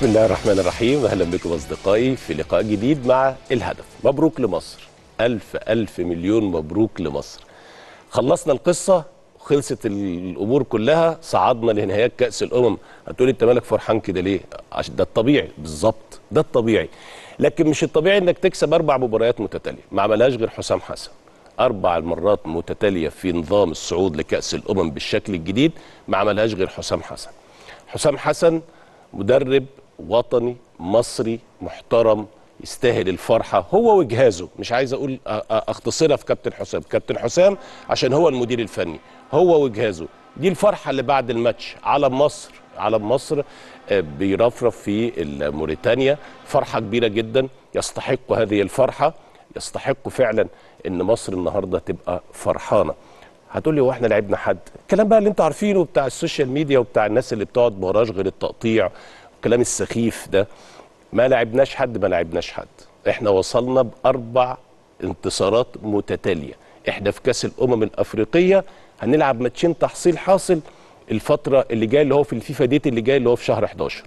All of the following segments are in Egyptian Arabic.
بسم الله الرحمن الرحيم واهلا بكم اصدقائي في لقاء جديد مع الهدف مبروك لمصر الف الف مليون مبروك لمصر خلصنا القصه خلصت الامور كلها صعدنا لنهايات كاس الامم هتقولي انت مالك فرحان كده ليه عشان ده الطبيعي بالظبط ده الطبيعي لكن مش الطبيعي انك تكسب اربع مباريات متتاليه ما عملهاش غير حسام حسن اربع مرات متتاليه في نظام الصعود لكاس الامم بالشكل الجديد ما عملهاش غير حسام حسن حسام حسن مدرب وطني مصري محترم يستاهل الفرحة هو وجهازه مش عايز أقول أ- أ- أختصرها في كابتن حسام كابتن حسام عشان هو المدير الفني هو وجهازه دي الفرحة اللي بعد الماتش علم مصر علم مصر آه، بيرفرف في موريتانيا فرحة كبيرة جدا يستحق هذه الفرحة يستحق فعلا ان مصر النهارده تبقى فرحانه هتقول لي هو احنا لعبنا حد الكلام بقى اللي انتوا عارفينه بتاع السوشيال ميديا وبتاع الناس اللي بتقعد ما وراش غير التقطيع والكلام السخيف ده ما لعبناش حد ما لعبناش حد احنا وصلنا باربع انتصارات متتاليه احنا في كاس الامم الافريقيه هنلعب ماتشين تحصيل حاصل الفتره اللي جايه اللي هو في الفيفا ديت اللي جاي اللي هو في شهر 11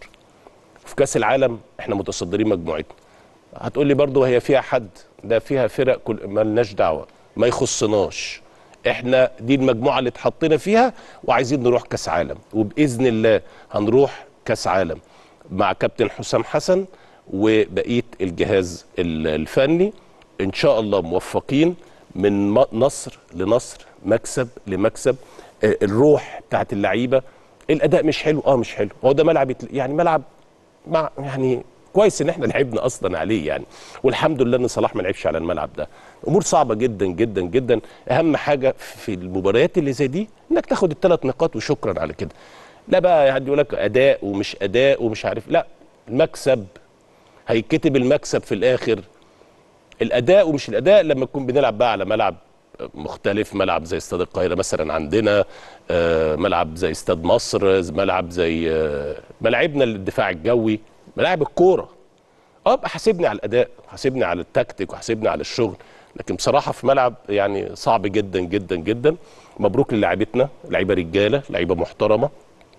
في كاس العالم احنا متصدرين مجموعتنا هتقول لي برضه هي فيها حد ده فيها فرق كل مالناش دعوه ما يخصناش احنا دي المجموعه اللي اتحطينا فيها وعايزين نروح كاس عالم وباذن الله هنروح كاس عالم مع كابتن حسام حسن وبقيه الجهاز ال- الفني ان شاء الله موفقين من م- نصر لنصر مكسب لمكسب آه، الروح بتاعت اللعيبه الاداء مش حلو اه مش حلو هو ده ملعب يتل- يعني ملعب مع يعني كويس ان احنا لعبنا اصلا عليه يعني والحمد لله ان صلاح ما لعبش على الملعب ده امور صعبه جدا جدا جدا اهم حاجه في المباريات اللي زي دي انك تاخد الثلاث نقاط وشكرا على كده لا بقى حد يقول لك اداء ومش اداء ومش عارف لا المكسب هيتكتب المكسب في الاخر الاداء ومش الاداء لما نكون بنلعب بقى على ملعب مختلف ملعب زي استاد القاهره مثلا عندنا آه، ملعب زي استاد مصر ملعب زي آه، ملاعبنا للدفاع الجوي ملاعب الكوره اه ابقى حاسبني على الاداء حاسبني على التكتيك وحاسبني على الشغل لكن بصراحه في ملعب يعني صعب جدا جدا جدا مبروك للاعيبتنا لعيبه رجاله لعيبه محترمه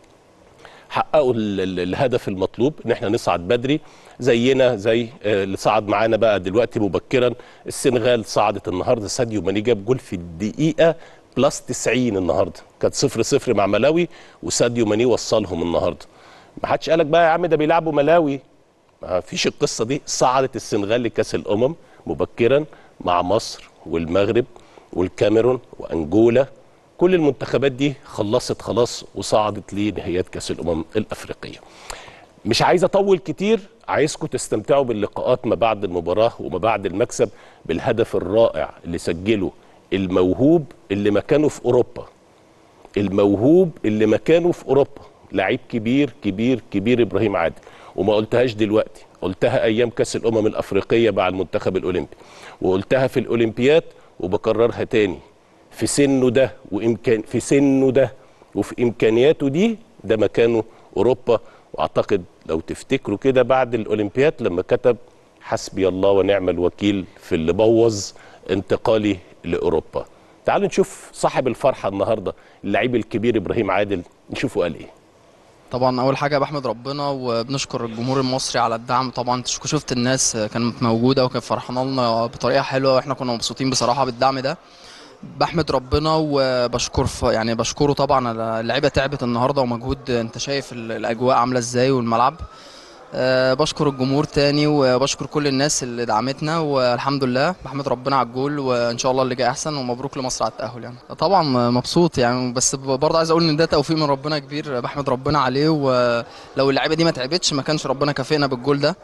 حققوا ال- ال- الهدف المطلوب ان احنا نصعد بدري زينا زي آه، اللي صعد معانا بقى دلوقتي مبكرا السنغال صعدت النهارده ساديو ماني جاب جول في الدقيقه بلس 90 النهارده كانت 0 0 مع ملاوي وساديو ماني وصلهم النهارده ما حدش قالك بقى يا عم ده بيلعبوا ملاوي ما فيش القصه دي صعدت السنغال لكاس الامم مبكرا مع مصر والمغرب والكاميرون وانجولا كل المنتخبات دي خلصت خلاص وصعدت لنهايات كاس الامم الافريقيه مش عايز اطول كتير عايزكم تستمتعوا باللقاءات ما بعد المباراه وما بعد المكسب بالهدف الرائع اللي سجله الموهوب اللي مكانه في اوروبا الموهوب اللي مكانه في اوروبا لعيب كبير كبير كبير ابراهيم عادل وما قلتهاش دلوقتي قلتها ايام كاس الامم الافريقيه مع المنتخب الاولمبي وقلتها في الاولمبياد وبكررها تاني في سنه ده وامكان في سنه ده وفي امكانياته دي ده مكانه اوروبا واعتقد لو تفتكروا كده بعد الاولمبياد لما كتب حسبي الله ونعم الوكيل في اللي بوظ انتقالي لاوروبا تعالوا نشوف صاحب الفرحه النهارده اللعيب الكبير ابراهيم عادل نشوفه قال ايه طبعا اول حاجه بحمد ربنا وبنشكر الجمهور المصري على الدعم طبعا انت شفت الناس كانت موجوده وكانت فرحانه لنا بطريقه حلوه واحنا كنا مبسوطين بصراحه بالدعم ده بحمد ربنا وبشكر ف- يعني بشكره طبعا على اللعيبه تعبت النهارده ومجهود انت شايف ال- الاجواء عامله ازاي والملعب أه بشكر الجمهور تاني وبشكر كل الناس اللي دعمتنا والحمد لله بحمد ربنا على الجول وان شاء الله اللي جاي احسن ومبروك لمصر على التاهل يعني طبعا مبسوط يعني بس برضه عايز اقول ان ده توفيق من ربنا كبير بحمد ربنا عليه ولو اللعيبه دي ما تعبتش ما كانش ربنا كافئنا بالجول ده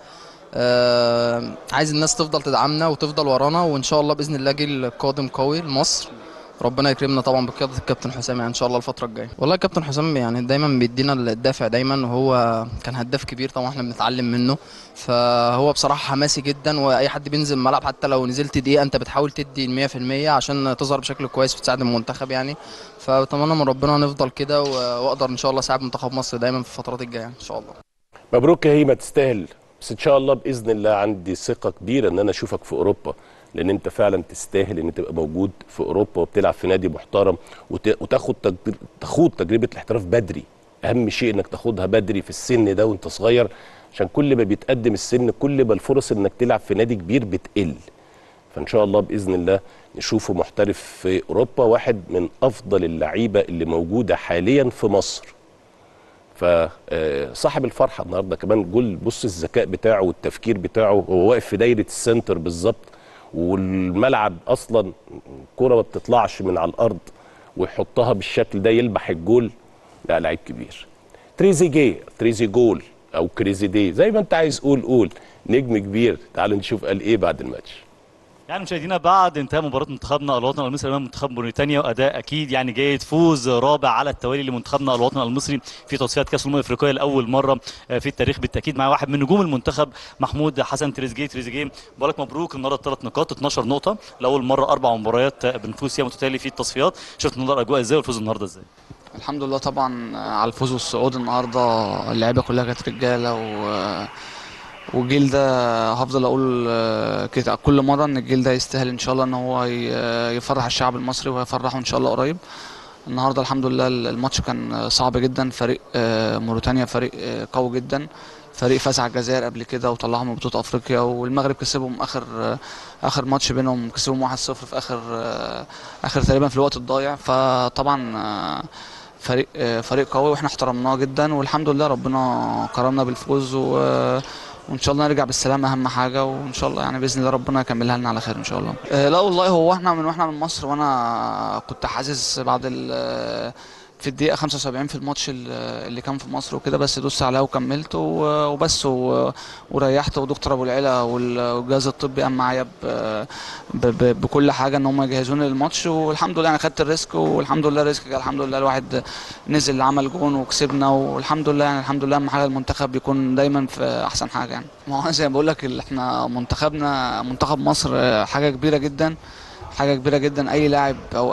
آه عايز الناس تفضل تدعمنا وتفضل ورانا وان شاء الله باذن الله جيل قادم قوي لمصر ربنا يكرمنا طبعا بقياده الكابتن حسام يعني ان شاء الله الفتره الجايه والله الكابتن حسام يعني دايما بيدينا الدافع دايما وهو كان هداف كبير طبعا احنا بنتعلم منه فهو بصراحه حماسي جدا واي حد بينزل الملعب حتى لو نزلت دقيقه انت بتحاول تدي 100% عشان تظهر بشكل كويس وتساعد المنتخب يعني فاتمنى من ربنا نفضل كده و- واقدر ان شاء الله اساعد منتخب مصر دايما في الفترات الجايه ان شاء الله مبروك يا هيما تستاهل بس ان شاء الله باذن الله عندي ثقه كبيره ان انا اشوفك في اوروبا لان انت فعلا تستاهل ان تبقى موجود في اوروبا وبتلعب في نادي محترم وت- وتاخد تج- تخوض تجربه الاحتراف بدري اهم شيء انك تاخدها بدري في السن ده وانت صغير عشان كل ما بيتقدم السن كل ما الفرص انك تلعب في نادي كبير بتقل فان شاء الله باذن الله نشوفه محترف في اوروبا واحد من افضل اللعيبه اللي موجوده حاليا في مصر فصاحب الفرحه النهارده كمان جول بص الذكاء بتاعه والتفكير بتاعه هو واقف في دايره السنتر بالظبط والملعب اصلا الكره ما بتطلعش من على الارض ويحطها بالشكل ده يلمح الجول لا لعيب كبير تريزيجيه تريزي جول او كريزي دي زي ما انت عايز قول قول نجم كبير تعالوا نشوف قال ايه بعد الماتش يعني مشاهدينا بعد انتهاء مباراه منتخبنا الوطني المصري امام منتخب موريتانيا واداء اكيد يعني جيد فوز رابع على التوالي لمنتخبنا الوطني المصري في تصفيات كاس الامم الافريقيه لاول مره في التاريخ بالتاكيد مع واحد من نجوم المنتخب محمود حسن تريزيجيه تريزيجيه بقول لك مبروك النهارده ثلاث نقاط 12 نقطه لاول مره اربع مباريات بنفوز فيها متتالي في التصفيات شفت النهارده الاجواء ازاي والفوز النهارده ازاي الحمد لله طبعا على الفوز والصعود النهارده اللعيبه كلها كانت رجاله و والجيل ده هفضل اقول آه، كده كل مره ان الجيل ده يستاهل ان شاء الله ان هو ي- يفرح الشعب المصري ويفرحه ان شاء الله قريب النهارده الحمد لله الماتش كان صعب جدا فريق آه، موريتانيا فريق آه، قوي جدا فريق فاز على الجزائر قبل كده وطلعهم من بطوله افريقيا والمغرب كسبهم اخر آه، اخر ماتش بينهم كسبهم 1-0 في اخر آه، اخر تقريبا في الوقت الضايع فطبعا آه، فريق آه، فريق قوي واحنا احترمناه جدا والحمد لله ربنا كرمنا بالفوز و وان شاء الله نرجع بالسلامه اهم حاجه وان شاء الله يعني باذن الله ربنا يكملها لنا على خير ان شاء الله آه، لا والله هو احنا من واحنا من مصر وانا كنت حاسس بعد ال في الدقيقة 75 في الماتش ال- اللي كان في مصر وكده بس دوست عليها وكملت و- وبس و- وريحت ودكتور ابو العلا وال- والجهاز الطبي قام معايا ب- ب- ب- بكل حاجة ان هم يجهزوني للماتش والحمد لله انا خدت الريسك والحمد لله الريسك جه الحمد لله الواحد نزل عمل جون وكسبنا والحمد لله يعني الحمد لله اهم حاجة المنتخب بيكون دايما في احسن حاجة يعني ما هو زي ما بقول لك ال- احنا منتخبنا منتخب مصر حاجة كبيرة جدا حاجة كبيرة جدا أي لاعب أو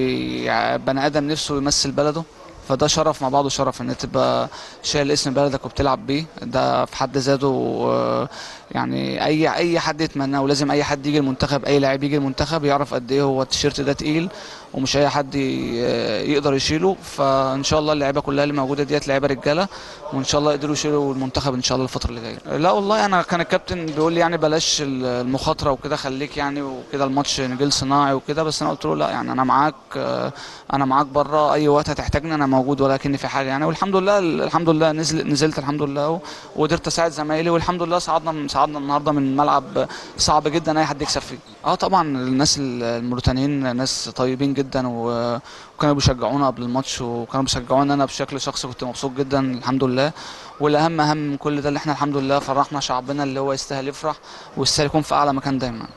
أي بني آدم نفسه يمثل بلده فده شرف مع بعضه شرف ان تبقى شايل اسم بلدك وبتلعب بيه ده في حد ذاته آه، يعني اي اي حد يتمناه ولازم اي حد يجي المنتخب اي لاعب يجي المنتخب يعرف قد ايه هو التيشيرت ده تقيل ومش اي حد ي- يقدر يشيله فان شاء الله اللعيبه كلها اللي موجوده ديت لعيبه رجاله وان شاء الله يقدروا يشيلوا المنتخب ان شاء الله الفتره اللي جايه لا والله انا كان الكابتن بيقول لي يعني بلاش المخاطره وكده خليك يعني وكده الماتش نجيل صناعي وكده بس انا قلت له لا يعني انا معاك آه، انا معاك بره اي وقت هتحتاجني انا موجود ولكن في حاجه يعني والحمد لله الحمد لله نزل نزلت الحمد لله و- وقدرت اساعد زمايلي والحمد لله صعدنا صعدنا النهارده من ملعب صعب جدا اي حد يكسب فيه اه طبعا الناس الموريتانيين ناس طيبين جدا و- وكانوا بيشجعونا قبل الماتش وكانوا بيشجعونا انا بشكل شخصي كنت مبسوط جدا الحمد لله والاهم اهم من كل ده اللي احنا الحمد لله فرحنا شعبنا اللي هو يستاهل يفرح ويستاهل يكون في اعلى مكان دايما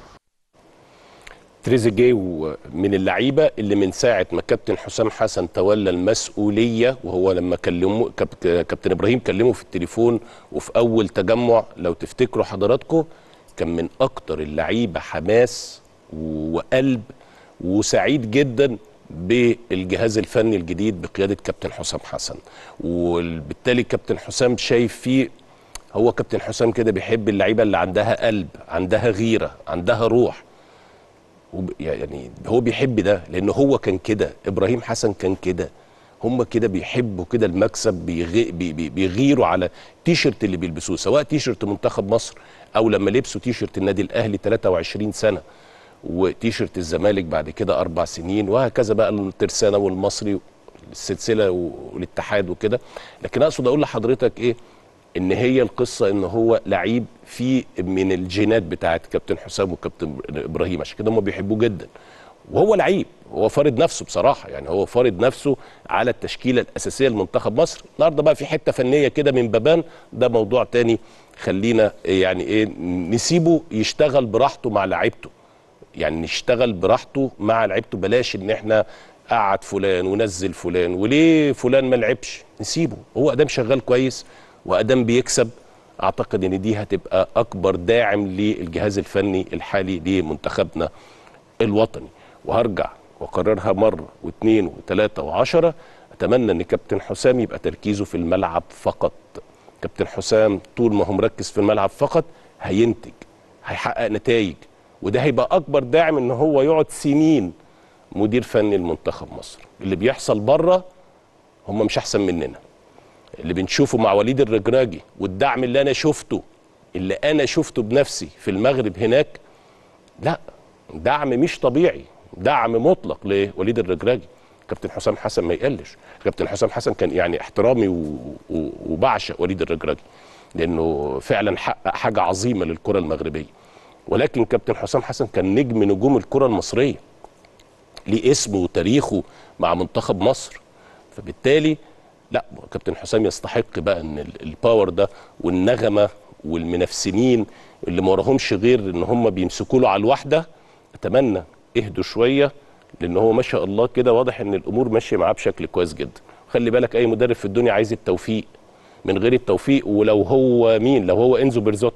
تريزيجيه من اللعيبه اللي من ساعه ما كابتن حسام حسن تولى المسؤوليه وهو لما كلمه كاب- كابتن ابراهيم كلمه في التليفون وفي اول تجمع لو تفتكروا حضراتكم كان من اكتر اللعيبه حماس وقلب وسعيد جدا بالجهاز الفني الجديد بقياده كابتن حسام حسن وبالتالي كابتن حسام شايف فيه هو كابتن حسام كده بيحب اللعيبه اللي عندها قلب عندها غيره عندها روح وب- يعني هو بيحب ده لان هو كان كده ابراهيم حسن كان كده هم كده بيحبوا كده المكسب بيغي بي بي بيغيروا على تيشرت اللي بيلبسوه سواء تيشرت منتخب مصر او لما لبسوا تيشرت النادي الاهلي 23 سنه وتيشرت الزمالك بعد كده اربع سنين وهكذا بقى الترسانه والمصري السلسله والاتحاد وكده لكن اقصد اقول لحضرتك ايه ان هي القصه ان هو لعيب في من الجينات بتاعت كابتن حسام وكابتن ابراهيم عشان كده هم بيحبوه جدا وهو لعيب هو فارض نفسه بصراحه يعني هو فارض نفسه على التشكيله الاساسيه لمنتخب مصر النهارده بقى في حته فنيه كده من بابان ده موضوع تاني خلينا يعني ايه نسيبه يشتغل براحته مع لعيبته يعني نشتغل براحته مع لعيبته بلاش ان احنا قعد فلان ونزل فلان وليه فلان ما لعبش نسيبه هو ادام شغال كويس وادام بيكسب اعتقد ان دي هتبقى اكبر داعم للجهاز الفني الحالي لمنتخبنا الوطني وهرجع واكررها مره واثنين وثلاثه وعشره اتمنى ان كابتن حسام يبقى تركيزه في الملعب فقط كابتن حسام طول ما هو مركز في الملعب فقط هينتج هيحقق نتائج وده هيبقى اكبر داعم ان هو يقعد سنين مدير فني لمنتخب مصر اللي بيحصل بره هم مش احسن مننا اللي بنشوفه مع وليد الرجراجي والدعم اللي انا شفته اللي انا شفته بنفسي في المغرب هناك لا دعم مش طبيعي دعم مطلق لوليد الرجراجي كابتن حسام حسن ما يقلش كابتن حسام حسن كان يعني احترامي و... و... وبعشق وليد الرجراجي لانه فعلا حقق حاجه عظيمه للكره المغربيه ولكن كابتن حسام حسن كان نجم نجوم الكره المصريه ليه اسمه وتاريخه مع منتخب مصر فبالتالي لا كابتن حسام يستحق بقى ان ال- الباور ده والنغمه والمنافسين اللي ما وراهمش غير ان هم بيمسكوا له على الواحده اتمنى اهدوا شويه لان هو ما شاء الله كده واضح ان الامور ماشيه معاه بشكل كويس جدا خلي بالك اي مدرب في الدنيا عايز التوفيق من غير التوفيق ولو هو مين لو هو انزو بيرزوت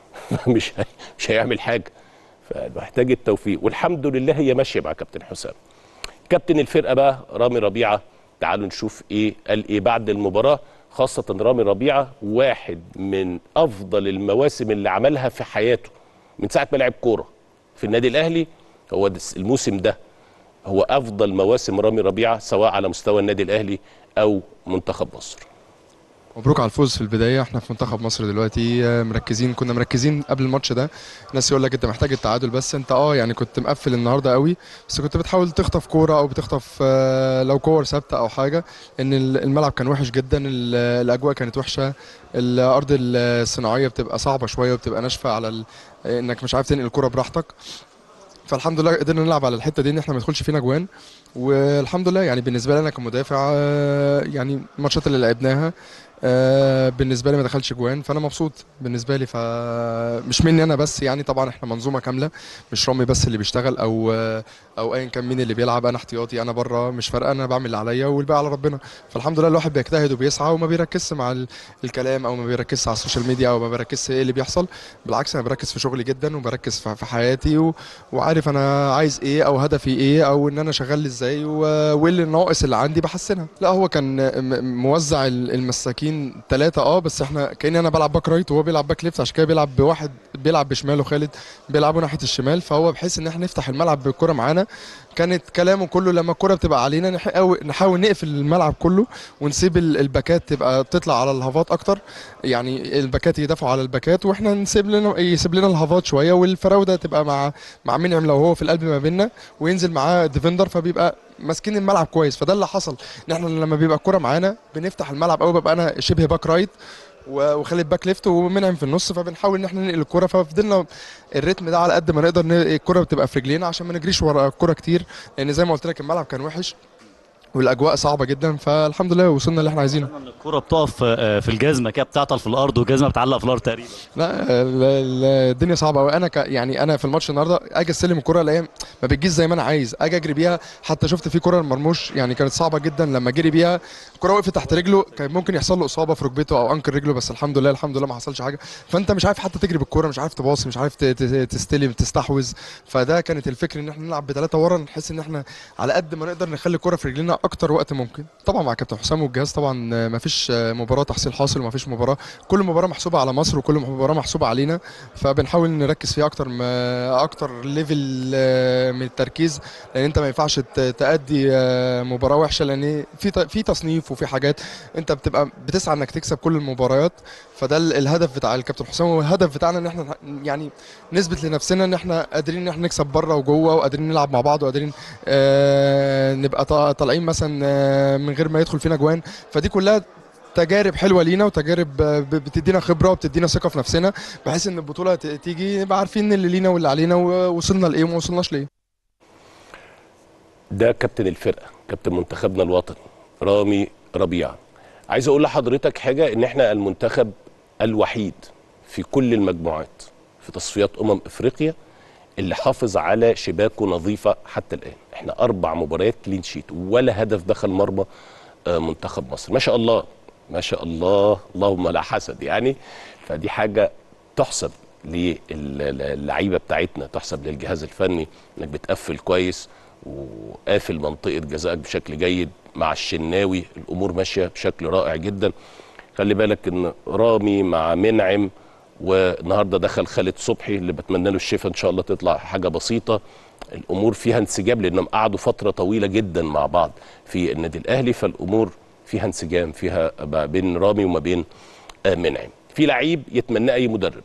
مش هي مش هيعمل حاجه فمحتاج التوفيق والحمد لله هي ماشيه مع كابتن حسام كابتن الفرقه بقى رامي ربيعه تعالوا نشوف ايه قال ايه بعد المباراه خاصه رامي ربيعه واحد من افضل المواسم اللي عملها في حياته من ساعه ما لعب كوره في النادي الاهلي هو دس- الموسم ده هو افضل مواسم رامي ربيعه سواء على مستوى النادي الاهلي او منتخب مصر مبروك على الفوز في البدايه احنا في منتخب مصر دلوقتي آه، مركزين كنا مركزين قبل الماتش ده الناس يقول لك انت محتاج التعادل بس انت اه يعني كنت مقفل النهارده قوي بس كنت بتحاول تخطف كوره او بتخطف آه، لو كور ثابته او حاجه ان ال- الملعب كان وحش جدا ال- الاجواء كانت وحشه الارض الصناعيه بتبقى صعبه شويه وبتبقى ناشفه على ال- انك مش عارف تنقل الكوره براحتك فالحمد لله قدرنا نلعب على الحته دي ان احنا ما يدخلش فينا جوان والحمد لله يعني بالنسبه لي انا كمدافع آه، يعني الماتشات اللي لعبناها آه، بالنسبه لي ما دخلش جوان فانا مبسوط بالنسبه لي فمش مني انا بس يعني طبعا احنا منظومه كامله مش رامي بس اللي بيشتغل او آه، او ايا كان مين اللي بيلعب انا احتياطي انا بره مش فارقه انا بعمل اللي عليا والباقي على ربنا فالحمد لله الواحد بيجتهد وبيسعى وما بيركزش مع ال- الكلام او ما بيركزش على السوشيال ميديا او ما بيركزش ايه اللي بيحصل بالعكس انا بركز في شغلي جدا وبركز في في حياتي و... وعارف انا عايز ايه او هدفي ايه او ان انا شغال ازاي و... وايه اللي النواقص اللي عندي بحسنها لا هو كان م- موزع ال- المساكين ثلاثة اه بس احنا كاني انا بلعب باك رايت وهو بيلعب باك ليفت عشان كده بيلعب بواحد بيلعب بشماله خالد بيلعبوا ناحيه الشمال فهو بحيث ان احنا نفتح الملعب بالكره معانا كانت كلامه كله لما الكره بتبقى علينا نحاول نحاول نقفل الملعب كله ونسيب ال- الباكات تبقى تطلع على الهافات اكتر يعني الباكات يدافعوا على الباكات واحنا نسيب لنا يسيب لنا الهافات شويه والفراوده تبقى مع مع منعم لو هو في القلب ما بيننا وينزل معاه ديفندر فبيبقى ماسكين الملعب كويس فده اللي حصل ان احنا لما بيبقى الكره معانا بنفتح الملعب قوي ببقى انا شبه باك رايت و- وخالد باك ليفت ومنعم في النص فبنحاول ان احنا ننقل الكره ففضلنا الريتم ده على قد ما نقدر ن- الكره بتبقى في رجلينا عشان ما نجريش ورا الكره كتير لان زي ما قلت لك الملعب كان وحش والاجواء صعبه جدا فالحمد لله وصلنا اللي احنا عايزينه إن الكرة بتقف آه، في الجزمة كده بتعطل في الأرض والجزمة بتعلق في الأرض تقريبا لا ال- ال- الدنيا صعبه قوي انا ك يعني انا في الماتش النهارده اجي استلم الكره الاقيها ما بتجيش زي ما انا عايز اجي اجري بيها حتى شفت في كره المرموش يعني كانت صعبه جدا لما جري بيها الكره وقفت تحت رجله كان ممكن يحصل له اصابه في ركبته او انكل رجله بس الحمد لله الحمد لله ما حصلش حاجه فانت مش عارف حتى تجري بالكره مش عارف تباصي مش عارف ت- ت- تستلم تستحوذ فده كانت الفكره ان احنا نلعب بثلاثه ورا نحس ان احنا على قد ما نقدر نخلي الكره في رجلنا اكتر وقت ممكن طبعا مع كابتن حسام والجهاز طبعا ما فيش مباراه تحصيل حاصل وما فيش مباراه كل مباراه محسوبه على مصر وكل مباراه محسوبه علينا فبنحاول نركز فيها اكتر ما اكتر ليفل آه، من التركيز لان انت ما ينفعش ت- تأدي آه، مباراه وحشه لان في ت- في تصنيف وفي حاجات انت بتبقى بتسعى انك تكسب كل المباريات فده ال- الهدف بتاع الكابتن حسام والهدف بتاعنا ان احنا نح- يعني نثبت لنفسنا ان احنا قادرين ان احنا نكسب بره وجوه وقادرين نلعب مع بعض وقادرين آه، نبقى طا- طالعين مثلا آه، من غير ما يدخل فينا جوان فدي كلها تجارب حلوه لينا وتجارب آه، ب- بتدينا خبره وبتدينا ثقه في نفسنا بحيث ان البطوله ت- تيجي نبقى عارفين اللي لينا واللي علينا ووصلنا لايه وما وصلناش لايه ده كابتن الفرقه كابتن منتخبنا الوطني رامي ربيعه عايز اقول لحضرتك حاجه ان احنا المنتخب الوحيد في كل المجموعات في تصفيات امم افريقيا اللي حافظ على شباكه نظيفه حتى الان احنا اربع مباريات كلين شيت ولا هدف دخل مرمى آه، منتخب مصر ما شاء الله ما شاء الله اللهم لا حسد يعني فدي حاجه تحسب للعيبه بتاعتنا تحسب للجهاز الفني انك بتقفل كويس وقافل منطقه جزائك بشكل جيد مع الشناوي الامور ماشيه بشكل رائع جدا خلي بالك ان رامي مع منعم والنهارده دخل خالد صبحي اللي بتمنى له الشفاء ان شاء الله تطلع حاجه بسيطه الامور فيها انسجام لانهم قعدوا فتره طويله جدا مع بعض في النادي الاهلي فالامور فيها انسجام فيها ما بين رامي وما بين آه، منعم في لعيب يتمناه اي مدرب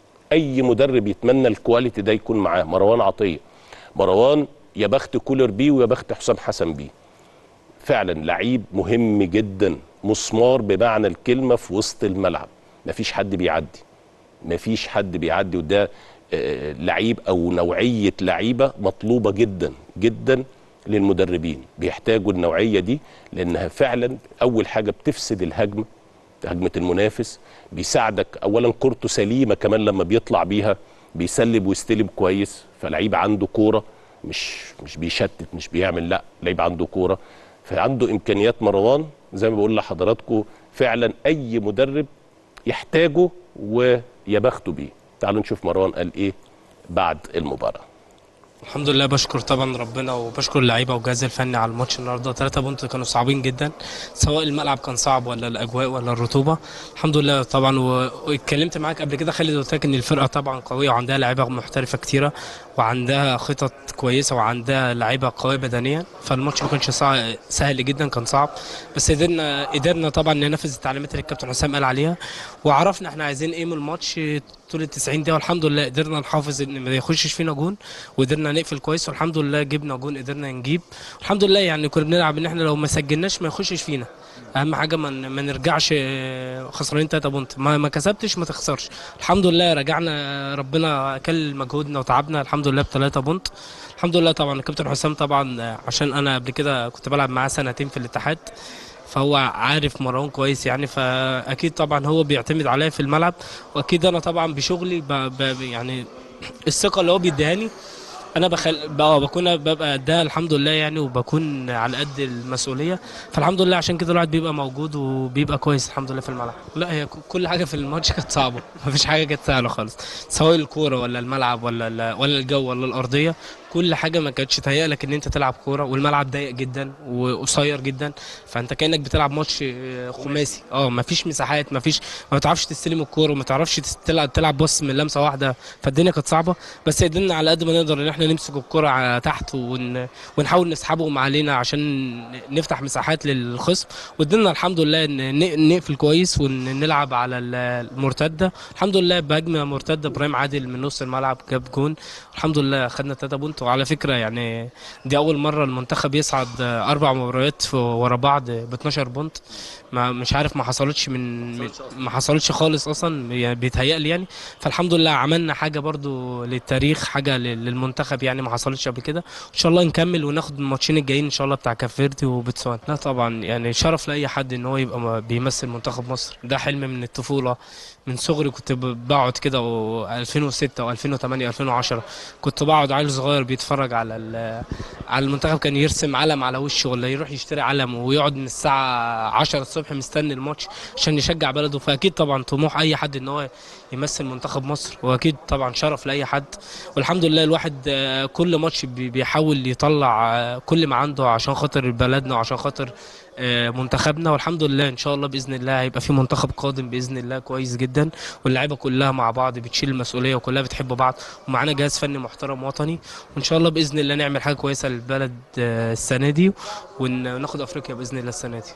اي مدرب يتمنى الكواليتي ده يكون معاه مروان عطيه مروان يا بخت كولر بيه ويا بخت حسام حسن بيه فعلا لعيب مهم جدا مسمار بمعنى الكلمه في وسط الملعب مفيش حد بيعدي مفيش حد بيعدي وده آه، لعيب او نوعيه لعيبه مطلوبه جدا جدا للمدربين بيحتاجوا النوعيه دي لانها فعلا اول حاجه بتفسد الهجمه هجمه المنافس بيساعدك اولا كورته سليمه كمان لما بيطلع بيها بيسلب ويستلم كويس فلعيب عنده كوره مش مش بيشتت مش بيعمل لا لعيب عنده كوره فعنده امكانيات مروان زي ما بقول لحضراتكم فعلا اي مدرب يحتاجه ويا بخته بيه تعالوا نشوف مروان قال ايه بعد المباراه الحمد لله بشكر طبعا ربنا وبشكر اللعيبه والجهاز الفني على الماتش النهارده ثلاثة بونت كانوا صعبين جدا سواء الملعب كان صعب ولا الاجواء ولا الرطوبه الحمد لله طبعا و- واتكلمت معاك قبل كده خالد قلت لك ان الفرقه طبعا قويه وعندها لعيبه محترفه كتيره وعندها خطط كويسه وعندها لعيبه قويه بدنيا فالماتش ما كانش صعب سهل جدا كان صعب بس قدرنا قدرنا طبعا ننفذ التعليمات اللي الكابتن حسام قال عليها وعرفنا احنا عايزين ايه من الماتش طول ال 90 دقيقه والحمد لله قدرنا نحافظ ان ما يخشش فينا جون وقدرنا نقفل كويس والحمد لله جبنا جون قدرنا نجيب الحمد لله يعني كنا بنلعب ان احنا لو ما سجلناش ما يخشش فينا اهم حاجه ما ن- ما نرجعش آه، خسرانين 3 بونت ما ما كسبتش ما تخسرش الحمد لله رجعنا آه، ربنا كل مجهودنا وتعبنا الحمد لله بثلاثة بونت الحمد لله طبعا الكابتن حسام طبعا آه، عشان انا قبل كده كنت بلعب معاه سنتين في الاتحاد فهو عارف مروان كويس يعني فاكيد طبعا هو بيعتمد عليا في الملعب واكيد انا طبعا بشغلي ب... ب... يعني الثقه اللي هو بيديهاني انا بخل... ب- بكون ببقى قدها الحمد لله يعني وبكون على قد المسؤوليه فالحمد لله عشان كده الواحد بيبقى موجود وبيبقى كويس الحمد لله في الملعب لا هي ك- كل حاجه في الماتش كانت صعبه مفيش حاجه كانت سهله خالص سواء الكوره ولا الملعب ولا ال- ولا الجو ولا الارضيه كل حاجه ما كانتش تهيأ لك ان انت تلعب كوره والملعب ضيق جدا وقصير جدا فانت كانك بتلعب ماتش آه، خماسي اه مفيش مساحات مفيش ما بتعرفش تستلم الكوره وما تعرفش تس- تلعب تلعب بص من لمسه واحده فالدنيا كانت صعبه بس قدرنا على قد ما نقدر ان احنا نمسك الكوره على تحت ون... ونحاول نسحبهم علينا عشان نفتح مساحات للخصم وقدرنا الحمد لله ان ن- نقفل كويس ونلعب على ال- المرتده الحمد لله بهجمه مرتده ابراهيم عادل من نص الملعب جاب جون الحمد لله خدنا 3 بونت وعلى فكره يعني دي اول مره المنتخب يصعد اربع مباريات في- ورا بعض ب 12 بونت ما مش عارف ما حصلتش من من- ما حصلتش خالص اصلا يعني بيتهيألي يعني فالحمد لله عملنا حاجه برضو للتاريخ حاجه لل- للمنتخب يعني ما حصلتش قبل كده ان شاء الله نكمل وناخد الماتشين الجايين ان شاء الله بتاع كافيردي وبتسوان لا طبعا يعني شرف لاي حد ان هو يبقى م- بيمثل منتخب مصر ده حلم من الطفوله من صغري كنت ب- بقعد كده و 2006 و2008 و2010 كنت بقعد عيل صغير بيتفرج على ال- على المنتخب كان يرسم علم على وشه ولا يروح يشتري علم ويقعد من الساعه 10 الصبح مستني الماتش عشان يشجع بلده فاكيد طبعا طموح اي حد ان هو يمثل منتخب مصر واكيد طبعا شرف لاي حد والحمد لله الواحد آه، كل ماتش بي- بيحاول يطلع آه، كل ما عنده عشان خاطر بلدنا وعشان خاطر آه، منتخبنا والحمد لله ان شاء الله باذن الله هيبقى في منتخب قادم باذن الله كويس جدا واللعيبه كلها مع بعض بتشيل المسؤوليه وكلها بتحب بعض ومعانا جهاز فني محترم وطني وان شاء الله باذن الله نعمل حاجه كويسه للبلد آه، السنه دي وناخد افريقيا باذن الله السنه دي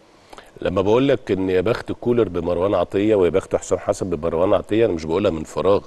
لما بقول لك ان يا بخت كولر بمروان عطيه ويا بخت حسام حسن بمروان عطيه انا مش بقولها من فراغ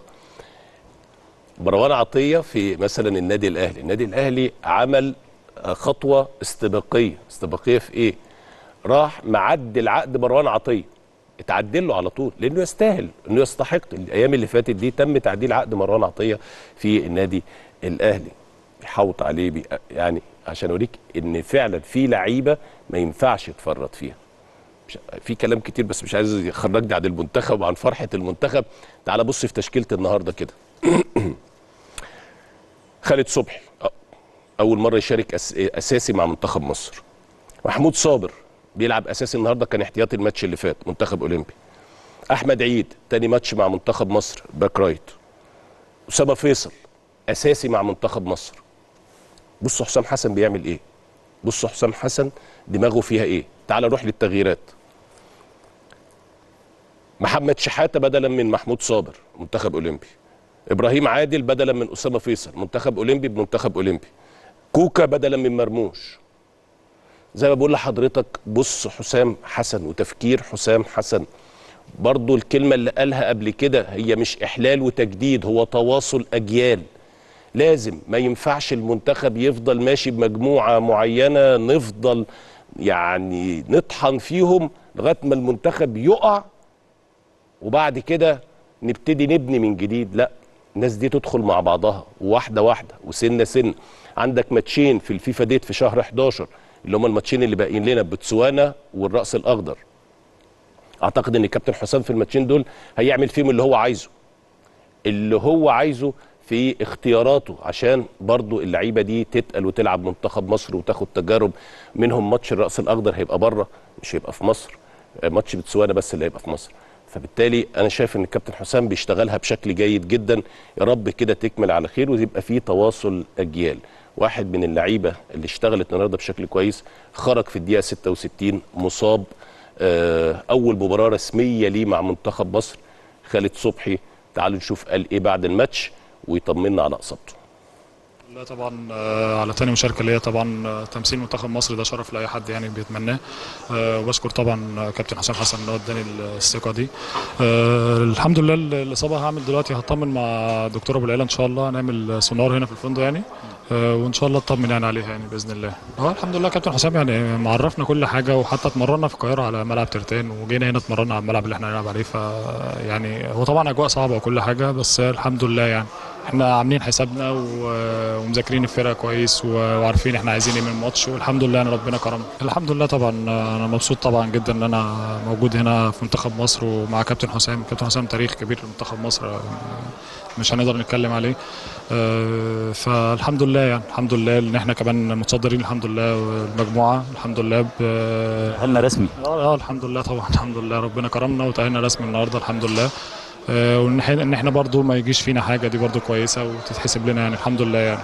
مروان عطيه في مثلا النادي الاهلي النادي الاهلي عمل آه، خطوه استباقيه استباقيه في ايه راح معدل عقد مروان عطيه اتعدل له على طول لانه يستاهل انه يستحق الايام اللي فاتت دي تم تعديل عقد مروان عطيه في النادي الاهلي بيحوط عليه بي يعني عشان اوريك ان فعلا في لعيبه ما ينفعش يتفرط فيها مش في كلام كتير بس مش عايز يخرجني عن المنتخب وعن فرحه المنتخب تعال بص في تشكيله النهارده كده خالد صبحي أ- اول مره يشارك أس... اساسي مع منتخب مصر محمود صابر بيلعب اساسي النهارده كان احتياطي الماتش اللي فات منتخب اولمبي احمد عيد تاني ماتش مع منتخب مصر باك رايت اسامه فيصل اساسي مع منتخب مصر بصوا حسام حسن بيعمل ايه بصوا حسام حسن دماغه فيها ايه تعال نروح للتغييرات محمد شحاته بدلا من محمود صابر منتخب اولمبي ابراهيم عادل بدلا من اسامه فيصل منتخب اولمبي بمنتخب اولمبي كوكا بدلا من مرموش زي ما بقول لحضرتك بص حسام حسن وتفكير حسام حسن برضو الكلمة اللي قالها قبل كده هي مش إحلال وتجديد هو تواصل أجيال لازم ما ينفعش المنتخب يفضل ماشي بمجموعة معينة نفضل يعني نطحن فيهم لغاية ما المنتخب يقع وبعد كده نبتدي نبني من جديد لا الناس دي تدخل مع بعضها واحدة واحدة وسنة سن عندك ماتشين في الفيفا ديت في شهر 11 اللي هم الماتشين اللي باقيين لنا بتسوانا والرأس الأخضر اعتقد ان كابتن حسام في الماتشين دول هيعمل فيهم اللي هو عايزه اللي هو عايزه في اختياراته عشان برضو اللعيبه دي تتقل وتلعب منتخب مصر وتاخد تجارب منهم ماتش الراس الاخضر هيبقى بره مش هيبقى في مصر آه، ماتش بتسوانا بس اللي هيبقى في مصر فبالتالي انا شايف ان الكابتن حسام بيشتغلها بشكل جيد جدا يا رب كده تكمل على خير ويبقى في تواصل اجيال واحد من اللعيبه اللي اشتغلت النهارده بشكل كويس خرج في الدقيقه 66 مصاب آه، اول مباراه رسميه ليه مع منتخب مصر خالد صبحي تعالوا نشوف قال ايه بعد الماتش ويطمنا على اصابته لا طبعا آه، على تاني مشاركه ليا طبعا آه، تمثيل منتخب مصر ده شرف لاي حد يعني بيتمناه آه، وبشكر طبعا آه، كابتن حسام حسن ان هو اداني الثقه دي آه، الحمد لله ال- الاصابه هعمل دلوقتي هطمن مع دكتور ابو العيله ان شاء الله هنعمل سونار هنا في الفندق يعني آه، وان شاء الله اطمن يعني عليها يعني باذن الله هو الحمد لله كابتن حسام يعني معرفنا كل حاجه وحتى اتمرنا في القاهره على ملعب ترتان وجينا هنا اتمرنا على الملعب اللي احنا هنلعب عليه ف يعني هو طبعا اجواء صعبه وكل حاجه بس الحمد لله يعني احنا عاملين حسابنا و- ومذاكرين الفرقه كويس و- وعارفين احنا عايزين ايه من الماتش والحمد لله يعني ربنا كرمنا الحمد لله طبعا انا مبسوط طبعا جدا ان انا موجود هنا في منتخب مصر ومع كابتن حسام كابتن حسام تاريخ كبير لمنتخب مصر آه، مش هنقدر نتكلم عليه آه، فالحمد لله يعني الحمد لله ان احنا كمان متصدرين الحمد لله المجموعه الحمد لله ب- هلنا رسمي اه آه، الحمد لله طبعا الحمد لله ربنا كرمنا وتأهلنا رسمي النهارده الحمد لله آه، وان احنا ان احنا برضو ما يجيش فينا حاجه دي برضو كويسه وتتحسب لنا يعني الحمد لله يعني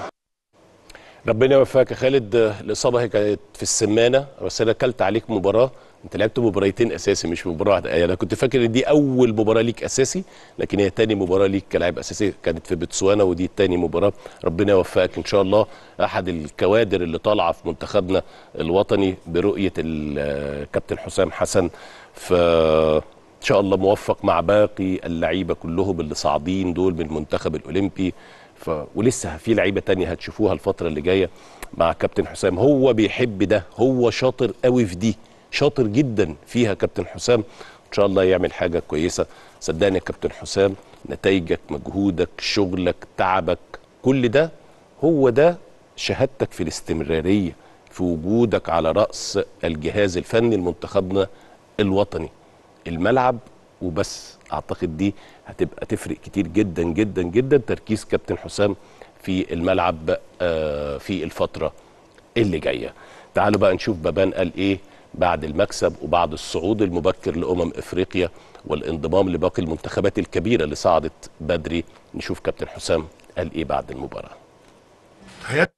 ربنا يوفقك يا خالد آه، الاصابه هي كانت في السمانه بس انا اكلت عليك مباراه انت لعبت مباراتين اساسي مش مباراه واحده يعني انا كنت فاكر ان دي اول مباراه ليك اساسي لكن هي تاني مباراه ليك كلاعب اساسي كانت في بتسوانا ودي تاني مباراه ربنا يوفقك ان شاء الله احد الكوادر اللي طالعه في منتخبنا الوطني برؤيه الكابتن حسام حسن ف ان شاء الله موفق مع باقي اللعيبه كلهم اللي صاعدين دول من المنتخب الاولمبي ف... ولسه في لعيبه تانية هتشوفوها الفتره اللي جايه مع كابتن حسام هو بيحب ده هو شاطر قوي في دي شاطر جدا فيها كابتن حسام ان شاء الله يعمل حاجه كويسه صدقني يا كابتن حسام نتائجك مجهودك شغلك تعبك كل ده هو ده شهادتك في الاستمراريه في وجودك على راس الجهاز الفني لمنتخبنا الوطني الملعب وبس اعتقد دي هتبقى تفرق كتير جدا جدا جدا تركيز كابتن حسام في الملعب آه، في الفتره اللي جايه تعالوا بقى نشوف بابان قال ايه بعد المكسب وبعد الصعود المبكر لامم افريقيا والانضمام لباقي المنتخبات الكبيره اللي صعدت بدري نشوف كابتن حسام قال ايه بعد المباراه تحياتي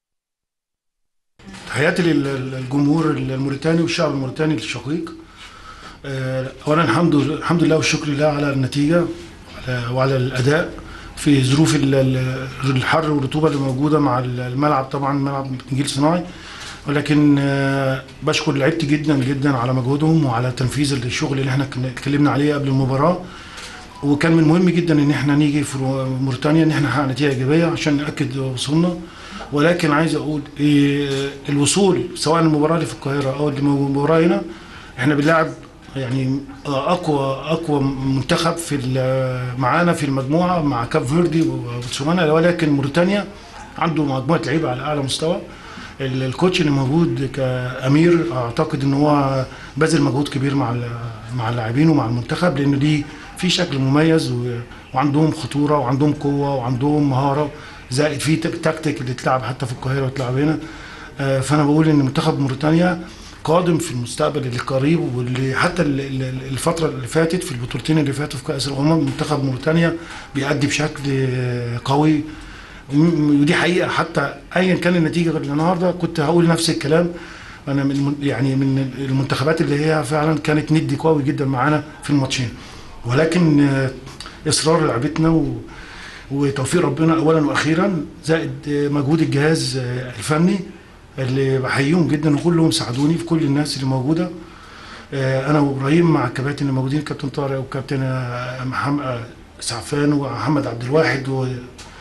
تحياتي لل- للجمهور الموريتاني والشعب الموريتاني الشقيق آه، اولا الحمد الحمد لله والشكر لله على النتيجه على- وعلى الاداء في ظروف ال- ال- الحر والرطوبه اللي موجوده مع الملعب طبعا ملعب نجيل صناعي ولكن آه، بشكر لعيبتي جدا جدا على مجهودهم وعلى تنفيذ الشغل اللي احنا كنا- اتكلمنا عليه قبل المباراه وكان من مهم جدا ان احنا نيجي في موريتانيا ان احنا نحقق نتيجه ايجابيه عشان ناكد وصولنا ولكن عايز اقول إيه الوصول سواء المباراه اللي في القاهره او المباراه هنا احنا بنلعب يعني اقوى اقوى منتخب في ال- معانا في المجموعه مع كاب فيردي وبوتسوانا ولكن موريتانيا عنده مجموعه لعيبه على اعلى مستوى ال- الكوتش اللي موجود كامير اعتقد ان هو بذل مجهود كبير مع ال- مع اللاعبين ومع المنتخب لان دي في شكل مميز و- وعندهم خطوره وعندهم قوه وعندهم مهاره زائد في تك- تكتيك اللي تلعب حتى في القاهره وتلعب هنا آه، فانا بقول ان منتخب موريتانيا قادم في المستقبل القريب واللي حتى ال- ال- الفتره اللي فاتت في البطولتين اللي فاتوا في كاس الامم منتخب موريتانيا بيأدي بشكل آه، قوي وم- ودي حقيقه حتى ايا كان النتيجه غير النهارده كنت هقول نفس الكلام انا من من- يعني من المنتخبات اللي هي فعلا كانت ندي قوي جدا معانا في الماتشين ولكن آه، اصرار لعبتنا و وتوفيق ربنا اولا واخيرا زائد آه، مجهود الجهاز آه، الفني اللي بحييهم جدا وكلهم ساعدوني في كل الناس اللي موجوده آه، انا وابراهيم مع الكباتن اللي موجودين كابتن طارق وكابتن آه، محمد آه، سعفان ومحمد عبد الواحد و-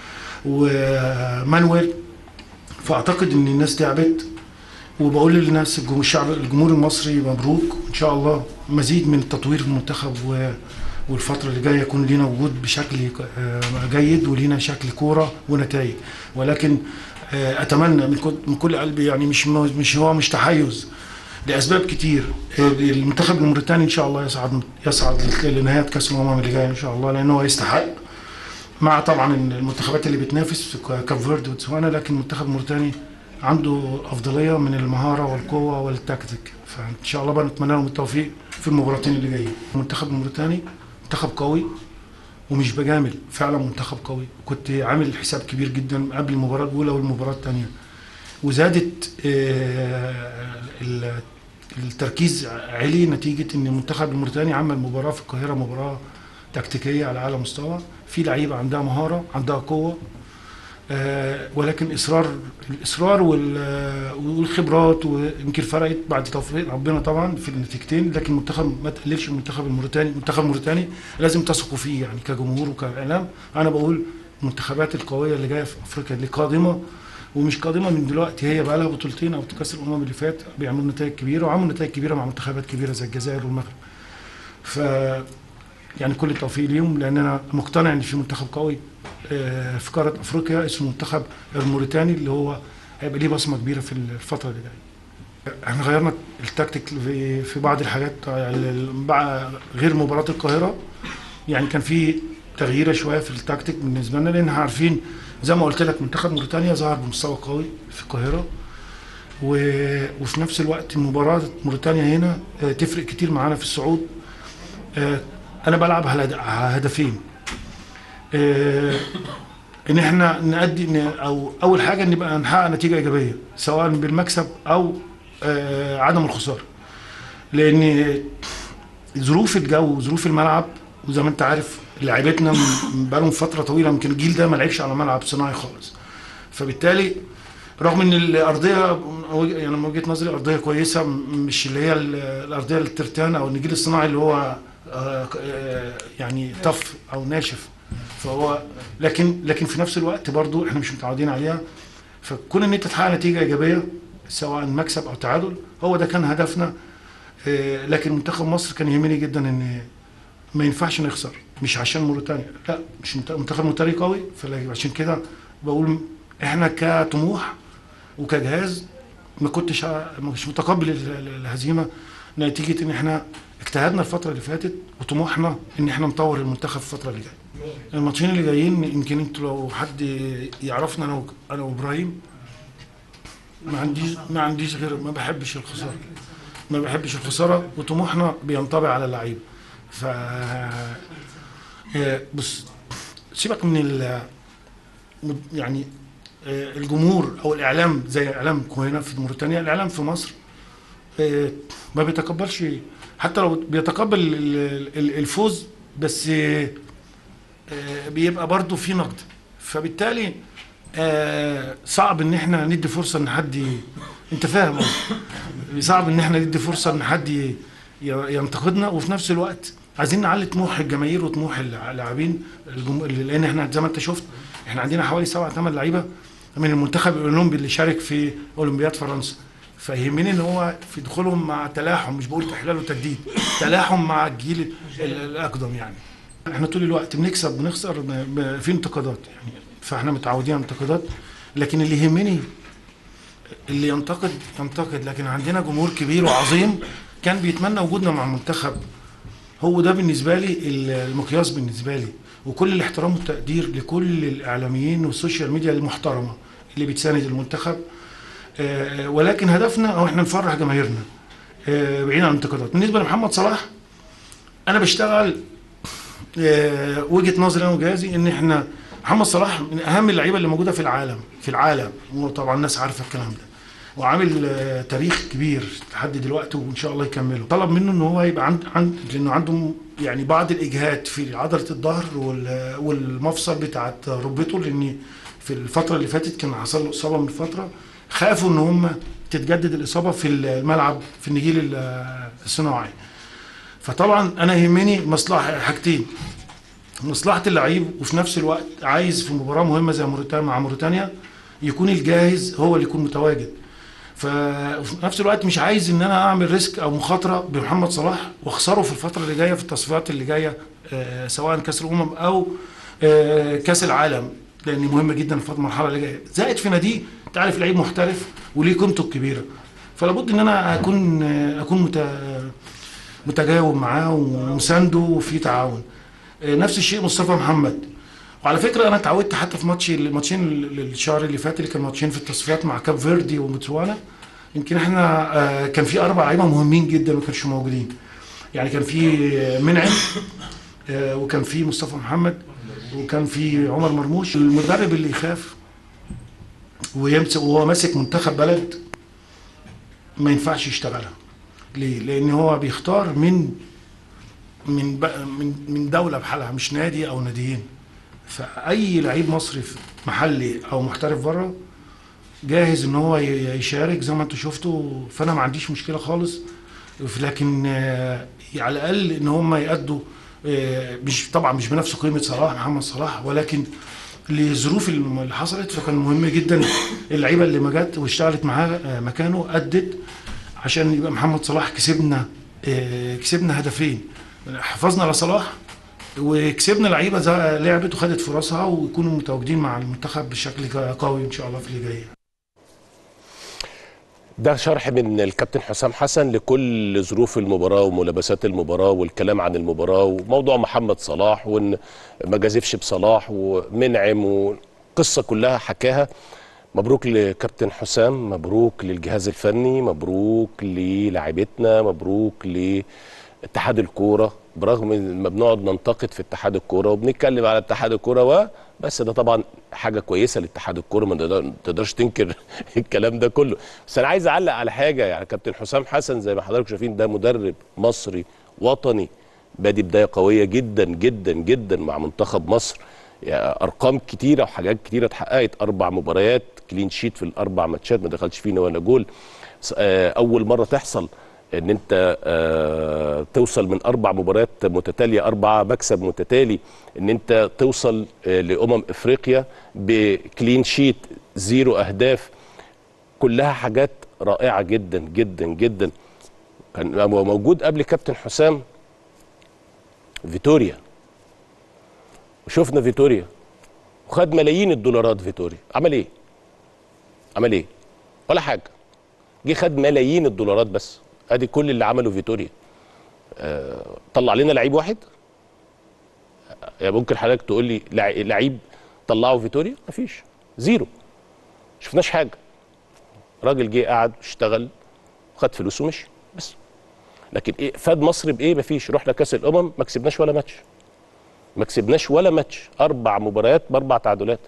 ومانويل فاعتقد ان الناس تعبت وبقول للناس الجمهور الشعب الجمهور المصري مبروك وان شاء الله مزيد من التطوير في المنتخب و والفترة اللي جاية يكون لينا وجود بشكل آه، جيد ولينا شكل كورة ونتائج ولكن آه، أتمنى من كل من كل قلبي يعني مش مش هو مش تحيز لأسباب كتير آه، المنتخب الموريتاني إن شاء الله يصعد يصعد لنهاية كأس الأمم اللي جاية إن شاء الله لأنه هو يستحق مع طبعا المنتخبات اللي بتنافس في كاب فيرد وتسوانا لكن المنتخب الموريتاني عنده افضليه من المهاره والقوه والتكتيك فان شاء الله بقى نتمنى لهم التوفيق في المباراتين اللي جايين المنتخب الموريتاني منتخب قوي ومش بجامل فعلا منتخب قوي كنت عامل حساب كبير جدا قبل المباراه الاولى والمباراه الثانيه وزادت آه، ال- التركيز علي نتيجه ان المنتخب الموريتاني عمل مباراه في القاهره مباراه تكتيكيه على اعلى مستوى في لعيبه عندها مهاره عندها قوه آه، ولكن اصرار الاصرار وال- والخبرات ويمكن فرقت بعد توفيق ربنا طبعا في النتيجتين لكن المنتخب ما تقللش المنتخب الموريتاني المنتخب الموريتاني لازم تثقوا فيه يعني كجمهور وكاعلام انا بقول المنتخبات القويه اللي جايه في افريقيا اللي قادمه ومش قادمه من دلوقتي هي بقى لها بطولتين او كاس الامم اللي فات بيعملوا نتائج كبيره وعملوا نتائج كبيره مع منتخبات كبيره زي الجزائر والمغرب ف يعني كل التوفيق ليهم لان انا مقتنع ان في منتخب قوي آه، في قاره افريقيا اسمه المنتخب الموريتاني اللي هو هيبقى ليه بصمه كبيره في الفتره اللي جايه. احنا غيرنا التكتيك في في بعض الحاجات يعني بع- غير مباراه القاهره يعني كان في تغييره شويه في التكتيك بالنسبه لنا لان احنا عارفين زي ما قلت لك منتخب موريتانيا ظهر بمستوى قوي في القاهره و... وفي نفس الوقت مباراه موريتانيا هنا آه، تفرق كتير معانا في الصعود آه، انا بلعب على على هدفين آه، ان احنا نأدي إن- او اول حاجه نبقى نحقق نتيجه ايجابيه سواء بالمكسب او آه، عدم الخساره لان ظروف الجو وظروف الملعب وزي ما انت عارف لعيبتنا من- بقالهم فتره طويله يمكن الجيل ده ما لعبش على ملعب صناعي خالص فبالتالي رغم ان الارضيه يعني من وجهه نظري ارضيه كويسه م- مش اللي هي ال- الارضيه الترتان او النجيل الصناعي اللي هو آه، آه، يعني طف او ناشف فهو لكن لكن في نفس الوقت برضو احنا مش متعودين عليها فكون ان انت تحقق نتيجه ايجابيه سواء مكسب او تعادل هو ده كان هدفنا آه، لكن منتخب مصر كان يهمني جدا ان ما ينفعش نخسر مش عشان موريتانيا لا مش منت- منتخب موريتاني قوي فعشان كده بقول احنا كطموح وكجهاز ما كنتش ع- مش متقبل ال- ال- الهزيمه نتيجه ان احنا اجتهدنا الفتره اللي فاتت وطموحنا ان احنا نطور المنتخب الفتره اللي جايه الماتشين اللي جايين يمكن انتوا لو حد يعرفنا انا و- انا وابراهيم ما عنديش ما عنديش غير ما بحبش الخساره ما بحبش الخساره وطموحنا بينطبع على اللعيبه ف آه، بص سيبك من ال يعني آه، الجمهور او الاعلام زي اعلامكم هنا في موريتانيا الاعلام في مصر آه، ما بيتقبلش حتى لو بيتقبل ال- ال- الفوز بس آه، آه، بيبقى برضه في نقد فبالتالي آه، صعب ان احنا ندي فرصه ان حد ي- انت فاهم قصدي؟ صعب ان احنا ندي فرصه ان حد ي- ي- ينتقدنا وفي نفس الوقت عايزين نعلي طموح الجماهير وطموح اللاعبين الجم- لان احنا زي ما انت شفت احنا عندنا حوالي سبع ثمان لعيبه من المنتخب الاولمبي اللي شارك في اولمبياد فرنسا فيهمني ان هو في دخولهم مع تلاحم مش بقول تحليل وتجديد تلاحم مع الجيل ال- الاقدم يعني احنا طول الوقت بنكسب بنخسر ب- ب- في انتقادات يعني فاحنا متعودين على انتقادات لكن اللي يهمني اللي ينتقد ينتقد لكن عندنا جمهور كبير وعظيم كان بيتمنى وجودنا مع المنتخب هو ده بالنسبه لي المقياس بالنسبه لي وكل الاحترام والتقدير لكل الاعلاميين والسوشيال ميديا المحترمه اللي بتساند المنتخب آه، ولكن هدفنا هو احنا نفرح جماهيرنا آه، بعيد عن الانتقادات بالنسبه لمحمد صلاح انا بشتغل آه، وجهه نظري انا وجهازي ان احنا محمد صلاح من اهم اللعيبه اللي موجوده في العالم في العالم وطبعا الناس عارفه الكلام ده وعامل آه، تاريخ كبير لحد دلوقتي وان شاء الله يكمله طلب منه ان هو يبقى عند عند لانه عنده يعني بعض الاجهاد في عضله الظهر وال- والمفصل بتاعت ركبته لان في الفتره اللي فاتت كان حصل له اصابه من فتره خافوا ان هم تتجدد الاصابه في الملعب في النجيل ال- الصناعي فطبعا انا يهمني مصلحه حاجتين مصلحه اللعيب وفي نفس الوقت عايز في مباراه مهمه زي موريتانيا مع موريتانيا يكون الجاهز هو اللي يكون متواجد ففي نفس الوقت مش عايز ان انا اعمل ريسك او مخاطره بمحمد صلاح واخسره في الفتره اللي جايه في التصفيات اللي جايه آه، سواء كاس الامم او آه، كاس العالم لان مهم جدا في المرحله اللي جايه زائد في ناديه انت عارف لعيب محترف وليه قيمته الكبيره فلابد ان انا اكون آه، اكون مت- متجاوب معاه ومسانده وفي تعاون آه، نفس الشيء مصطفى محمد وعلى فكره انا اتعودت حتى في ماتش الماتشين ال- الشهر اللي فات اللي كان ماتشين في التصفيات مع كاب فيردي وبوتسوانا يمكن احنا آه، كان في اربع لعيبه مهمين جدا ما كانش موجودين يعني كان في آه، منعم آه، وكان في مصطفى محمد وكان في عمر مرموش المدرب اللي يخاف ويمسك وهو ماسك منتخب بلد ما ينفعش يشتغلها ليه؟ لان هو بيختار من من بق- من من دوله بحالها مش نادي او ناديين فاي لعيب مصري في- محلي او محترف بره جاهز ان هو ي- يشارك زي ما انتم شفتوا فانا ما عنديش مشكله خالص لكن آه، على الاقل ان هم يأدوا آه، مش طبعا مش بنفس قيمه صلاح محمد صلاح ولكن لظروف الم- اللي حصلت فكان مهم جدا اللعيبه اللي ما جت واشتغلت معاه آه، مكانه ادت عشان يبقى محمد صلاح كسبنا آه، كسبنا هدفين حافظنا على صلاح وكسبنا لعيبه زي- لعبت وخدت فرصها ويكونوا متواجدين مع المنتخب بشكل قوي ان شاء الله في اللي جاي ده شرح من الكابتن حسام حسن لكل ظروف المباراة وملابسات المباراة والكلام عن المباراة وموضوع محمد صلاح وان ما جازفش بصلاح ومنعم والقصة كلها حكاها مبروك لكابتن حسام مبروك للجهاز الفني مبروك للاعيبتنا مبروك لاتحاد الكورة برغم ان ما بنقعد ننتقد في اتحاد الكورة وبنتكلم على اتحاد الكورة و بس ده طبعا حاجة كويسة لاتحاد الكورة ما نقدر- تقدرش تنكر الكلام ده كله بس انا عايز اعلق على حاجة يعني كابتن حسام حسن زي ما حضراتكم شايفين ده مدرب مصري وطني بادي بداية قوية جدا جدا جدا مع منتخب مصر يعني ارقام كتيره وحاجات كتيره اتحققت اربع مباريات كلين شيت في الاربع ماتشات ما دخلش فينا ولا جول س- آه، اول مره تحصل ان انت آه، توصل من اربع مباريات متتاليه اربعه مكسب متتالي ان انت توصل آه، لامم افريقيا بكلين شيت زيرو اهداف كلها حاجات رائعه جدا جدا جدا كان موجود قبل كابتن حسام فيتوريا وشفنا فيتوريا وخد ملايين الدولارات فيتوريا عمل ايه عمل ايه ولا حاجه جه خد ملايين الدولارات بس ادي كل اللي عمله فيتوريا آه طلع لنا لعيب واحد يعني ممكن حضرتك تقول لي لع- لعيب طلعه فيتوريا مفيش زيرو شفناش حاجه راجل جه قعد اشتغل خد فلوسه ومشي بس لكن ايه فاد مصر بايه مفيش رحنا كاس الامم ما كسبناش ولا ماتش ما كسبناش ولا ماتش اربع مباريات باربع تعادلات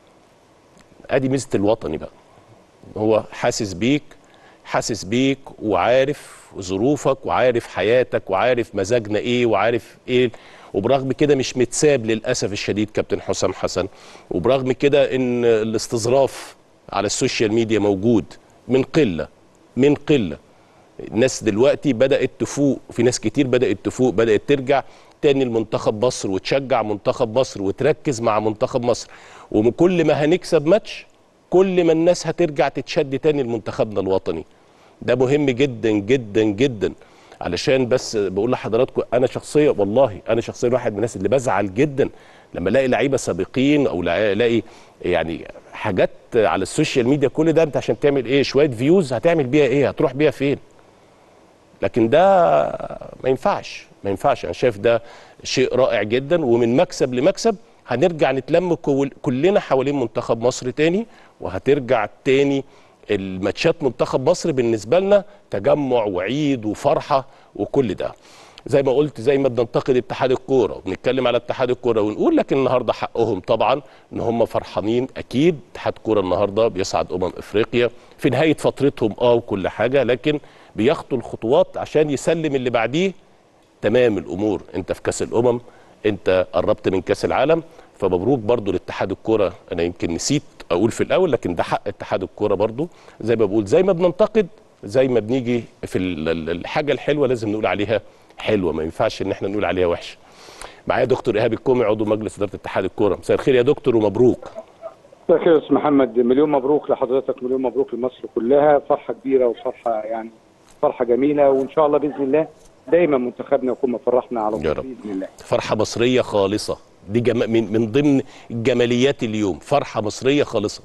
ادي ميزه الوطني بقى هو حاسس بيك حاسس بيك وعارف ظروفك وعارف حياتك وعارف مزاجنا ايه وعارف ايه وبرغم كده مش متساب للاسف الشديد كابتن حسام حسن وبرغم كده ان الاستظراف على السوشيال ميديا موجود من قله من قله الناس دلوقتي بدات تفوق في ناس كتير بدات تفوق بدات ترجع تاني لمنتخب مصر وتشجع منتخب مصر وتركز مع منتخب مصر وكل ما هنكسب ماتش كل ما الناس هترجع تتشد تاني لمنتخبنا الوطني ده مهم جدا جدا جدا علشان بس بقول لحضراتكم انا شخصيا والله انا شخصيا واحد من الناس اللي بزعل جدا لما الاقي لعيبه سابقين او الاقي يعني حاجات على السوشيال ميديا كل ده انت عشان تعمل ايه شويه فيوز هتعمل بيها ايه هتروح بيها فين لكن ده ما ينفعش ما ينفعش انا شايف ده شيء رائع جدا ومن مكسب لمكسب هنرجع نتلم كل- كلنا حوالين منتخب مصر تاني وهترجع تاني الماتشات منتخب مصر بالنسبه لنا تجمع وعيد وفرحه وكل ده زي ما قلت زي ما بننتقد اتحاد الكوره وبنتكلم على اتحاد الكوره ونقول لكن النهارده حقهم طبعا ان هم فرحانين اكيد اتحاد كوره النهارده بيصعد امم افريقيا في نهايه فترتهم اه وكل حاجه لكن بياخدوا الخطوات عشان يسلم اللي بعديه تمام الامور انت في كاس الامم انت قربت من كاس العالم فمبروك برضو لاتحاد الكوره انا يمكن نسيت اقول في الاول لكن ده حق اتحاد الكوره برضو زي ما بقول زي ما بننتقد زي ما بنيجي في ال- ال- الحاجه الحلوه لازم نقول عليها حلوه ما ينفعش ان احنا نقول عليها وحشه معايا دكتور ايهاب الكومي عضو مجلس اداره اتحاد الكوره مساء الخير يا دكتور ومبروك مساء الخير يا استاذ محمد مليون مبروك لحضرتك مليون مبروك لمصر كلها فرحه كبيره وفرحه يعني فرحه جميله وان شاء الله باذن الله دايما منتخبنا يكون مفرحنا على يا طول رب. باذن الله فرحه مصريه خالصه دي جم... من من ضمن جماليات اليوم فرحه مصريه خالصه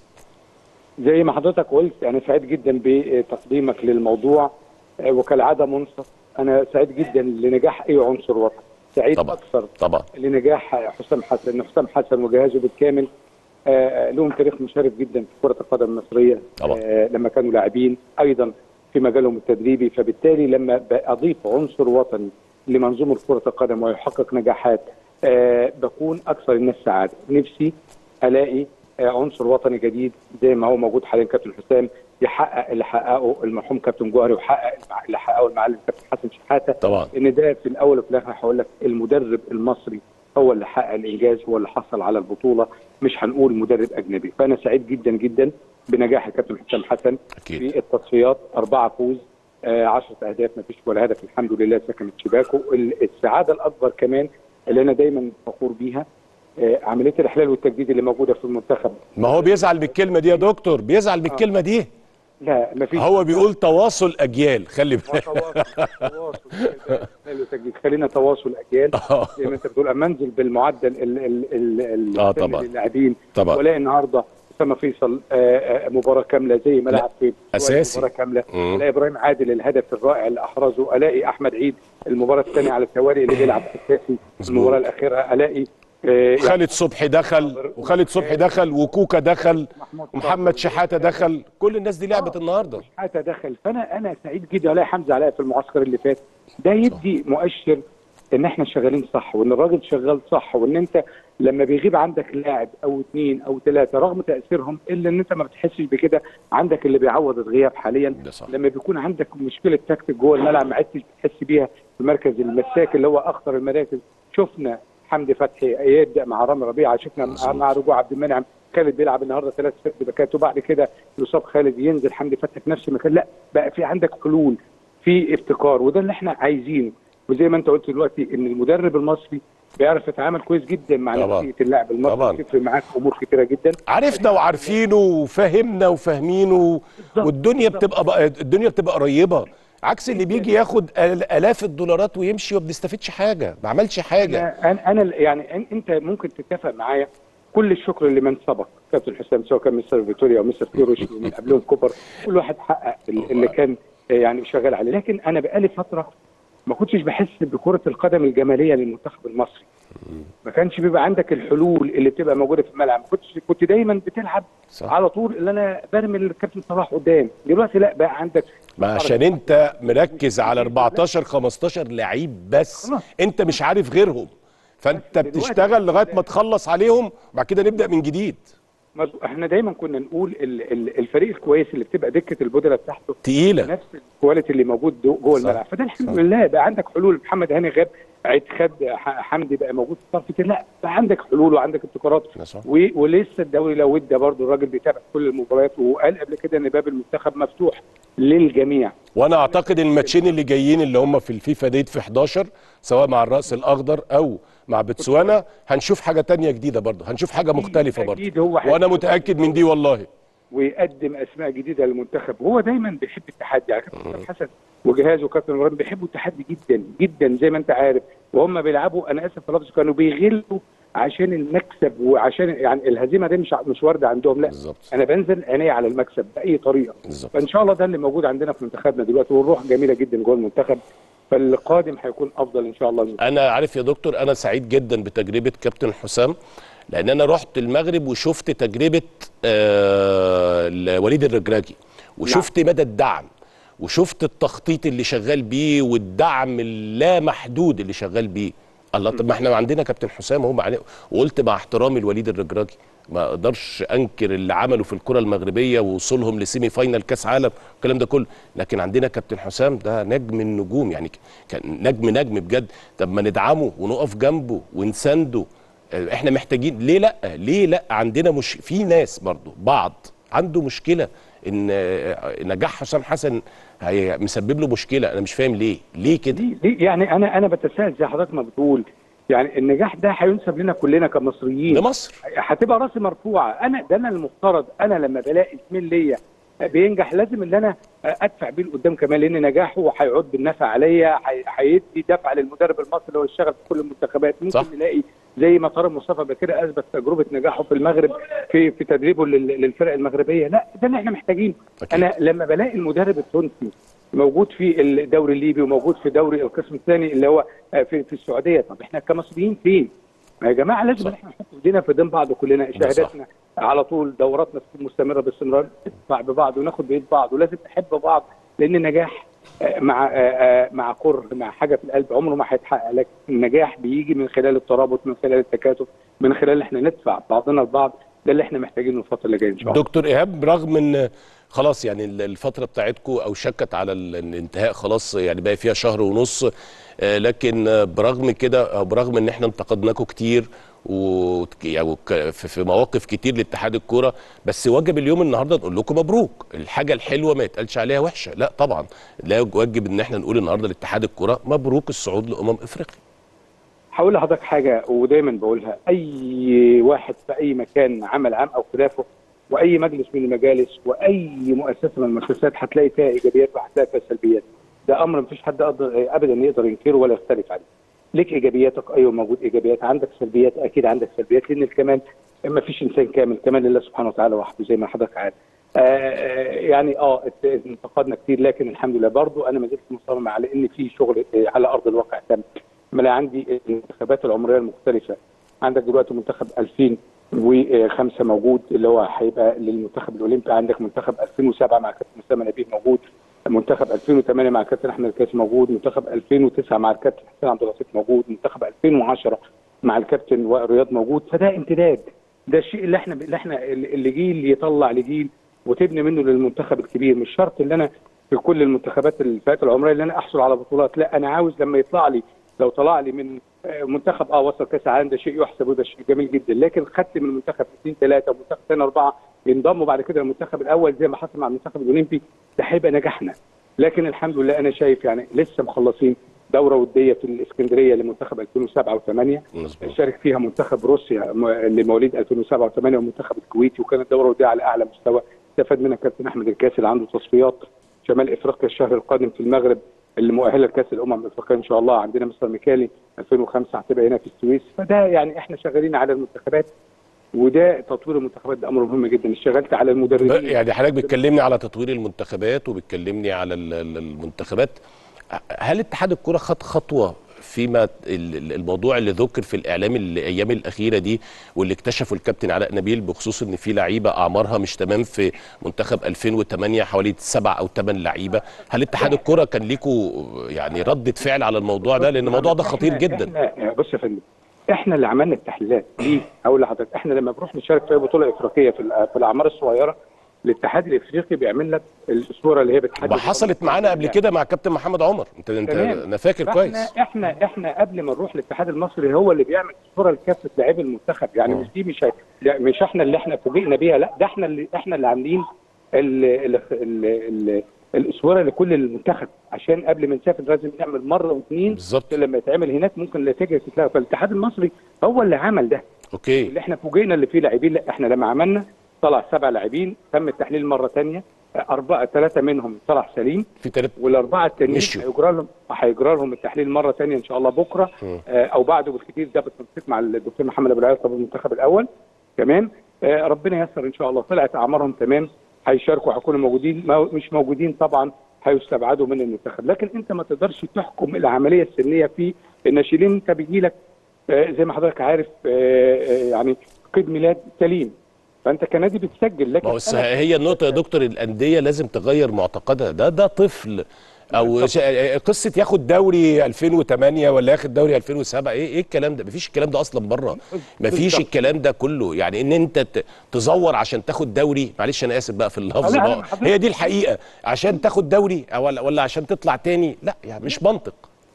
زي ما حضرتك قلت انا سعيد جدا بتقديمك للموضوع آه، وكالعاده منصف انا سعيد جدا لنجاح اي عنصر وطني سعيد طبعا. اكثر طبعا لنجاح حسام حسن ان حسام حسن وجهازه بالكامل آه، لهم تاريخ مشرف جدا في كره القدم المصريه طبعا. آه، لما كانوا لاعبين ايضا في مجالهم التدريبي فبالتالي لما اضيف عنصر وطني لمنظومه كره القدم ويحقق نجاحات آه، بكون اكثر الناس سعاده نفسي الاقي آه، عنصر وطني جديد زي ما هو موجود حاليا كابتن حسام يحقق اللي حققه المرحوم كابتن جوهري ويحقق اللي حققه المعلم كابتن حسن شحاته طبعا ان ده في الاول وفي الاخر هقول لك المدرب المصري هو اللي حقق الانجاز هو اللي حصل على البطوله مش هنقول مدرب اجنبي فانا سعيد جدا جدا بنجاح الكابتن حسام حسن اكيد في التصفيات أربعة فوز آه 10 أهداف ما فيش ولا هدف الحمد لله سكنت شباكه ال- السعادة الأكبر كمان اللي أنا دايما فخور بيها آه عملية الإحلال والتجديد اللي موجودة في المنتخب ما هو بيزعل بالكلمه دي يا دكتور بيزعل بالكلمه دي لا ما فيش هو بيقول تواصل اجيال خلي بالك تواصل تواصل إحلال وتجديد خلينا تواصل أجيال آه. زي ما أنت بتقول أما أنزل بالمعدل ال ال ال ال آه السن طبعا. للاعبين طبعا ولاقي النهارده اسامه فيصل آه، آه، مباراه كامله زي ما لا، لعب في أساسي. مباراه كامله مم. الاقي ابراهيم عادل الهدف الرائع اللي احرزه الاقي احمد عيد المباراه الثانيه على التوالي اللي بيلعب اساسي مظبوط. المباراه الاخيره الاقي آه، يعني خالد صبحي دخل وخالد صبحي دخل وكوكا دخل محمود ومحمد شحاته دخل كل الناس دي لعبت النهارده حتى دخل فانا انا سعيد جدا الاقي حمزه علاء في المعسكر اللي فات ده يدي مؤشر ان احنا شغالين صح وان الراجل شغال صح وان انت لما بيغيب عندك لاعب او اثنين او ثلاثه رغم تاثيرهم الا ان انت ما بتحسش بكده عندك اللي بيعوض الغياب حاليا ده صح لما بيكون عندك مشكله تكتيك جوه الملعب ما عدتش بتحس بيها في مركز المساك اللي هو اخطر المراكز شفنا حمدي فتحي يبدا مع رامي ربيعه شفنا مع, مظبوط. مع رجوع عبد المنعم خالد بيلعب النهارده ثلاث ست باكات وبعد كده يصاب خالد ينزل حمدي فتحي في نفس المكان لا بقى في عندك حلول في ابتكار وده اللي احنا عايزينه وزي ما انت قلت دلوقتي ان المدرب المصري بيعرف يتعامل كويس جدا مع طبعا. نفسيه اللاعب طبعا. المصري تفرق معاك في امور كتيره جدا عرفنا وعارفينه وفهمنا وفاهمينه والدنيا بتبقى بقى الدنيا بتبقى قريبه عكس اللي بيجي ياخد آل- الاف الدولارات ويمشي وما بنستفدش حاجه ما عملش حاجه انا انا يعني أن- انت ممكن تتفق معايا كل الشكر لمن سبق كابتن حسام سواء كان مستر فيتوريا او مستر كيروش ومن قبلهم كوبر كل واحد حقق ال- اللي كان يعني شغال عليه لكن انا بقالي فتره ما كنتش بحس بكره القدم الجماليه للمنتخب المصري ما كانش بيبقى عندك الحلول اللي بتبقى موجوده في الملعب ما كنتش كنت دايما بتلعب صح. على طول اللي انا برمي الكابتن صلاح قدام دلوقتي لا بقى عندك ما عشان انت مركز على 14 15 لعيب بس خلاص. انت مش عارف غيرهم فانت دلوقتي- بتشتغل لغايه ما تخلص عليهم وبعد كده نبدا من جديد مظبوط. احنا دايما كنا نقول ال- ال- الفريق الكويس اللي بتبقى دكه البودره بتاعته تقيله نفس الكواليتي اللي موجود دو- جوه صح. الملعب فده الحمد صح. لله بقى عندك حلول محمد هاني غاب عيد خد ح- حمدي بقى موجود في الصف التاني. لا بقى عندك حلول وعندك ابتكارات ده صح. و- ولسه الدوري لو ادى برضه الراجل بيتابع كل المباريات وقال قبل كده ان باب المنتخب مفتوح للجميع وانا اعتقد الماتشين اللي جايين اللي هم في الفيفا ديت في 11 سواء مع الراس الاخضر او مع بتسوانا هنشوف حاجه تانية جديده برضه هنشوف حاجه مختلفه برضه أكيد هو وانا هيبقى- متاكد من دي والله ويقدم اسماء جديده للمنتخب وهو دايما بيحب التحدي على كابتن حسام حسن وجهازه وكابتن ابراهيم بيحبوا التحدي جدا جدا زي ما انت عارف وهم بيلعبوا انا اسف في اللفظ كانوا بيغلوا عشان المكسب وعشان يعني الهزيمه دي مش مش وارده عندهم لا بالظبط انا بنزل عيني على المكسب باي طريقه بالظبط فان شاء الله ده اللي موجود عندنا في منتخبنا دلوقتي والروح جميله جدا جوه المنتخب فالقادم هيكون افضل ان شاء الله انا عارف يا دكتور انا سعيد جدا بتجربه كابتن حسام لان انا رحت المغرب وشفت تجربه آه وليد الرجراجي وشفت مدى الدعم وشفت التخطيط اللي شغال بيه والدعم اللا محدود اللي شغال بيه الله طب ما احنا عندنا كابتن حسام هم عليه وقلت مع احترامي لوليد الرجراجي ما اقدرش انكر اللي عمله في الكره المغربيه ووصولهم لسيمي فاينال كاس عالم الكلام ده كله لكن عندنا كابتن حسام ده نجم النجوم يعني كان نجم نجم بجد طب ما ندعمه ونقف جنبه ونسنده آه، احنا محتاجين ليه لا ليه لا عندنا مش في ناس برضو بعض عنده مشكله ان آه، نجاح حسام حسن هي مسبب له مشكله انا مش فاهم ليه ليه كده دي دي يعني انا انا بتساءل زي حضرتك ما بتقول يعني النجاح ده هينسب لنا كلنا كمصريين لمصر هتبقى راسي مرفوعه انا ده انا المفترض انا لما بلاقي زميل ليا بينجح لازم ان انا ادفع بيه لقدام كمان لان نجاحه هيعود بالنفع عليا هي- هيدي دفع للمدرب المصري اللي هو يشتغل في كل المنتخبات ممكن صح. نلاقي زي ما طارق مصطفى بكير اثبت تجربه نجاحه في المغرب في في تدريبه لل- للفرق المغربيه لا ده اللي احنا محتاجينه أكيد. انا لما بلاقي المدرب التونسي موجود في الدوري الليبي وموجود في دوري القسم الثاني اللي هو في في السعوديه طب احنا كمصريين فين؟ ما يا جماعه لازم صح. احنا نحط ايدينا في ايدين بعض كلنا ده صح. شهاداتنا على طول دوراتنا تكون مستمره باستمرار ندفع ببعض وناخد بايد بعض ولازم نحب بعض لان النجاح آه، مع آه، آه، مع كره مع حاجه في القلب عمره ما هيتحقق لكن النجاح بيجي من خلال الترابط من خلال التكاتف من خلال احنا ندفع بعضنا البعض ده اللي احنا محتاجينه الفتره اللي جايه ان شاء الله دكتور ايهاب رغم ان خلاص يعني ال- الفتره بتاعتكم او شكت على ال- الانتهاء خلاص يعني بقى فيها شهر ونص آه، لكن آه، برغم كده آه، برغم ان احنا انتقدناكم كتير و يعني وك- في في مواقف كتير لاتحاد الكوره بس واجب اليوم النهارده نقول لكم مبروك الحاجه الحلوه ما يتقالش عليها وحشه لا طبعا لا واجب ان احنا نقول النهارده لاتحاد الكوره مبروك الصعود لامم افريقيا هقول لحضرتك حاجه ودايما بقولها اي واحد في اي مكان عمل عام او خلافه واي مجلس من المجالس واي مؤسسه من المؤسسات هتلاقي فيها ايجابيات وهتلاقي فيها سلبيات ده امر مفيش حد أقدر ابدا يقدر ينكره ولا يختلف عليه ليك ايجابياتك ايوه موجود ايجابيات عندك سلبيات اكيد عندك سلبيات لان الكمال ما فيش انسان كامل كمال لله سبحانه وتعالى وحده زي ما حضرتك عارف آه آه، يعني اه ات- انتقدنا كتير لكن الحمد لله برضو انا ما زلت مصمم على ان في شغل آه، على ارض الواقع تم ما لا عندي الانتخابات العمريه المختلفه عندك دلوقتي منتخب 2005 موجود اللي هو هيبقى للمنتخب الاولمبي عندك منتخب 2007 مع كابتن اسامه نبيه موجود منتخب 2008 مع كابتن احمد الكاس موجود منتخب 2009 مع الكابتن حسين عبد اللطيف موجود منتخب 2010 مع الكابتن وائل رياض موجود فده امتداد ده الشيء اللي احنا اللي احنا اللي جيل يطلع لجيل وتبني منه للمنتخب الكبير مش شرط ان انا في كل المنتخبات الفئات العمريه اللي انا احصل على بطولات لا انا عاوز لما يطلع لي لو طلع لي من آه، منتخب اه وصل كاس العالم ده شيء يحسب وده شيء جميل جدا لكن خدت من منتخب اثنين ثلاثه ومنتخب ثاني اربعه ينضموا بعد كده للمنتخب الاول زي ما حصل مع المنتخب الاولمبي ده هيبقى نجاحنا لكن الحمد لله انا شايف يعني لسه مخلصين دوره وديه في الاسكندريه لمنتخب 2007 و8 مظبوط شارك فيها منتخب روسيا م- لمواليد 2007 و8 والمنتخب الكويتي وكانت دوره وديه على اعلى مستوى استفاد منها كابتن احمد الكاسي اللي عنده تصفيات شمال افريقيا الشهر القادم في المغرب اللي مؤهله لكاس الامم الافريقيه ان شاء الله عندنا مستر ميكالي 2005 هتبقى هنا في السويس فده يعني احنا شغالين على المنتخبات وده تطوير المنتخبات ده امر مهم جدا اشتغلت على ب- المدربين يعني حضرتك بتكلمني على تطوير المنتخبات وبتكلمني على ال- ال- المنتخبات هل اتحاد الكرة خد خطوة فيما ال- ال- الموضوع اللي ذكر في الاعلام الايام الاخيره دي واللي اكتشفه الكابتن علاء نبيل بخصوص ان في لعيبه اعمارها مش تمام في منتخب 2008 حوالي سبع او ثمان لعيبه هل اتحاد الكرة كان ليكوا يعني ردة فعل على الموضوع ده لان الموضوع ده خطير إحنا- جدا احنا بص يا فندم احنا اللي عملنا التحليلات ليه؟ هقول لحضرتك احنا لما بنروح نشارك في أي بطوله افريقيه في الأ- في الاعمار الصغيره الاتحاد الافريقي بيعمل لك الصوره اللي هي بتحدد وحصلت معانا قبل كده مع كابتن محمد عمر انت انت تمام. انا فاكر فإحنا- كويس احنا احنا قبل ما نروح الاتحاد المصري هو اللي بيعمل الصوره لكافه لاعبي المنتخب يعني مم. مش دي مش هي- لا، مش احنا اللي احنا فوجئنا بيها لا ده احنا اللي احنا اللي عاملين ال ال ال ال الاسوره لكل المنتخب عشان قبل ما نسافر لازم نعمل مره واثنين بالظبط لما يتعمل هناك ممكن النتيجه تتلغى فالاتحاد المصري هو اللي عمل ده اوكي اللي احنا فوجئنا اللي فيه لاعبين لا احنا لما عملنا طلع سبع لاعبين تم التحليل مره ثانيه اربعه ثلاثه منهم طلع سليم في ثلاث والاربعه التانيين مشيوا. هيجرى لهم هيجرى لهم التحليل مره ثانيه ان شاء الله بكره مم. آه او بعده بالكثير ده بالتنسيق مع الدكتور محمد ابو العيال طبيب المنتخب الاول تمام آه ربنا ييسر ان شاء الله طلعت اعمارهم تمام هيشاركوا هيكونوا موجودين ما مش موجودين طبعا هيستبعدوا من المنتخب لكن انت ما تقدرش تحكم العمليه السنيه في الناشئين انت بيجي لك آه زي ما حضرتك عارف آه آه يعني قيد ميلاد سليم فانت كنادي بتسجل لكن ما هو الس- أنا- هي النقطة يا دكتور الأندية لازم تغير معتقدها ده ده طفل أو ش- قصة ياخد دوري 2008 ولا ياخد دوري 2007 إيه إيه الكلام ده؟ مفيش الكلام ده أصلا بره مفيش بالظبط. الكلام ده كله يعني إن أنت ت- تزور عشان تاخد دوري معلش أنا آسف بقى في اللفظ لا، لا، بقى حضرتك- هي دي الحقيقة عشان تاخد دوري أو ولا ولا عشان تطلع تاني لا يعني مش منطق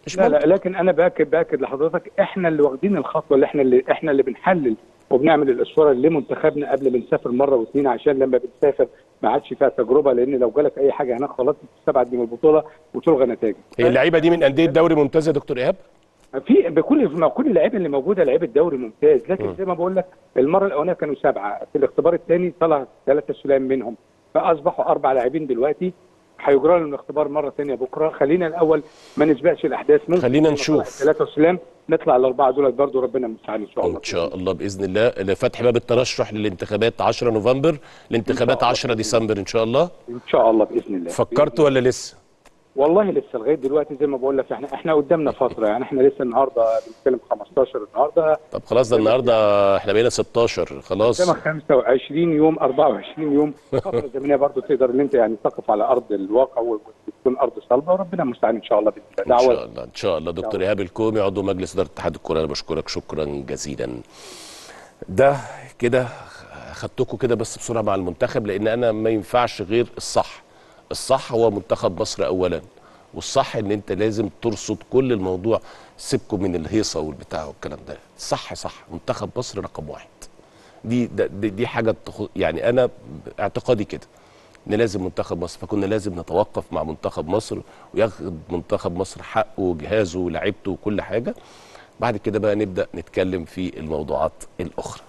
مش لا لا منطق. لكن انا باكد باكد لحضرتك احنا اللي واخدين الخطوه اللي احنا اللي احنا اللي بنحلل وبنعمل الاسوره لمنتخبنا قبل ما نسافر مره واثنين عشان لما بنسافر ما عادش فيها تجربه لان لو جالك اي حاجه هناك خلاص تستبعد من البطوله وتلغى نتائجك. هي اللعيبه دي من انديه دوري ممتاز يا دكتور ايهاب في بكل ما كل اللعيبه اللي موجوده لعيبه دوري ممتاز لكن زي ما بقول لك المره الاولانيه كانوا سبعه في الاختبار الثاني طلع ثلاثه سلام منهم فاصبحوا اربع لاعبين دلوقتي هيجرى لهم الاختبار مره ثانيه بكره خلينا الاول ما نسبقش الاحداث ممكن خلينا لما نشوف. طلع ثلاثه سلام نطلع الاربعه دول برضه ربنا المستعان ان شاء الله ان شاء الله باذن الله لفتح باب الترشح للانتخابات 10 نوفمبر لانتخابات 10 ديسمبر ان شاء الله ان شاء الله باذن الله فكرت ولا لسه والله لسه لغايه دلوقتي زي ما بقول لك احنا احنا قدامنا فتره يعني احنا لسه النهارده بنتكلم 15 النهارده طب خلاص ده النهارده احنا بقينا 16 خلاص قدامك 25 يوم 24 يوم فتره زمنيه برضه تقدر ان انت يعني تقف على ارض الواقع وتكون ارض صلبه وربنا المستعان ان شاء الله باذن الله ان شاء دعوه الله ان شاء الله دكتور ايهاب الكومي عضو مجلس اداره اتحاد الكره انا بشكرك شكرا جزيلا ده كده خدتكم كده بس بسرعه مع المنتخب لان انا ما ينفعش غير الصح الصح هو منتخب مصر اولا والصح ان انت لازم ترصد كل الموضوع سيبكم من الهيصه والبتاع والكلام ده صح صح منتخب مصر رقم واحد دي ده دي, دي حاجه تخ- يعني انا اعتقادي كده ان لازم منتخب مصر فكنا لازم نتوقف مع منتخب مصر وياخد منتخب مصر حقه وجهازه ولاعيبته وكل حاجه بعد كده بقى نبدا نتكلم في الموضوعات الاخرى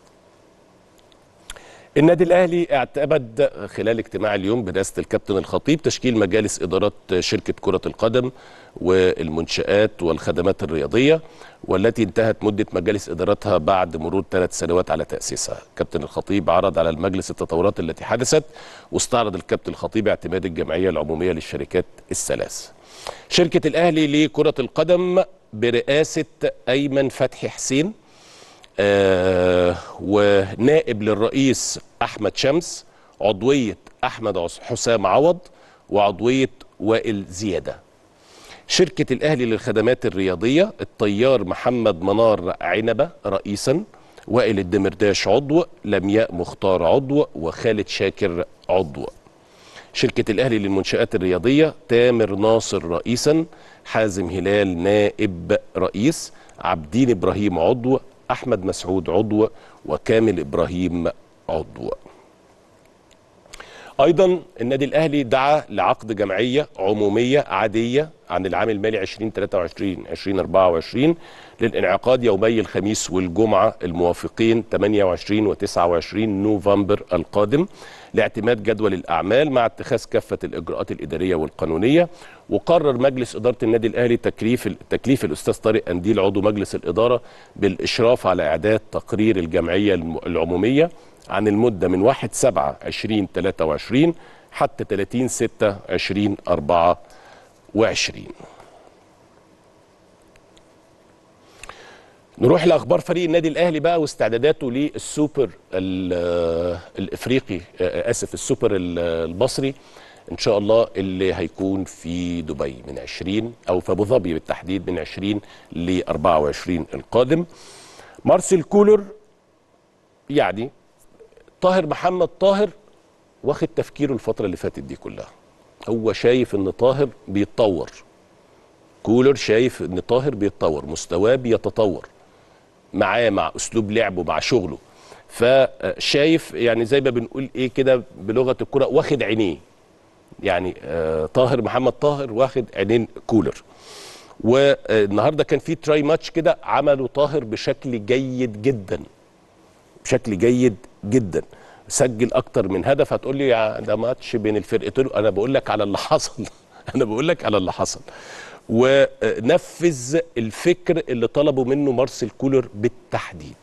النادي الاهلي اعتمد خلال اجتماع اليوم برئاسه الكابتن الخطيب تشكيل مجالس ادارات شركه كره القدم والمنشات والخدمات الرياضيه والتي انتهت مده مجالس ادارتها بعد مرور ثلاث سنوات على تاسيسها. كابتن الخطيب عرض على المجلس التطورات التي حدثت واستعرض الكابتن الخطيب اعتماد الجمعيه العموميه للشركات الثلاث. شركه الاهلي لكره القدم برئاسه ايمن فتحي حسين آه ونائب للرئيس احمد شمس عضويه احمد عس- حسام عوض وعضويه وائل زياده شركه الاهلي للخدمات الرياضيه الطيار محمد منار عنبه رئيسا وائل الدمرداش عضو لمياء مختار عضو وخالد شاكر عضو شركة الأهلي للمنشآت الرياضية تامر ناصر رئيسا حازم هلال نائب رئيس عبدين إبراهيم عضو أحمد مسعود عضو وكامل إبراهيم عضو ايضا النادي الاهلي دعا لعقد جمعيه عموميه عاديه عن العام المالي 2023 2024 للانعقاد يومي الخميس والجمعه الموافقين 28 و 29 نوفمبر القادم لاعتماد جدول الاعمال مع اتخاذ كافه الاجراءات الاداريه والقانونيه وقرر مجلس اداره النادي الاهلي تكليف تكليف الاستاذ طارق انديل عضو مجلس الاداره بالاشراف على اعداد تقرير الجمعيه الم- العموميه عن المدة من 1 7 2023 حتى 30 6 2024 نروح لاخبار فريق النادي الاهلي بقى واستعداداته للسوبر ال- الافريقي آه، اسف السوبر ال- المصري ان شاء الله اللي هيكون في دبي من 20 او في ابو ظبي بالتحديد من 20 ل 24 القادم مارسيل كولر يعني طاهر محمد طاهر واخد تفكيره الفترة اللي فاتت دي كلها هو شايف ان طاهر بيتطور كولر شايف ان طاهر بيتطور مستواه بيتطور معاه مع اسلوب لعبه مع شغله فشايف يعني زي ما بنقول ايه كده بلغه الكره واخد عينيه يعني آه طاهر محمد طاهر واخد عينين كولر والنهارده كان في تراي ماتش كده عمله طاهر بشكل جيد جدا بشكل جيد جدا سجل اكتر من هدف هتقول لي يا ده ماتش بين الفرقتين انا بقول لك على اللي حصل انا بقول لك على اللي حصل ونفذ الفكر اللي طلبه منه مارسيل كولر بالتحديد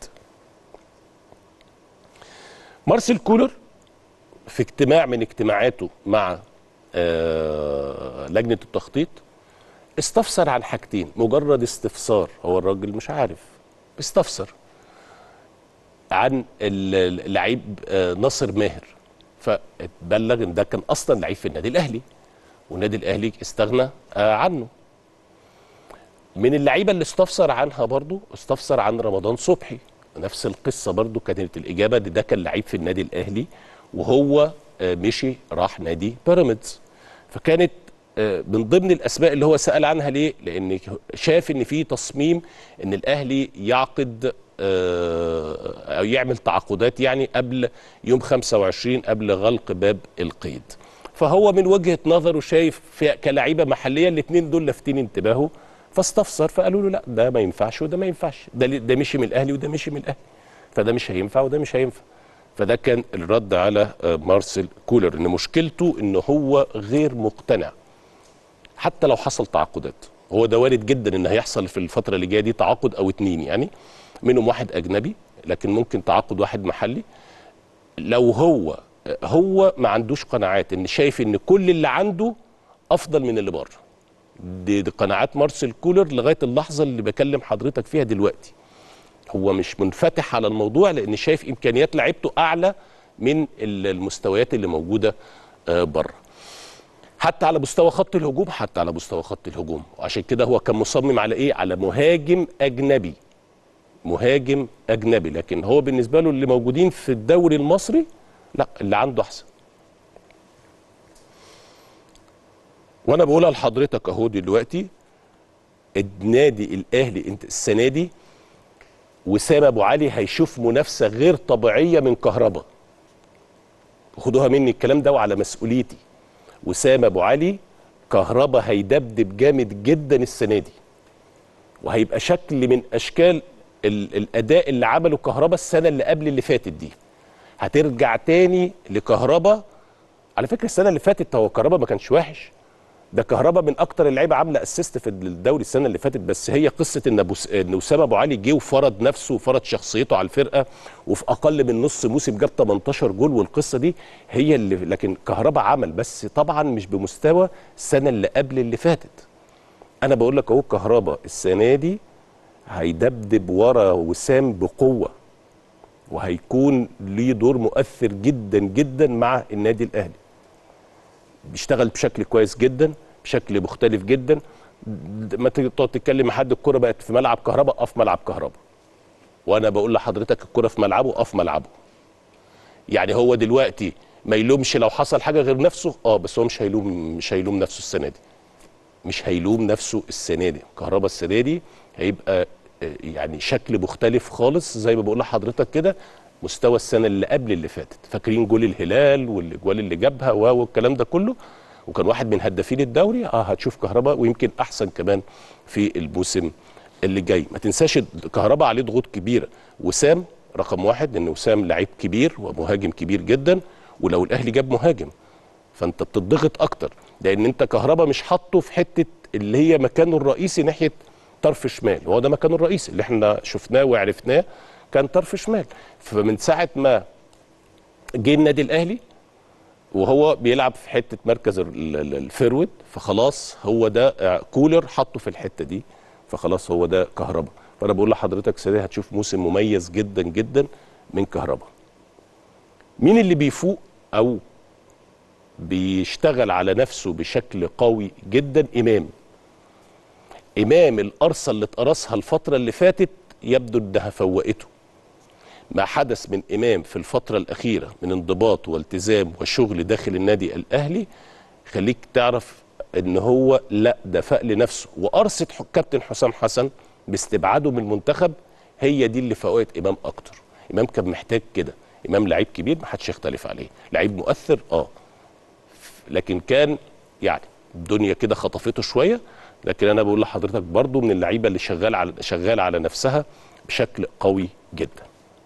مارسيل كولر في اجتماع من اجتماعاته مع آه، لجنه التخطيط استفسر عن حاجتين مجرد استفسار هو الراجل مش عارف استفسر عن ال- اللعيب آه، ناصر ماهر فاتبلغ ان ده كان اصلا لعيب في النادي الاهلي والنادي الاهلي استغنى آه، عنه من اللعيبه اللي استفسر عنها برضو استفسر عن رمضان صبحي نفس القصه برضو كانت الاجابه ان ده كان لعيب في النادي الاهلي وهو آه، مشي راح نادي بيراميدز فكانت آه، من ضمن الاسماء اللي هو سال عنها ليه لان شاف ان في تصميم ان الاهلي يعقد آه، او يعمل تعاقدات يعني قبل يوم 25 قبل غلق باب القيد فهو من وجهه نظره شايف في كلاعيبه محليه الاثنين دول لافتين انتباهه فاستفسر فقالوا له لا ده ما ينفعش وده ما ينفعش ده ده مشي من الاهلي وده مشي من الاهلي فده مش هينفع وده مش هينفع فده كان الرد على آه، مارسيل كولر ان مشكلته ان هو غير مقتنع حتى لو حصل تعاقدات هو ده وارد جدا ان هيحصل في الفتره اللي جايه دي تعاقد او اتنين يعني منهم واحد اجنبي لكن ممكن تعاقد واحد محلي لو هو هو ما عندوش قناعات ان شايف ان كل اللي عنده افضل من اللي بره دي, دي قناعات مارسيل كولر لغايه اللحظه اللي بكلم حضرتك فيها دلوقتي هو مش منفتح على الموضوع لان شايف امكانيات لعيبته اعلى من ال- المستويات اللي موجوده آه، بره حتى على مستوى خط الهجوم حتى على مستوى خط الهجوم وعشان كده هو كان مصمم على ايه على مهاجم اجنبي مهاجم اجنبي لكن هو بالنسبه له اللي موجودين في الدوري المصري لا اللي عنده احسن وانا بقولها لحضرتك اهو دلوقتي النادي الاهلي انت السنه دي وسام ابو علي هيشوف منافسه غير طبيعيه من كهربا خدوها مني الكلام ده وعلى مسؤوليتي وسام ابو علي كهربا هيدبدب جامد جدا السنه دي وهيبقى شكل من اشكال ال- الاداء اللي عمله كهربا السنه اللي قبل اللي فاتت دي هترجع تاني لكهربا على فكره السنه اللي فاتت هو كهربا ما كانش وحش ده كهربا من اكتر اللعيبه عامله اسيست في الدوري السنه اللي فاتت بس هي قصه ان ابو س- ان اسامه ابو علي جه وفرض نفسه وفرض شخصيته على الفرقه وفي اقل من نص موسم جاب 18 جول والقصه دي هي اللي لكن كهربا عمل بس طبعا مش بمستوى السنه اللي قبل اللي فاتت انا بقول لك اهو كهربا السنه دي هيدبدب ورا وسام بقوه وهيكون ليه دور مؤثر جدا جدا مع النادي الاهلي بيشتغل بشكل كويس جدا بشكل مختلف جدا د- ما تيجي تقعد تتكلم مع حد الكره بقت في ملعب كهرباء اه في ملعب كهرباء وانا بقول لحضرتك الكره في ملعبه اه في ملعبه يعني هو دلوقتي ما يلومش لو حصل حاجه غير نفسه اه بس هو مش هيلوم مش هيلوم نفسه السنه دي مش هيلوم نفسه السنه دي كهربا السنه دي هيبقى آه، يعني شكل مختلف خالص زي ما بقول لحضرتك كده مستوى السنه اللي قبل اللي فاتت فاكرين جول الهلال والاجوال اللي جابها و- والكلام ده كله وكان واحد من هدافين الدوري اه هتشوف كهربا ويمكن احسن كمان في الموسم اللي جاي ما تنساش كهربا عليه ضغوط كبيره وسام رقم واحد لان وسام لعيب كبير ومهاجم كبير جدا ولو الاهلي جاب مهاجم فانت بتضغط اكتر لان انت كهربا مش حاطه في حته اللي هي مكانه الرئيسي ناحيه طرف شمال هو ده مكانه الرئيسي اللي احنا شفناه وعرفناه كان طرف شمال فمن ساعه ما جه النادي الاهلي وهو بيلعب في حته مركز ال- ال- الفيرود فخلاص هو ده آه، كولر حطه في الحته دي فخلاص هو ده كهربا فانا بقول لحضرتك سريع هتشوف موسم مميز جدا جدا من كهربا مين اللي بيفوق او بيشتغل على نفسه بشكل قوي جدا امام امام القرصه اللي اتقرصها الفتره اللي فاتت يبدو انها فوقته ما حدث من امام في الفتره الاخيره من انضباط والتزام وشغل داخل النادي الاهلي خليك تعرف ان هو لا ده فاق لنفسه وقرصه ح- كابتن حسام حسن باستبعاده من المنتخب هي دي اللي فوقت امام اكتر امام كان محتاج كده امام لعيب كبير ما حدش يختلف عليه لعيب مؤثر اه لكن كان يعني الدنيا كده خطفته شويه لكن انا بقول لحضرتك برضو من اللعيبه اللي شغال على شغال على نفسها بشكل قوي جدا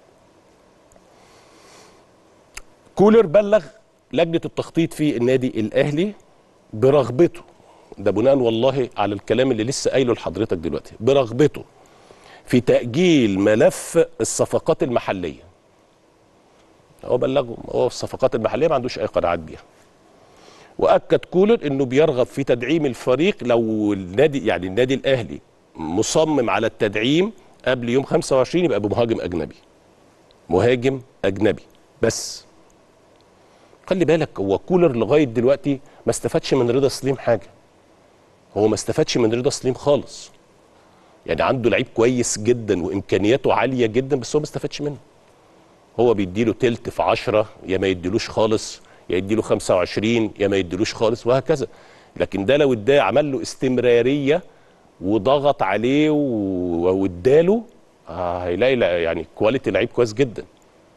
كولر بلغ لجنه التخطيط في النادي الاهلي برغبته ده بناء والله على الكلام اللي لسه قايله لحضرتك دلوقتي برغبته في تاجيل ملف الصفقات المحليه هو بلغهم هو الصفقات المحليه ما عندوش اي قناعات بيها واكد كولر انه بيرغب في تدعيم الفريق لو النادي يعني النادي الاهلي مصمم على التدعيم قبل يوم 25 يبقى بمهاجم اجنبي مهاجم اجنبي بس خلي بالك هو كولر لغايه دلوقتي ما استفادش من رضا سليم حاجه هو ما استفادش من رضا سليم خالص يعني عنده لعيب كويس جدا وامكانياته عاليه جدا بس هو ما استفادش منه هو بيديله تلت في 10 يا ما يديلوش خالص يا يديله 25 يا ما يديلوش خالص وهكذا لكن ده لو اداه عمل له استمراريه وضغط عليه و- واداله آه، هيلاقي لا- يعني كواليتي لعيب كويس جدا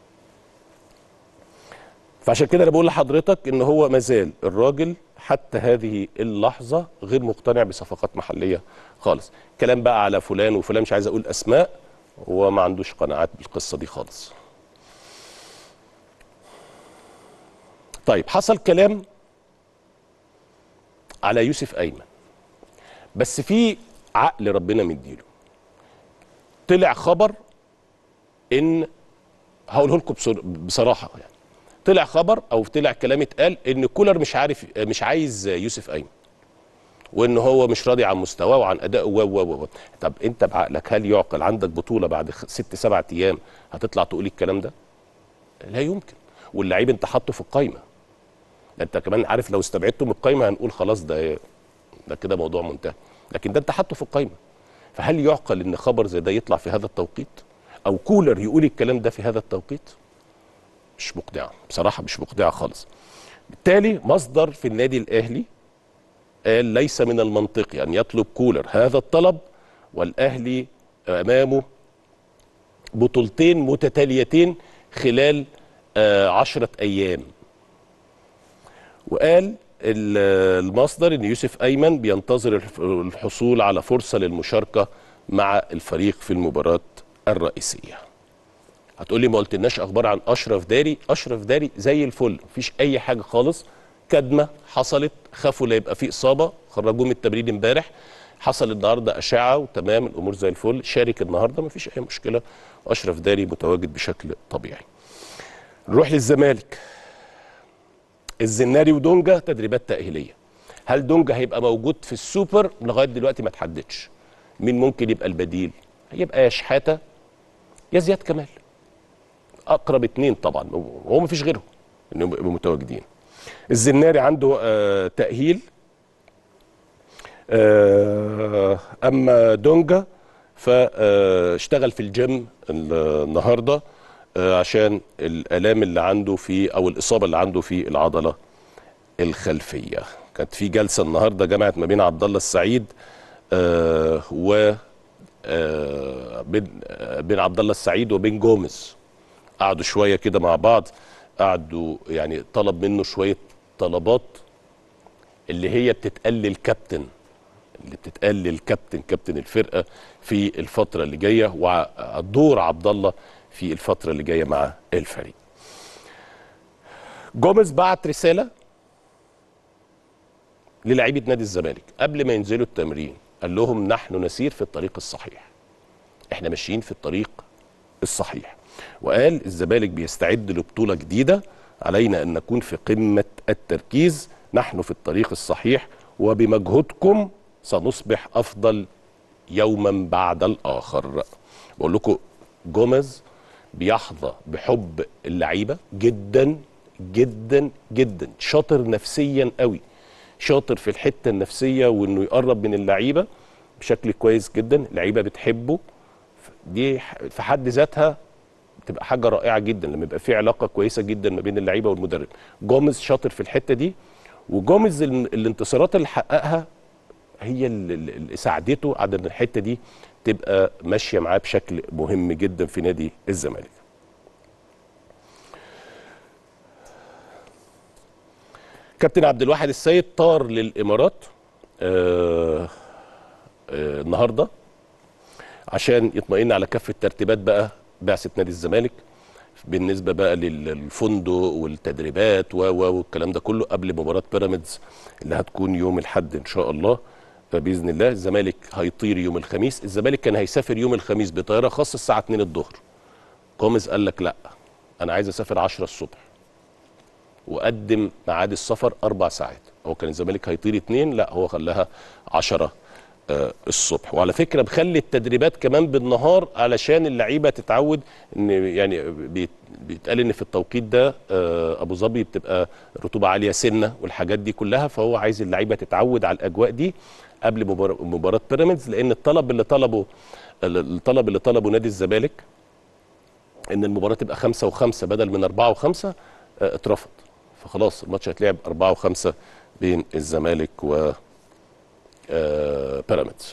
فعشان كده انا بقول لحضرتك ان هو مازال الراجل حتى هذه اللحظه غير مقتنع بصفقات محليه خالص كلام بقى على فلان وفلان مش عايز اقول اسماء هو ما عندوش قناعات بالقصه دي خالص طيب حصل كلام على يوسف ايمن بس في عقل ربنا مديله طلع خبر ان هقوله لكم بصر- بصراحه يعني طلع خبر او طلع كلام اتقال ان كولر مش عارف مش عايز يوسف ايمن وان هو مش راضي عن مستواه وعن ادائه و و و و. طب انت بعقلك هل يعقل عندك بطوله بعد خ- ست سبع ايام هتطلع تقول الكلام ده؟ لا يمكن واللعيب انت حاطه في القايمه ده انت كمان عارف لو استبعدته من القايمه هنقول خلاص ده ده كده موضوع منتهي لكن ده انت حاطه في القايمه فهل يعقل ان خبر زي ده يطلع في هذا التوقيت او كولر يقول الكلام ده في هذا التوقيت مش مقنعه بصراحه مش مقنعه خالص بالتالي مصدر في النادي الاهلي قال ليس من المنطقي ان يطلب كولر هذا الطلب والاهلي امامه بطولتين متتاليتين خلال آه، عشرة ايام وقال ال- المصدر ان يوسف ايمن بينتظر الف- الحصول على فرصه للمشاركه مع الفريق في المباراه الرئيسيه هتقول لي ما قلتلناش اخبار عن اشرف داري اشرف داري زي الفل مفيش اي حاجه خالص كدمه حصلت خافوا لا يبقى في اصابه خرجوه من التمرين امبارح حصل النهارده اشعه وتمام الامور زي الفل شارك النهارده مفيش اي مشكله اشرف داري متواجد بشكل طبيعي نروح للزمالك الزناري ودونجا تدريبات تاهيليه هل دونجا هيبقى موجود في السوبر لغايه دلوقتي ما تحددش مين ممكن يبقى البديل هيبقى يا شحاته يا زياد كمال اقرب اتنين طبعا هو مفيش غيرهم انهم يبقوا متواجدين الزناري عنده آه تاهيل آه اما دونجا فاشتغل في الجيم النهارده آه عشان الالام اللي عنده في او الاصابه اللي عنده في العضله الخلفيه كانت في جلسه النهارده جمعت ما بين عبد الله السعيد آه و آه بين آه بين عبد الله السعيد وبين جوميز قعدوا شويه كده مع بعض قعدوا يعني طلب منه شويه طلبات اللي هي بتتقال للكابتن اللي بتتقال للكابتن كابتن الفرقه في الفتره اللي جايه ودور عبد الله في الفتره اللي جايه مع الفريق جوميز بعت رساله للاعيبه نادي الزمالك قبل ما ينزلوا التمرين قال لهم نحن نسير في الطريق الصحيح احنا ماشيين في الطريق الصحيح وقال الزمالك بيستعد لبطوله جديده علينا ان نكون في قمه التركيز نحن في الطريق الصحيح وبمجهودكم سنصبح افضل يوما بعد الاخر بقول لكم جوميز بيحظى بحب اللعيبه جدا جدا جدا شاطر نفسيا قوي شاطر في الحته النفسيه وانه يقرب من اللعيبه بشكل كويس جدا اللعيبه بتحبه دي في حد ذاتها بتبقى حاجه رائعه جدا لما يبقى في علاقه كويسه جدا ما بين اللعيبه والمدرب جوميز شاطر في الحته دي وجوميز ال- الانتصارات اللي حققها هي اللي- اللي ساعدته على ان الحته دي تبقى ماشيه معاه بشكل مهم جدا في نادي الزمالك كابتن عبد الواحد السيد طار للامارات آه آه النهارده عشان يطمئن على كافه ترتيبات بقى بعثه نادي الزمالك بالنسبه بقى لل- للفندق والتدريبات و و والكلام ده كله قبل مباراه بيراميدز اللي هتكون يوم الاحد ان شاء الله باذن الله الزمالك هيطير يوم الخميس الزمالك كان هيسافر يوم الخميس بطياره خاصه الساعه 2 الظهر جوميز قال لك لا انا عايز اسافر 10 الصبح وقدم ميعاد السفر اربع ساعات هو كان الزمالك هيطير اتنين لا هو خلاها 10 آه، الصبح وعلى فكره بخلي التدريبات كمان بالنهار علشان اللعيبه تتعود ان يعني بيت- بيتقال ان في التوقيت ده آه، ابو ظبي بتبقى رطوبه عاليه سنه والحاجات دي كلها فهو عايز اللعيبه تتعود على الاجواء دي قبل مبار- مباراه بيراميدز لان الطلب اللي طلبه الطلب اللي طلبه نادي الزمالك ان المباراه تبقى خمسة وخمسة بدل من أربعة وخمسة آه، اترفض فخلاص الماتش هيتلعب أربعة وخمسة بين الزمالك و آه، بيراميدز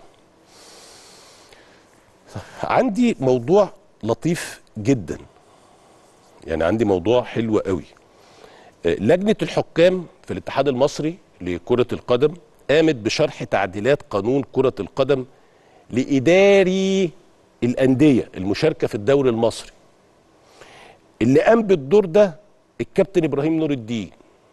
عندي موضوع لطيف جدا يعني عندي موضوع حلو قوي آه، لجنه الحكام في الاتحاد المصري لكره القدم قامت بشرح تعديلات قانون كره القدم لاداري الانديه المشاركه في الدوري المصري اللي قام بالدور ده الكابتن ابراهيم نور الدين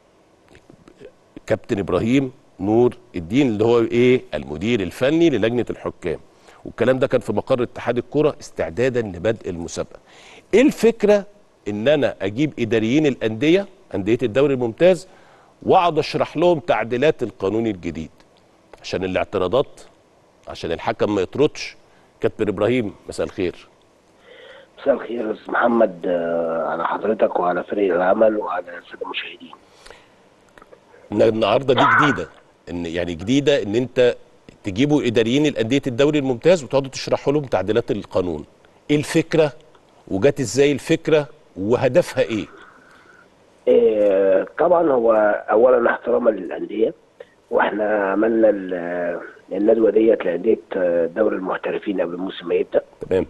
كابتن ابراهيم نور الدين اللي هو ايه المدير الفني للجنه الحكام والكلام ده كان في مقر اتحاد الكره استعدادا لبدء المسابقه ايه الفكره ان انا اجيب اداريين الانديه انديه الدوري الممتاز واقعد اشرح لهم تعديلات القانون الجديد عشان الاعتراضات عشان الحكم ما يطردش كابتن ابراهيم مساء الخير مساء الخير يا استاذ محمد آه، على حضرتك وعلى فريق العمل وعلى الساده المشاهدين إن النهارده دي جديده ان يعني جديده ان انت تجيبوا اداريين الانديه الدوري الممتاز وتقعدوا تشرحوا لهم تعديلات القانون ايه الفكره وجات ازاي الفكره وهدفها ايه آه، طبعا هو اولا احتراما للانديه واحنا عملنا ال- الندوه ديت لانديه آه، دوري المحترفين قبل الموسم ما يبدا تمام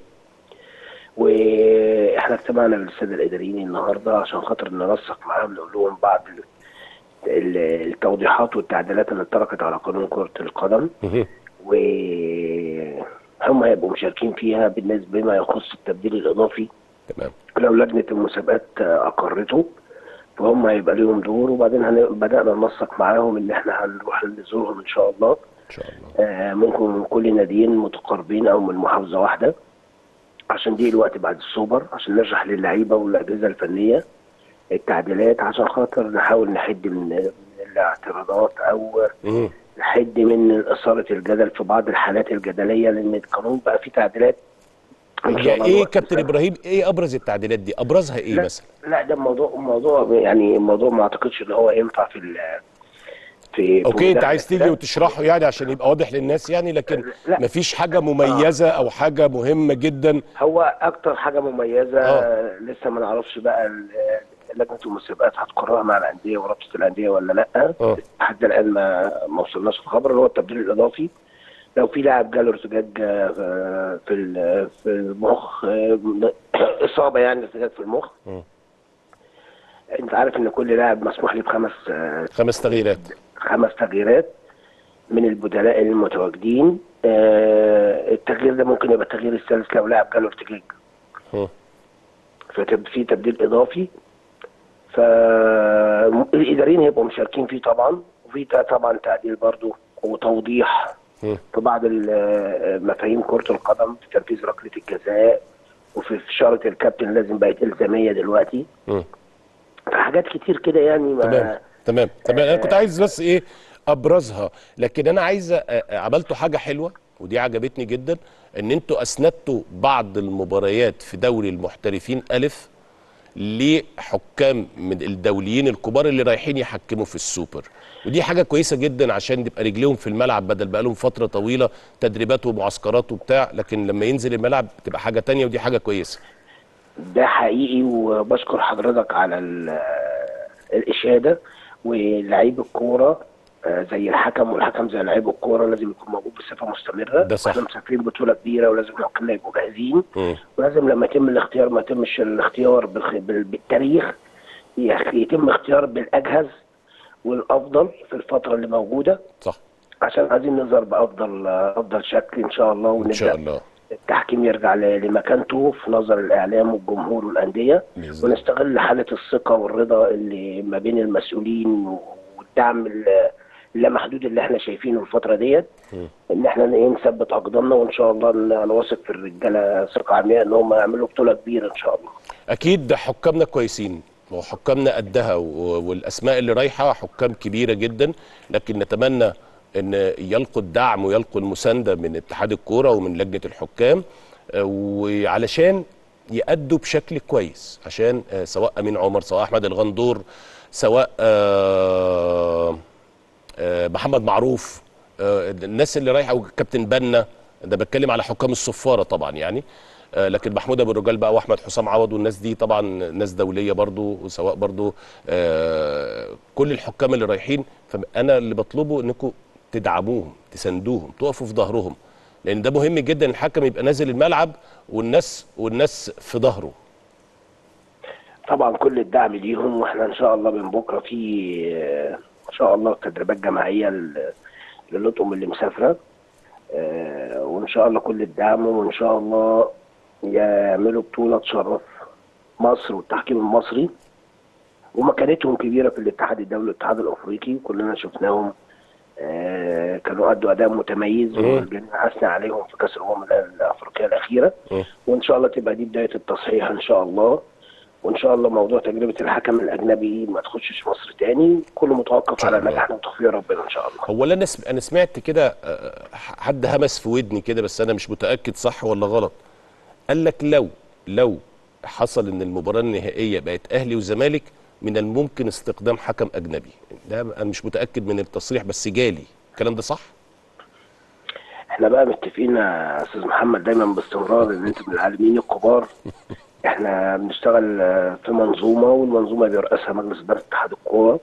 واحنا اجتمعنا بالساده الاداريين النهارده عشان خاطر ننسق معاهم نقول لهم بعض ال- ال- التوضيحات والتعديلات اللي اتركت على قانون كره القدم مهم. وهم هيبقوا مشاركين فيها بالنسبه بما يخص التبديل الاضافي تمام لو لجنه المسابقات اقرته فهم هيبقى ليهم دور وبعدين هن... بدانا ننسق معاهم ان احنا هنروح نزورهم ان شاء الله ان شاء الله آه، ممكن من كل ناديين متقاربين او من محافظه واحده عشان دي الوقت بعد السوبر عشان نشرح للعيبه والاجهزه الفنيه التعديلات عشان خاطر نحاول نحد من من الاعتراضات او مهم. نحد من اثاره الجدل في بعض الحالات الجدليه لان القانون بقى فيه تعديلات إن شاء هي الله ايه الوقت كابتن السابق. ابراهيم ايه ابرز التعديلات دي ابرزها ايه لا. مثلا لا ده موضوع موضوع يعني موضوع ما اعتقدش ان هو ينفع في ال في اوكي انت في عايز تيجي لا. وتشرحه يعني عشان يبقى واضح للناس يعني لكن لا. مفيش حاجه مميزه او حاجه مهمه جدا هو اكتر حاجه مميزه آه. لسه ما نعرفش بقى ال- لجنه المسابقات هتقررها مع الانديه ورابطه الانديه ولا لا اه لحد الان ما ما وصلناش الخبر اللي هو التبديل الاضافي لو في لاعب جاله ارتجاج آه، في ال- في المخ آه، اصابه يعني ارتجاج في المخ مم. انت عارف ان كل لاعب مسموح ليه بخمس آه، خمس تغييرات خمس تغييرات من البدلاء المتواجدين آه، التغيير ده ممكن يبقى التغيير الثالث لو لاعب جاله ارتجاج مم. فتبقى في تبديل اضافي فالاداريين هيبقوا مشاركين فيه طبعا وفي تا- طبعا تعديل برضو وتوضيح مم. في بعض ال- مفاهيم كره القدم في تنفيذ ركله الجزاء وفي اشاره الكابتن لازم بقت الزاميه دلوقتي مم. فحاجات كتير كده يعني ما تمام تمام تمام انا كنت عايز بس ايه ابرزها لكن انا عايز أ- أ- عملتوا حاجه حلوه ودي عجبتني جدا ان انتوا اسندتوا بعض المباريات في دوري المحترفين الف لحكام من الدوليين الكبار اللي رايحين يحكموا في السوبر ودي حاجه كويسه جدا عشان تبقى رجليهم في الملعب بدل بقى لهم فتره طويله تدريبات ومعسكرات وبتاع لكن لما ينزل الملعب تبقى حاجه تانية ودي حاجه كويسه ده حقيقي وبشكر حضرتك على ال- الإشادة ولعيب الكورة آه، زي الحكم والحكم زي لعيب الكورة لازم يكون موجود بصفة مستمرة ده صح. احنا مسافرين بطولة كبيرة ولازم الحكام يبقوا جاهزين مم. ولازم لما يتم الاختيار ما يتمش الاختيار بالخ- بال- بالتاريخ يخ- يتم اختيار بالأجهز والأفضل في الفترة اللي موجودة صح عشان عايزين نظهر بأفضل أفضل شكل إن شاء الله ان شاء ونبدأ الله التحكيم يرجع ل- لمكانته في نظر الاعلام والجمهور والانديه بإذن الله. ونستغل حاله الثقه والرضا اللي ما بين المسؤولين والدعم ال- اللامحدود اللي احنا شايفينه الفتره ديت مم. ان احنا ايه نثبت اقدامنا وان شاء الله ن- نواثق في الرجاله ثقه عمياء ان هم يعملوا بطوله كبيره ان شاء الله اكيد حكامنا كويسين وحكامنا قدها و- والاسماء اللي رايحه حكام كبيره جدا لكن نتمنى ان يلقوا الدعم ويلقوا المسانده من اتحاد الكوره ومن لجنه الحكام آه، وعلشان يأدوا بشكل كويس عشان آه، سواء امين عمر سواء احمد الغندور سواء آه، آه، محمد معروف آه، الناس اللي رايحه وكابتن بنا ده بتكلم على حكام الصفاره طبعا يعني آه، لكن محمود ابو الرجال بقى واحمد حسام عوض والناس دي طبعا ناس دوليه برضو وسواء برضو آه، كل الحكام اللي رايحين فانا اللي بطلبه انكم تدعموهم تساندوهم تقفوا في ظهرهم لان ده مهم جدا الحكم يبقى نازل الملعب والناس والناس في ظهره طبعا كل الدعم ليهم واحنا ان شاء الله من بكره في آه، ان شاء الله تدريبات جماعيه لل- للطقم اللي مسافره آه، وان شاء الله كل الدعم وان شاء الله يعملوا بطوله تشرف مصر والتحكيم المصري ومكانتهم كبيره في الاتحاد الدولي والاتحاد الافريقي كلنا شفناهم آه، كانوا ادوا اداء متميز مم. والجميع اثنى عليهم في كاس الامم الافريقيه الاخيره مم. وان شاء الله تبقى دي بدايه التصحيح ان شاء الله وان شاء الله موضوع تجربه الحكم الاجنبي ما تخشش مصر تاني كله متوقف شاء على الله. نجاحنا وتوفيق ربنا ان شاء الله هو اللي انا سم... انا سمعت كده آه، حد همس في ودني كده بس انا مش متاكد صح ولا غلط قال لك لو لو حصل ان المباراه النهائيه بقت اهلي وزمالك من الممكن استخدام حكم اجنبي ده انا مش متاكد من التصريح بس جالي الكلام ده صح احنا بقى متفقين يا استاذ محمد دايما باستمرار ان انت من العالمين الكبار احنا بنشتغل آه، في منظومه والمنظومه بيرأسها مجلس اداره اتحاد الكوره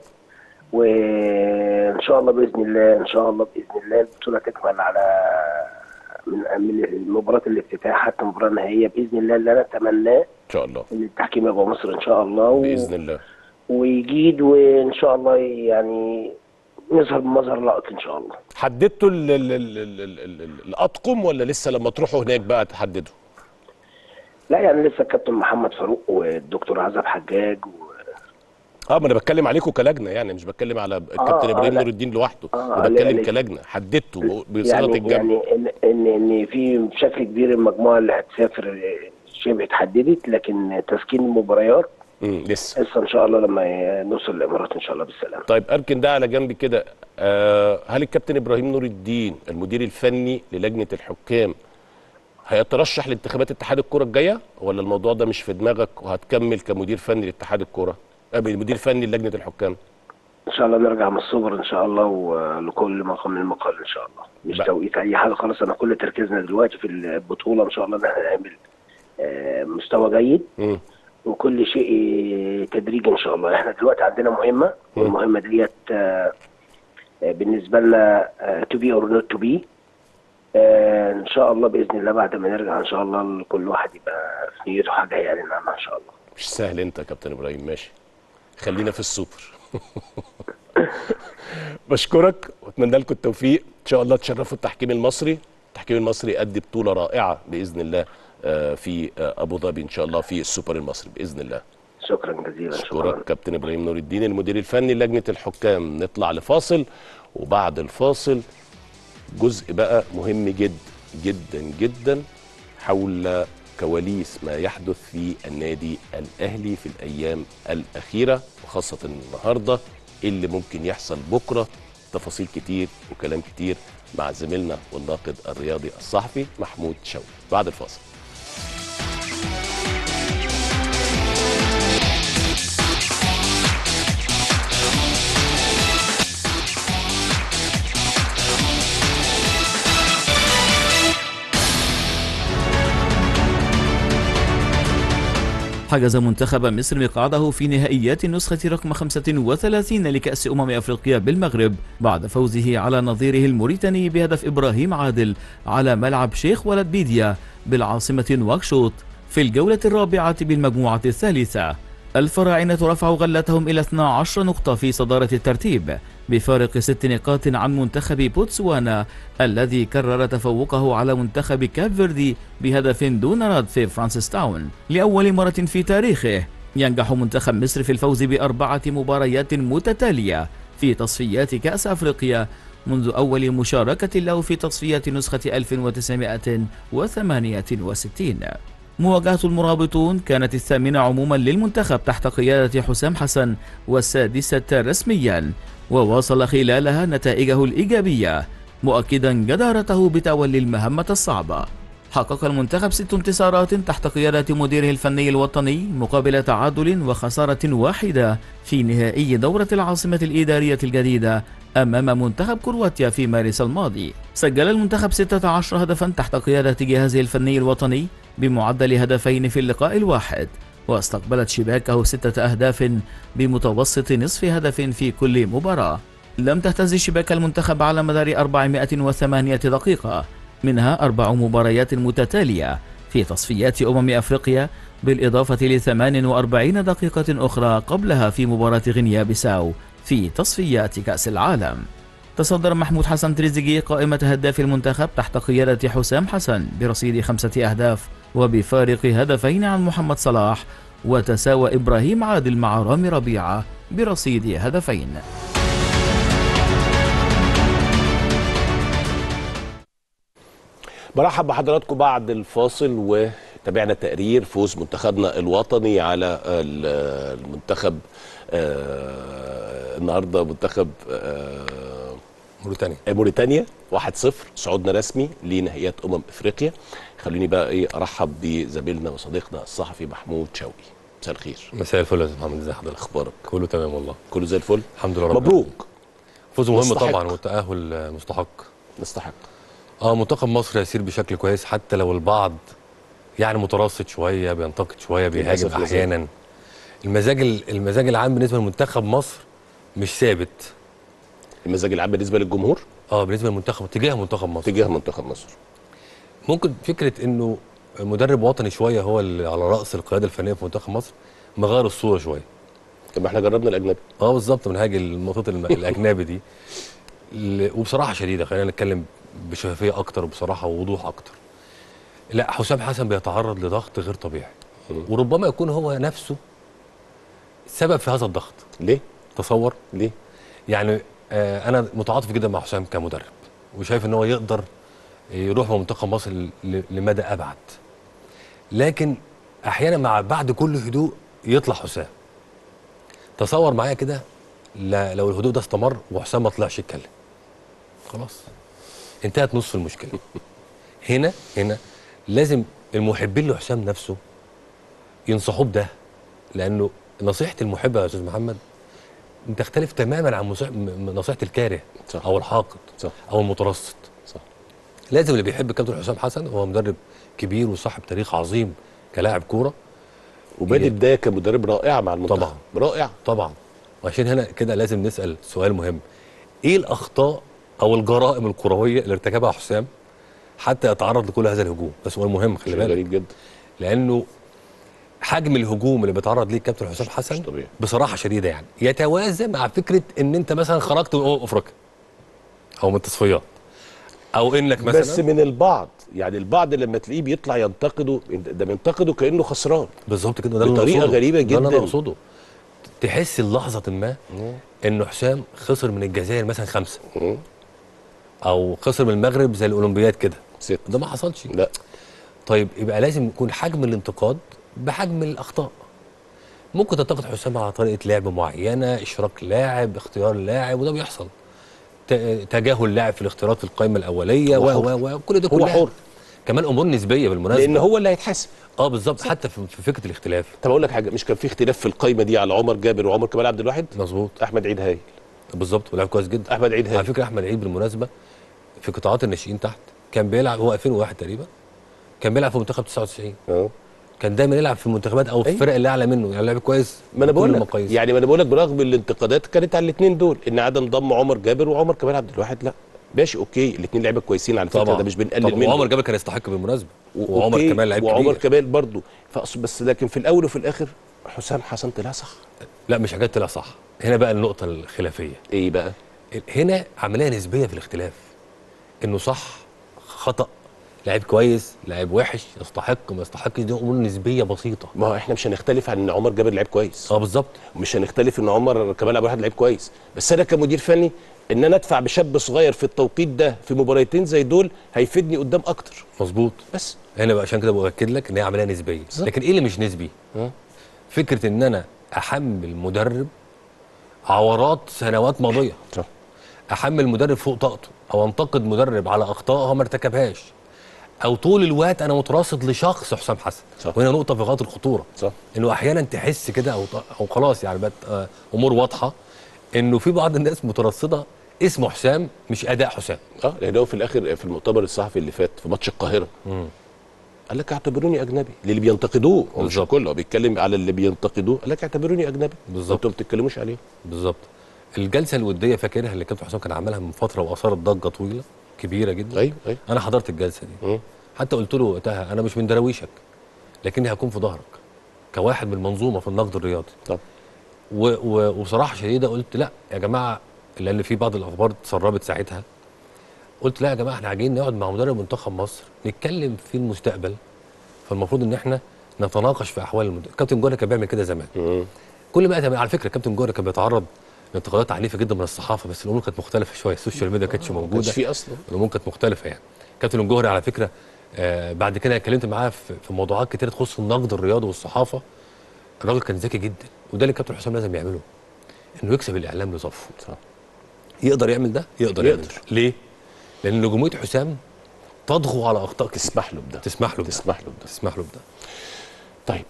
وان شاء الله باذن الله ان شاء الله باذن الله البطوله تكمل على من من مباراه الافتتاح حتى المباراه النهائيه باذن الله اللي انا اتمناه ان شاء الله ان التحكيم يبقى مصر ان شاء الله و... باذن الله ويجيد وان شاء الله يعني نظهر بمظهر لائق ان شاء الله حددتوا ال- ال- ال- ال- ال- ال- ال- الاطقم ولا لسه لما تروحوا هناك بقى تحددوا لا يعني لسه الكابتن محمد فاروق والدكتور عزب حجاج و... اه ما انا بتكلم عليكم كلجنه يعني مش بتكلم على الكابتن آه، ابراهيم لا. نور الدين لوحده آه، انا لا، بتكلم لا. كلجنه حددتوا بصيغه يعني الجمع يعني ان ان ان في بشكل كبير المجموعه اللي هتسافر شبه اتحددت لكن تسكين المباريات مم، لسه لسه ان شاء الله لما نوصل الامارات ان شاء الله بالسلامه طيب اركن ده على جنب كده آه هل الكابتن ابراهيم نور الدين المدير الفني للجنه الحكام هيترشح لانتخابات اتحاد الكره الجايه ولا الموضوع ده مش في دماغك وهتكمل كمدير فني لاتحاد الكره آه مدير فني لجنه الحكام ان شاء الله نرجع من الصبر ان شاء الله ولكل مقام من المقال ان شاء الله مش بقى. توقيت اي حاجه خالص انا كل تركيزنا دلوقتي في البطوله ان شاء الله ان احنا نعمل آه، مستوى جيد مم. وكل شيء تدريجي ان شاء الله احنا دلوقتي عندنا مهمه والمهمه ديت آه، آه، بالنسبه لنا تو بي اور نوت تو بي ان شاء الله باذن الله بعد ما نرجع ان شاء الله كل واحد يبقى في نيته حاجه يعني نعمها ان شاء الله مش سهل انت يا كابتن ابراهيم ماشي خلينا في السوبر بشكرك واتمنى لكم التوفيق ان شاء الله تشرفوا التحكيم المصري التحكيم المصري يؤدي بطوله رائعه باذن الله آه، في آه، ابو ظبي ان شاء الله في السوبر المصري باذن الله شكرا جزيلا شكرا اشكرك كابتن ابراهيم نور الدين المدير الفني لجنه الحكام نطلع لفاصل وبعد الفاصل جزء بقى مهم جدا جدا جدا حول كواليس ما يحدث في النادي الاهلي في الايام الاخيره وخاصه النهارده إيه اللي ممكن يحصل بكره تفاصيل كتير وكلام كتير مع زميلنا والناقد الرياضي الصحفي محمود شوقي بعد الفاصل حجز منتخب مصر مقعده في نهائيات النسخة رقم 35 لكأس أمم أفريقيا بالمغرب بعد فوزه على نظيره الموريتاني بهدف إبراهيم عادل على ملعب شيخ ولد بيديا بالعاصمة نواكشوط في الجولة الرابعة بالمجموعة الثالثة الفراعنة رفعوا غلتهم إلى 12 نقطة في صدارة الترتيب بفارق ست نقاط عن منتخب بوتسوانا الذي كرر تفوقه على منتخب كاب فيردي بهدف دون رد في فرانسيس تاون لأول مرة في تاريخه ينجح منتخب مصر في الفوز بأربعة مباريات متتالية في تصفيات كأس أفريقيا منذ أول مشاركة له في تصفيات نسخة 1968 مواجهة المرابطون كانت الثامنة عموما للمنتخب تحت قيادة حسام حسن والسادسة رسميا وواصل خلالها نتائجه الإيجابية مؤكدا جدارته بتولي المهمة الصعبة حقق المنتخب ست انتصارات تحت قيادة مديره الفني الوطني مقابل تعادل وخسارة واحدة في نهائي دورة العاصمة الإدارية الجديدة أمام منتخب كرواتيا في مارس الماضي سجل المنتخب 16 هدفا تحت قيادة جهازه الفني الوطني بمعدل هدفين في اللقاء الواحد واستقبلت شباكه ستة أهداف بمتوسط نصف هدف في كل مباراة لم تهتز شباك المنتخب على مدار 408 دقيقة منها أربع مباريات متتالية في تصفيات أمم أفريقيا بالإضافة ل 48 دقيقة أخرى قبلها في مباراة غينيا بيساو في تصفيات كأس العالم تصدر محمود حسن تريزيجيه قائمة هداف المنتخب تحت قيادة حسام حسن برصيد خمسة أهداف وبفارق هدفين عن محمد صلاح وتساوى إبراهيم عادل مع رامي ربيعة برصيد هدفين برحب بحضراتكم بعد الفاصل وتابعنا تقرير فوز منتخبنا الوطني على ال- المنتخب آه، النهارده منتخب آه، موريتانيا موريتانيا 1-0 صعودنا رسمي لنهائيات امم افريقيا خلوني بقى ايه ارحب بزميلنا وصديقنا الصحفي محمود شوقي مساء الخير مساء الفل يا استاذ محمد ازي حضرتك اخبارك كله تمام والله كله زي الفل الحمد لله رب مبروك فوز مهم مستحق. طبعا والتاهل آه، مستحق نستحق اه منتخب مصر يسير بشكل كويس حتى لو البعض يعني مترصد شويه بينتقد شويه بيهاجم للأسف لازم. احيانا المزاج ال- المزاج العام بالنسبه لمنتخب مصر مش ثابت المزاج العام بالنسبه للجمهور اه بالنسبه للمنتخب تجاه منتخب مصر تجاه منتخب مصر ممكن فكره انه مدرب وطني شويه هو اللي على راس القياده الفنيه في منتخب مصر مغير الصوره شويه طب احنا جربنا الاجنبي اه بالظبط منهاج المطاط الم- الاجنبي دي ل- وبصراحه شديده خلينا نتكلم بشفافيه اكتر وبصراحه ووضوح اكتر لا حسام حسن بيتعرض لضغط غير طبيعي وربما يكون هو نفسه سبب في هذا الضغط ليه تصور ليه يعني آه انا متعاطف جدا مع حسام كمدرب وشايف ان هو يقدر يروح مع منتخب مصر ل- لمدى ابعد لكن احيانا مع بعد كل هدوء يطلع حسام تصور معايا كده لا- لو الهدوء ده استمر وحسام ما طلعش يتكلم خلاص انتهت نصف المشكله هنا هنا لازم المحبين لحسام نفسه ينصحوه بده لانه نصيحه المحب يا استاذ محمد تختلف تماما عن مصيح- م- م- نصيحه الكاره صح. او الحاقد صح او المترصد صح لازم اللي بيحب الكابتن حسام حسن هو مدرب كبير وصاحب تاريخ عظيم كلاعب كوره وبادئ هي- بدايه كمدرب رائعه مع المنتخب طبعا. رائع طبعا وعشان هنا كده لازم نسال سؤال مهم ايه الاخطاء او الجرائم الكرويه اللي ارتكبها حسام حتى يتعرض لكل هذا الهجوم ده سؤال مهم خلي شيء بالك غريب جدا لانه حجم الهجوم اللي بيتعرض ليه الكابتن حسام حسن طبيعي. بصراحه شديده يعني يتوازى مع فكره ان انت مثلا خرجت من امم افريقيا او من التصفيات او انك مثلا بس من البعض يعني البعض لما تلاقيه بيطلع ينتقده ده بينتقده كانه خسران بالظبط كده ده اللي أنا بطريقة أقصده. غريبة ده اللي جداً. انا اقصده تحس لحظه ما انه حسام خسر من الجزائر مثلا خمسه مم. او خسر من المغرب زي الاولمبياد كده ست ده ما حصلش لا طيب يبقى لازم يكون حجم الانتقاد بحجم الاخطاء ممكن تنتقد حسام على طريقه لعب معينه اشراك لاعب اختيار لاعب وده بيحصل ت- تجاهل لاعب في الاختيارات في القائمه الاوليه هو و حر. و و كل ده هو كلها حر. كمان امور نسبيه بالمناسبه لان هو اللي هيتحاسب اه بالظبط حتى في في فكره الاختلاف طب اقول لك حاجه مش كان في اختلاف في القايمه دي على عمر جابر وعمر كمال عبد الواحد مظبوط احمد عيد هايل بالظبط ولعب كويس جدا احمد عيد على هايل فكره احمد عيد بالمناسبه في قطاعات الناشئين تحت كان بيلعب هو 2001 تقريبا كان بيلعب في منتخب 99 اه كان دايما يلعب في المنتخبات او في أيوة. الفرق اللي اعلى منه يعني لعب كويس ما انا بكل بقول لك المقاييس. يعني ما انا بقول لك برغم الانتقادات كانت على الاثنين دول ان عدم ضم عمر جابر وعمر كمال عبد الواحد لا ماشي اوكي الاثنين لعيبه كويسين على فكره ده مش بنقلل طبعا منهم وعمر جابر كان يستحق بالمناسبه و- وعمر أوكي، كمال لعيب وعمر كبير كمال برضه فاقصد بس لكن في الاول وفي الاخر حسام حسن طلع صح لا مش حاجات طلع صح هنا بقى النقطه الخلافيه ايه بقى هنا عمليه نسبيه في الاختلاف انه صح خطا لعيب كويس لعيب وحش يستحق ما يستحقش دي امور نسبيه بسيطه ما هو احنا مش هنختلف عن ان عمر جابر لعيب كويس اه بالظبط مش هنختلف ان عمر كمال عبد الواحد لعيب كويس بس انا كمدير فني ان انا ادفع بشاب صغير في التوقيت ده في مباراتين زي دول هيفيدني قدام اكتر مظبوط بس هنا بقى عشان كده باكد لك ان هي عمليه نسبيه بالظبط. لكن ايه اللي مش نسبي ها؟ فكره ان انا احمل مدرب عورات سنوات ماضيه صح احمل مدرب فوق طاقته او انتقد مدرب على اخطاء هو ما ارتكبهاش او طول الوقت انا متراصد لشخص حسام حسن صح. وهنا نقطه في غايه الخطوره صح انه احيانا تحس كده او او خلاص يعني بقت آه، امور واضحه انه في بعض الناس مترصده اسمه حسام مش اداء حسام اه لان هو في الاخر في المؤتمر الصحفي اللي فات في ماتش القاهره قال لك اعتبروني اجنبي للي بينتقدوه هو مش بالظبط. كله هو بيتكلم على اللي بينتقدوه قال لك اعتبروني اجنبي بالظبط. انتوا ما بتتكلموش عليه بالظبط الجلسه الوديه فاكرها اللي كابتن حسام كان عملها من فتره واثارت ضجه طويله كبيره جدا ايوه ايوه انا حضرت الجلسه دي مم. حتى قلت له وقتها انا مش من دراويشك لكني هكون في ظهرك كواحد من المنظومه في النقد الرياضي طب و و وبصراحه شديده قلت لا يا جماعه لان في بعض الاخبار اتسربت ساعتها قلت لا يا جماعه احنا عايزين نقعد مع مدرب منتخب مصر نتكلم في المستقبل فالمفروض ان احنا نتناقش في احوال المد... كابتن جوهر كان بيعمل كده زمان مم. كل ما يتم- على فكره كابتن جوهر كان بيتعرض لانتقادات عنيفه جدا من الصحافه بس الامور كانت مختلفه شويه السوشيال ميديا كانتش ما موجوده كانش فيه اصلا الامور كانت مختلفه يعني كابتن الجوهري على فكره آه بعد كده اتكلمت معاه في, في موضوعات كتير تخص النقد الرياضي والصحافه الراجل كان ذكي جدا وده اللي كابتن حسام لازم يعمله انه يكسب الاعلام لصفه صح. يقدر يعمل ده يقدر, يعمل يقدر. ده ليه لان نجوميه حسام تضغو على اخطاء كتير تسمح له بده تسمح له بده تسمح له بده تسمح له بده طيب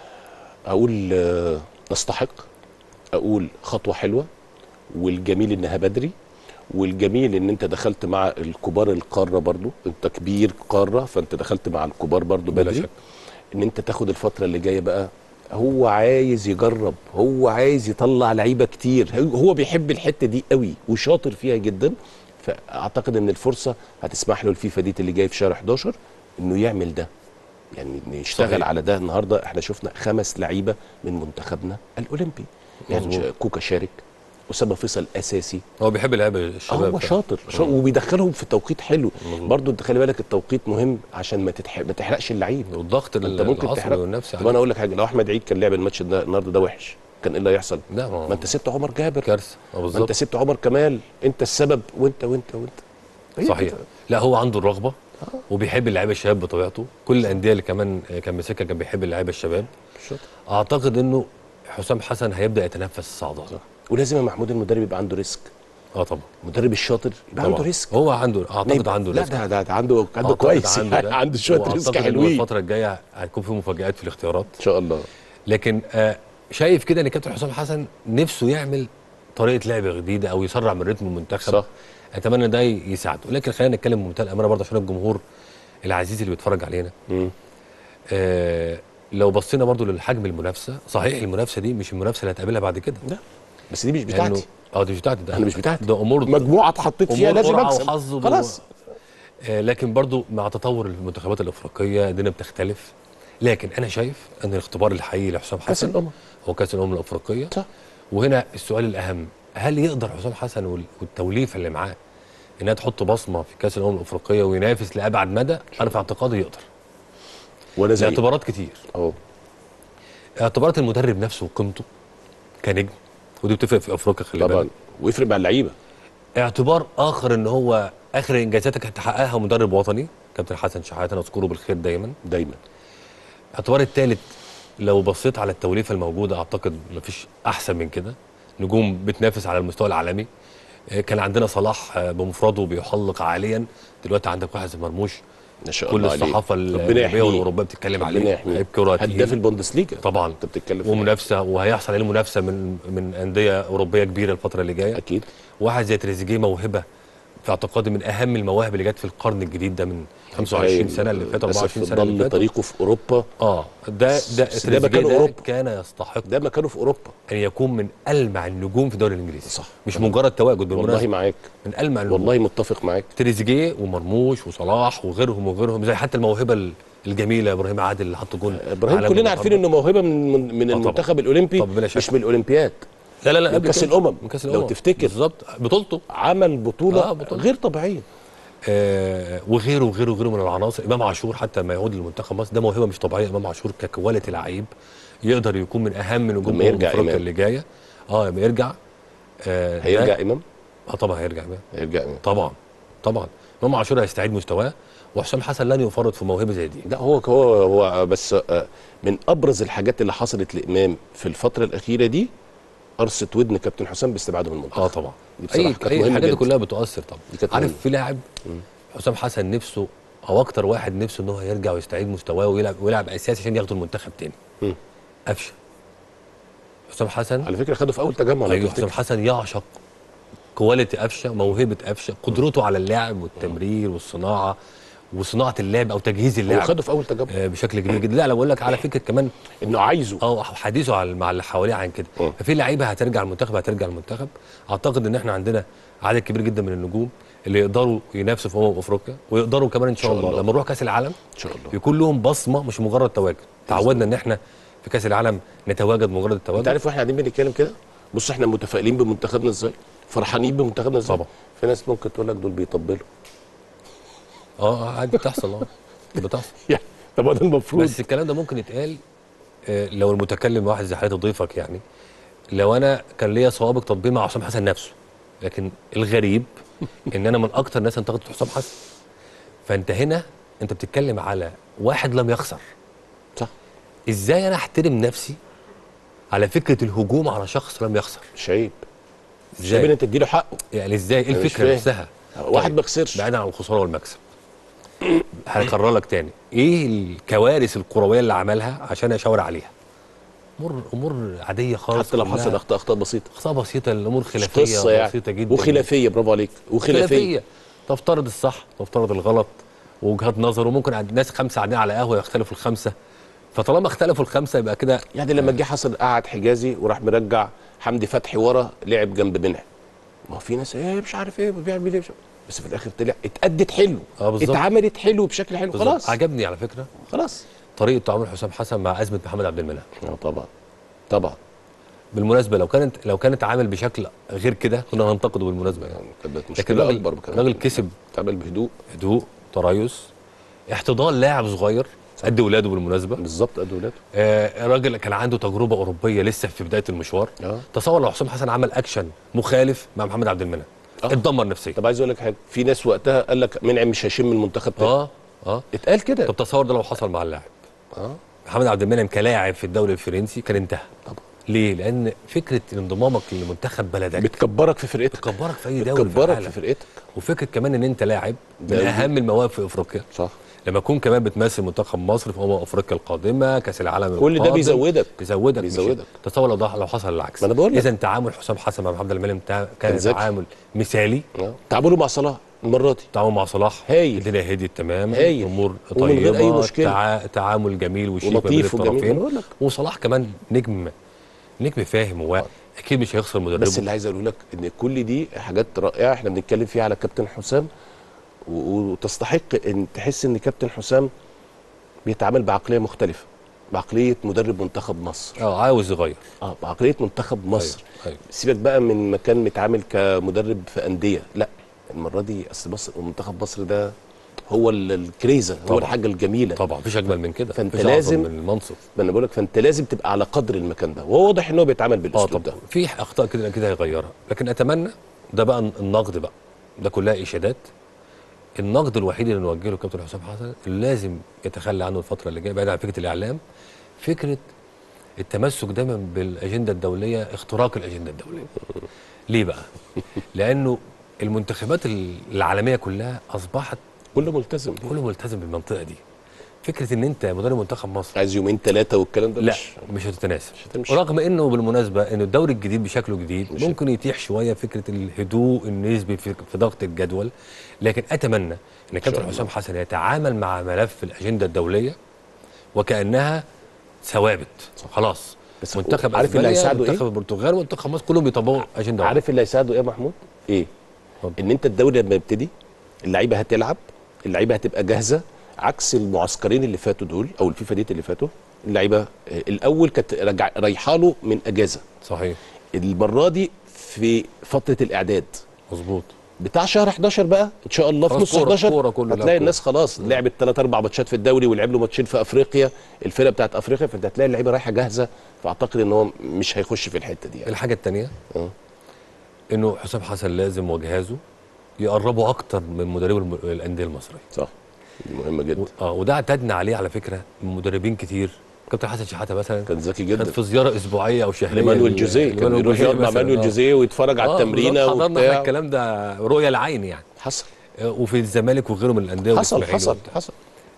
اقول آه، نستحق اقول خطوه حلوه والجميل انها بدري والجميل ان انت دخلت مع الكبار القاره برضو انت كبير قاره فانت دخلت مع الكبار برضو بلا بدري شك. ان انت تاخد الفتره اللي جايه بقى هو عايز يجرب هو عايز يطلع لعيبه كتير هو- هو بيحب الحته دي قوي وشاطر فيها جدا فاعتقد ان الفرصه هتسمح له الفيفا دي اللي جاي في شهر 11 انه يعمل ده يعني نشتغل صحيح. على ده النهارده احنا شفنا خمس لعيبه من منتخبنا الاولمبي يعني مظبوط. ش- كوكا شارك اسامه فيصل اساسي هو بيحب اللعيبه الشباب هو فعلا. شاطر, شاطر وبيدخلهم في توقيت حلو مظبوط. برضو انت خلي بالك التوقيت مهم عشان ما تتح... ما تحرقش اللعيب والضغط انت ممكن العصبي تحرق والنفسي طب عليه. انا اقول لك حاجه لو احمد عيد كان لعب الماتش ده النهارده ده وحش كان ايه اللي هيحصل لا ما, ما انت سبت عمر جابر كارثه آه، ما انت بالظبط سبت عمر كمال انت السبب وانت وانت وانت هي صحيح كده. لا هو عنده الرغبه وبيحب اللعيبه الشباب بطبيعته كل الانديه اللي كمان كان ماسكها كان بيحب اللعيبه الشباب شاطر. اعتقد انه حسام حسن هيبدا يتنفس الصعداء ولازم يا محمود المدرب يبقى عنده ريسك اه طبعا المدرب الشاطر يبقى طبعا عنده ريسك هو عنده ما اعتقد يبقى- عنده لا ريسك ده ده, ده عنده عنده أعتقد كويس عنده, ده. عنده شويه وأعتقد ريسك إن هو حلوين الفتره الجايه هيكون في مفاجات في الاختيارات ان شاء الله لكن آه شايف كده ان كابتن حسام حسن نفسه يعمل طريقه لعب جديده او يسرع من رتم المنتخب صح. اتمنى ده يساعده لكن خلينا نتكلم بمنتهى الامانه برضه عشان الجمهور العزيز اللي بيتفرج علينا مم. آه لو بصينا برضو للحجم المنافسه صحيح المنافسه دي مش المنافسه اللي هتقابلها بعد كده لا بس دي مش لأنه- بتاعتي اه دي مش بتاعتي ده انا مش بتاعتي ده امور مجموعه اتحطيت فيها أمور لازم قرعة اكسب وحظ و- خلاص آه لكن برضو مع تطور المنتخبات الافريقيه الدنيا بتختلف لكن انا شايف ان الاختبار الحقيقي لحسام كاس حسن الامم هو كاس الامم الافريقيه صح وهنا السؤال الاهم هل يقدر حسام حسن وال- والتوليفه اللي معاه انها تحط بصمه في كاس الامم الافريقيه وينافس لابعد مدى انا في اعتقادي يقدر وانا زي لاعتبارات كتير اهو اعتبارات المدرب نفسه وقيمته كنجم ودي بتفرق في افريقيا خلي طبعا بالك ويفرق مع اللعيبه اعتبار اخر ان هو اخر انجازاتك هتحققها مدرب وطني كابتن حسن شحاته نذكره بالخير دايما دايما الاعتبار الثالث لو بصيت على التوليفه الموجوده اعتقد مفيش احسن من كده نجوم بتنافس على المستوى العالمي آه، كان عندنا صلاح آه، بمفرده بيحلق عاليا دلوقتي عندك واحد زي مرموش ما شاء كل الله عليه. الصحافه ربنا الاوروبيه يحميه والاوروبيه بتتكلم ربنا عليه يحميه لعيب كره هداف تقيل. البوندسليجا طبعا انت بتتكلم في ومنافسه وهيحصل عليه منافسه من من انديه اوروبيه كبيره الفتره اللي جايه اكيد واحد زي تريزيجيه موهبه في اعتقادي من اهم المواهب اللي جت في القرن الجديد ده من 25 سنه اللي فاتوا 24 سنه اللي ضل فاتوا طريقه في اوروبا اه ده ده بس ده تريزيجيه مكانه ده أوروبا. كان يستحق ده مكانه في اوروبا ان يكون من المع النجوم في الدوري الانجليزي صح. مش مجرد تواجد والله بالمناسبه معاك من المع النجوم والله متفق معاك تريزيجيه ومرموش وصلاح وغيرهم وغيرهم زي حتى الموهبه ال- الجميله ابراهيم عادل اللي حط جون ابراهيم عالمي كلنا عارفين النهاردة. انه موهبه من من, من آه طبعا. المنتخب الاولمبي طب بلا شك. مش من الاولمبياد لا لا لا من قبل كاس كده. الامم من كاس لو الامم تفتكر. بالظبط بطولته عمل بطوله آه، بطولة. غير طبيعيه آه وغيره وغيره وغيره من العناصر امام عاشور حتى ما يعود للمنتخب مصر ده موهبه مش طبيعيه امام عاشور ككواليتي لعيب يقدر يكون من اهم نجوم لما يرجع افريقيا إمام. اللي جايه اه لما يرجع آه ده- هيرجع امام اه طبعا هيرجع امام هيرجع امام طبعا طبعا امام عاشور هيستعيد مستواه وحسام حسن لن يفرط في موهبه زي دي لا هو هو هو بس آه، من ابرز الحاجات اللي حصلت لامام في الفتره الاخيره دي قرصه ودن كابتن حسام باستبعاده من المنتخب اه طبعا دي بصراحة اي كانت اي مهمة الحاجات دي جدا. كلها بتؤثر طبعا دي كانت عارف مهمة. في لاعب حسام حسن نفسه او اكتر واحد نفسه ان هو يرجع ويستعيد مستواه ويلعب ويلعب اساسي عشان ياخدوا المنتخب تاني مم. قفشه حسام حسن على فكره خدوا في اول تجمع لو ايوه تفتكر. حسام حسن يعشق كواليتي قفشه موهبه قفشه قدرته على اللعب والتمرير والصناعه وصناعه اللعب او تجهيز اللعب هو خده في اول تجربه آه، بشكل كبير جدا لا انا بقول لك على فكره كمان انه عايزه اه حديثه على مع اللي حواليه عن كده اه. ففي لعيبه هترجع المنتخب هترجع المنتخب اعتقد ان احنا عندنا عدد كبير جدا من النجوم اللي يقدروا ينافسوا في امم افريقيا ويقدروا كمان ان شاء, شاء الله. الله. لما نروح كاس العالم ان شاء الله يكون لهم بصمه مش مجرد تواجد تعودنا ان احنا في كاس العالم نتواجد مجرد التواجد انت عارف واحنا قاعدين بنتكلم كده بص احنا متفائلين بمنتخبنا ازاي فرحانين بمنتخبنا ازاي طبعا. في ناس ممكن تقول لك دول بيطبلوا اه عادي بتحصل اه بتحصل يعني طب هو ده المفروض بس الكلام ده ممكن يتقال آه، لو المتكلم واحد زي حضرتك ضيفك يعني لو انا كان ليا سوابق تطبيق مع حسام حسن نفسه لكن الغريب ان انا من اكتر الناس انتقدت حسام حسن فانت هنا انت بتتكلم على واحد لم يخسر صح ازاي انا احترم نفسي على فكره الهجوم على شخص لم يخسر مش عيب مش ازاي عيب ان انت تديله حقه يعني ازاي ايه أنا مش الفكره فاهم. نفسها واحد طيب، ما خسرش بعيدا عن الخساره والمكسب هكرر لك تاني ايه الكوارث الكرويه اللي عملها عشان اشاور عليها امور امور عاديه خالص حتى لو كلها. حصل اخطاء اخطاء بسيطه اخطاء بسيطه الامور مش خلافيه قصه يعني بسيطه جدا وخلافيه برافو عليك وخلافيه خلافيه تفترض الصح تفترض الغلط ووجهات نظر وممكن عند ناس خمسه قاعدين على قهوه يختلفوا الخمسه فطالما اختلفوا الخمسه يبقى كده يعني لما جه حصل قعد حجازي وراح مرجع حمدي فتحي ورا لعب جنب منها ما هو في ناس ايه مش عارف ايه بيعمل ايه مش عارف. بس في الاخر طلع اتأدت حلو اه بالظبط. اتعملت حلو بشكل حلو بالظبط. خلاص عجبني على فكره خلاص طريقه تعامل حسام حسن مع ازمه محمد عبد المنعم اه طبعا طبعا بالمناسبه لو كانت لو كانت عامل بشكل غير كده كنا هننتقده بالمناسبه يعني كانت لكن مشكله الراجل اكبر كمان الراجل كسب تعمل بهدوء هدوء تريث احتضان لاعب صغير قد ولاده بالمناسبه بالظبط قد ولاده آه الراجل كان عنده تجربه اوروبيه لسه في بدايه المشوار اه تصور لو حسام حسن عمل اكشن مخالف مع محمد عبد المنعم آه. اتدمر نفسيا طب عايز اقول لك حاجه في ناس وقتها قال لك منعم مش هيشم المنتخب تاني اه اه اتقال كده طب تصور ده لو حصل مع اللاعب اه محمد عبد المنعم كلاعب في الدوري الفرنسي كان انتهى طبعا ليه؟ لان فكره انضمامك لمنتخب بلدك بتكبرك في فرقتك بتكبرك في اي دوري في بتكبرك العالم في فرقتك وفكره كمان ان انت لاعب من ده- اهم المواهب في افريقيا صح لما تكون كمان بتمثل منتخب مصر في امم افريقيا القادمه كاس العالم كل ده القادم، بيزودك بيزودك بيزودك. مش- تصور لو ده لو حصل العكس ما أنا بقول لك. اذا تعامل حسام حسن مع محمد المنعم تا- كان كان ذكي. تعامل مثالي اه تعامله مع صلاح المره دي تعامل مع صلاح هايل. الدنيا هديت تماما هايل. امور ومن غير طيبه أي مشكلة. تع... تعامل جميل وشيك ما بين ولطيف وجميل. الطرفين أنا بقول لك. وصلاح كمان نجم نجم فاهم هو اكيد مش هيخسر مدربه بس اللي عايز اقوله لك ان كل دي حاجات رائعه احنا بنتكلم فيها على كابتن حسام و- وتستحق ان تحس ان كابتن حسام بيتعامل بعقليه مختلفه بعقليه مدرب منتخب مصر اه عاوز يغير اه بعقليه منتخب مصر أيوة. أيوة. سيبك بقى من مكان متعامل كمدرب في انديه لا المره دي اصل مصر منتخب مصر ده هو ال- الكريزه هو طبعاً. الحاجه الجميله طبعا مفيش اجمل من كده فأنت مفيش أعظم لازم- من المنصب ما انا بقول لك فانت لازم تبقى على قدر المكان ده وهو واضح ان هو بيتعامل اه بالاسلوب ده طبعا في اخطاء كده كده هيغيرها لكن اتمنى ده بقى النقد بقى ده كلها اشادات النقد الوحيد اللي نوجهه لكابتن حسام حسن اللي لازم يتخلى عنه الفتره اللي جايه بعيد عن فكره الاعلام فكره التمسك دايما بالاجنده الدوليه اختراق الاجنده الدوليه ليه بقى لانه المنتخبات العالميه كلها اصبحت كله ملتزم بيه. كله ملتزم بالمنطقه دي فكره ان انت مدرب منتخب مصر عايز يومين ثلاثه والكلام ده لا مش مش هتتناسب مش هتمشي. رغم انه بالمناسبه ان الدوري الجديد بشكله جديد مش ممكن يتيح شويه فكره الهدوء النسبي في, في ضغط الجدول لكن اتمنى ان كابتن الله. حسام حسن يتعامل مع ملف الاجنده الدوليه وكانها ثوابت خلاص بس منتخب عارف اللي أسبانيا، هيساعده إيه؟ منتخب البرتغال منتخب مصر كلهم بيطبقوا اجنده واحدة. عارف اللي هيساعده ايه يا محمود؟ ايه؟ اتفضل. ان انت الدوري لما يبتدي اللعيبه هتلعب اللعيبه هتبقى جاهزه عكس المعسكرين اللي فاتوا دول او الفيفا ديت اللي فاتوا اللعيبه آه، الاول كانت راجع- رايحه له من اجازه صحيح المره دي في فتره الاعداد مظبوط بتاع شهر 11 بقى ان شاء الله في خلاص نص كورة- 11 كورة كله لعب هتلاقي كورة. الناس خلاص لعبت ثلاث اربع ماتشات في الدوري ولعب له ماتشين في افريقيا الفرقه بتاعت افريقيا فانت هتلاقي اللعيبه رايحه جاهزه فاعتقد ان هو مش هيخش في الحته دي يعني. الحاجه الثانيه اه. انه حسام حسن لازم وجهازه يقربوا اكتر من مدربي الم- الانديه المصريه صح دي مهمه جدا و- اه وده اعتدنا عليه على فكره من مدربين كتير كابتن حسن شحاته مثلا كان ذكي كان جدا في زياره اسبوعيه او شهريه لمانويل ل- جوزيه كان لمانويل بيروح جوزيه يقعد مع مثلاً، مانويل آه. جوزيه ويتفرج على آه، التمرينه بالظبط، حضرنا احنا وبتاع الكلام ده رؤيه العين يعني حصل آه، وفي الزمالك وغيره من الانديه حصل والإسماعيلي حصل وبتاع. حصل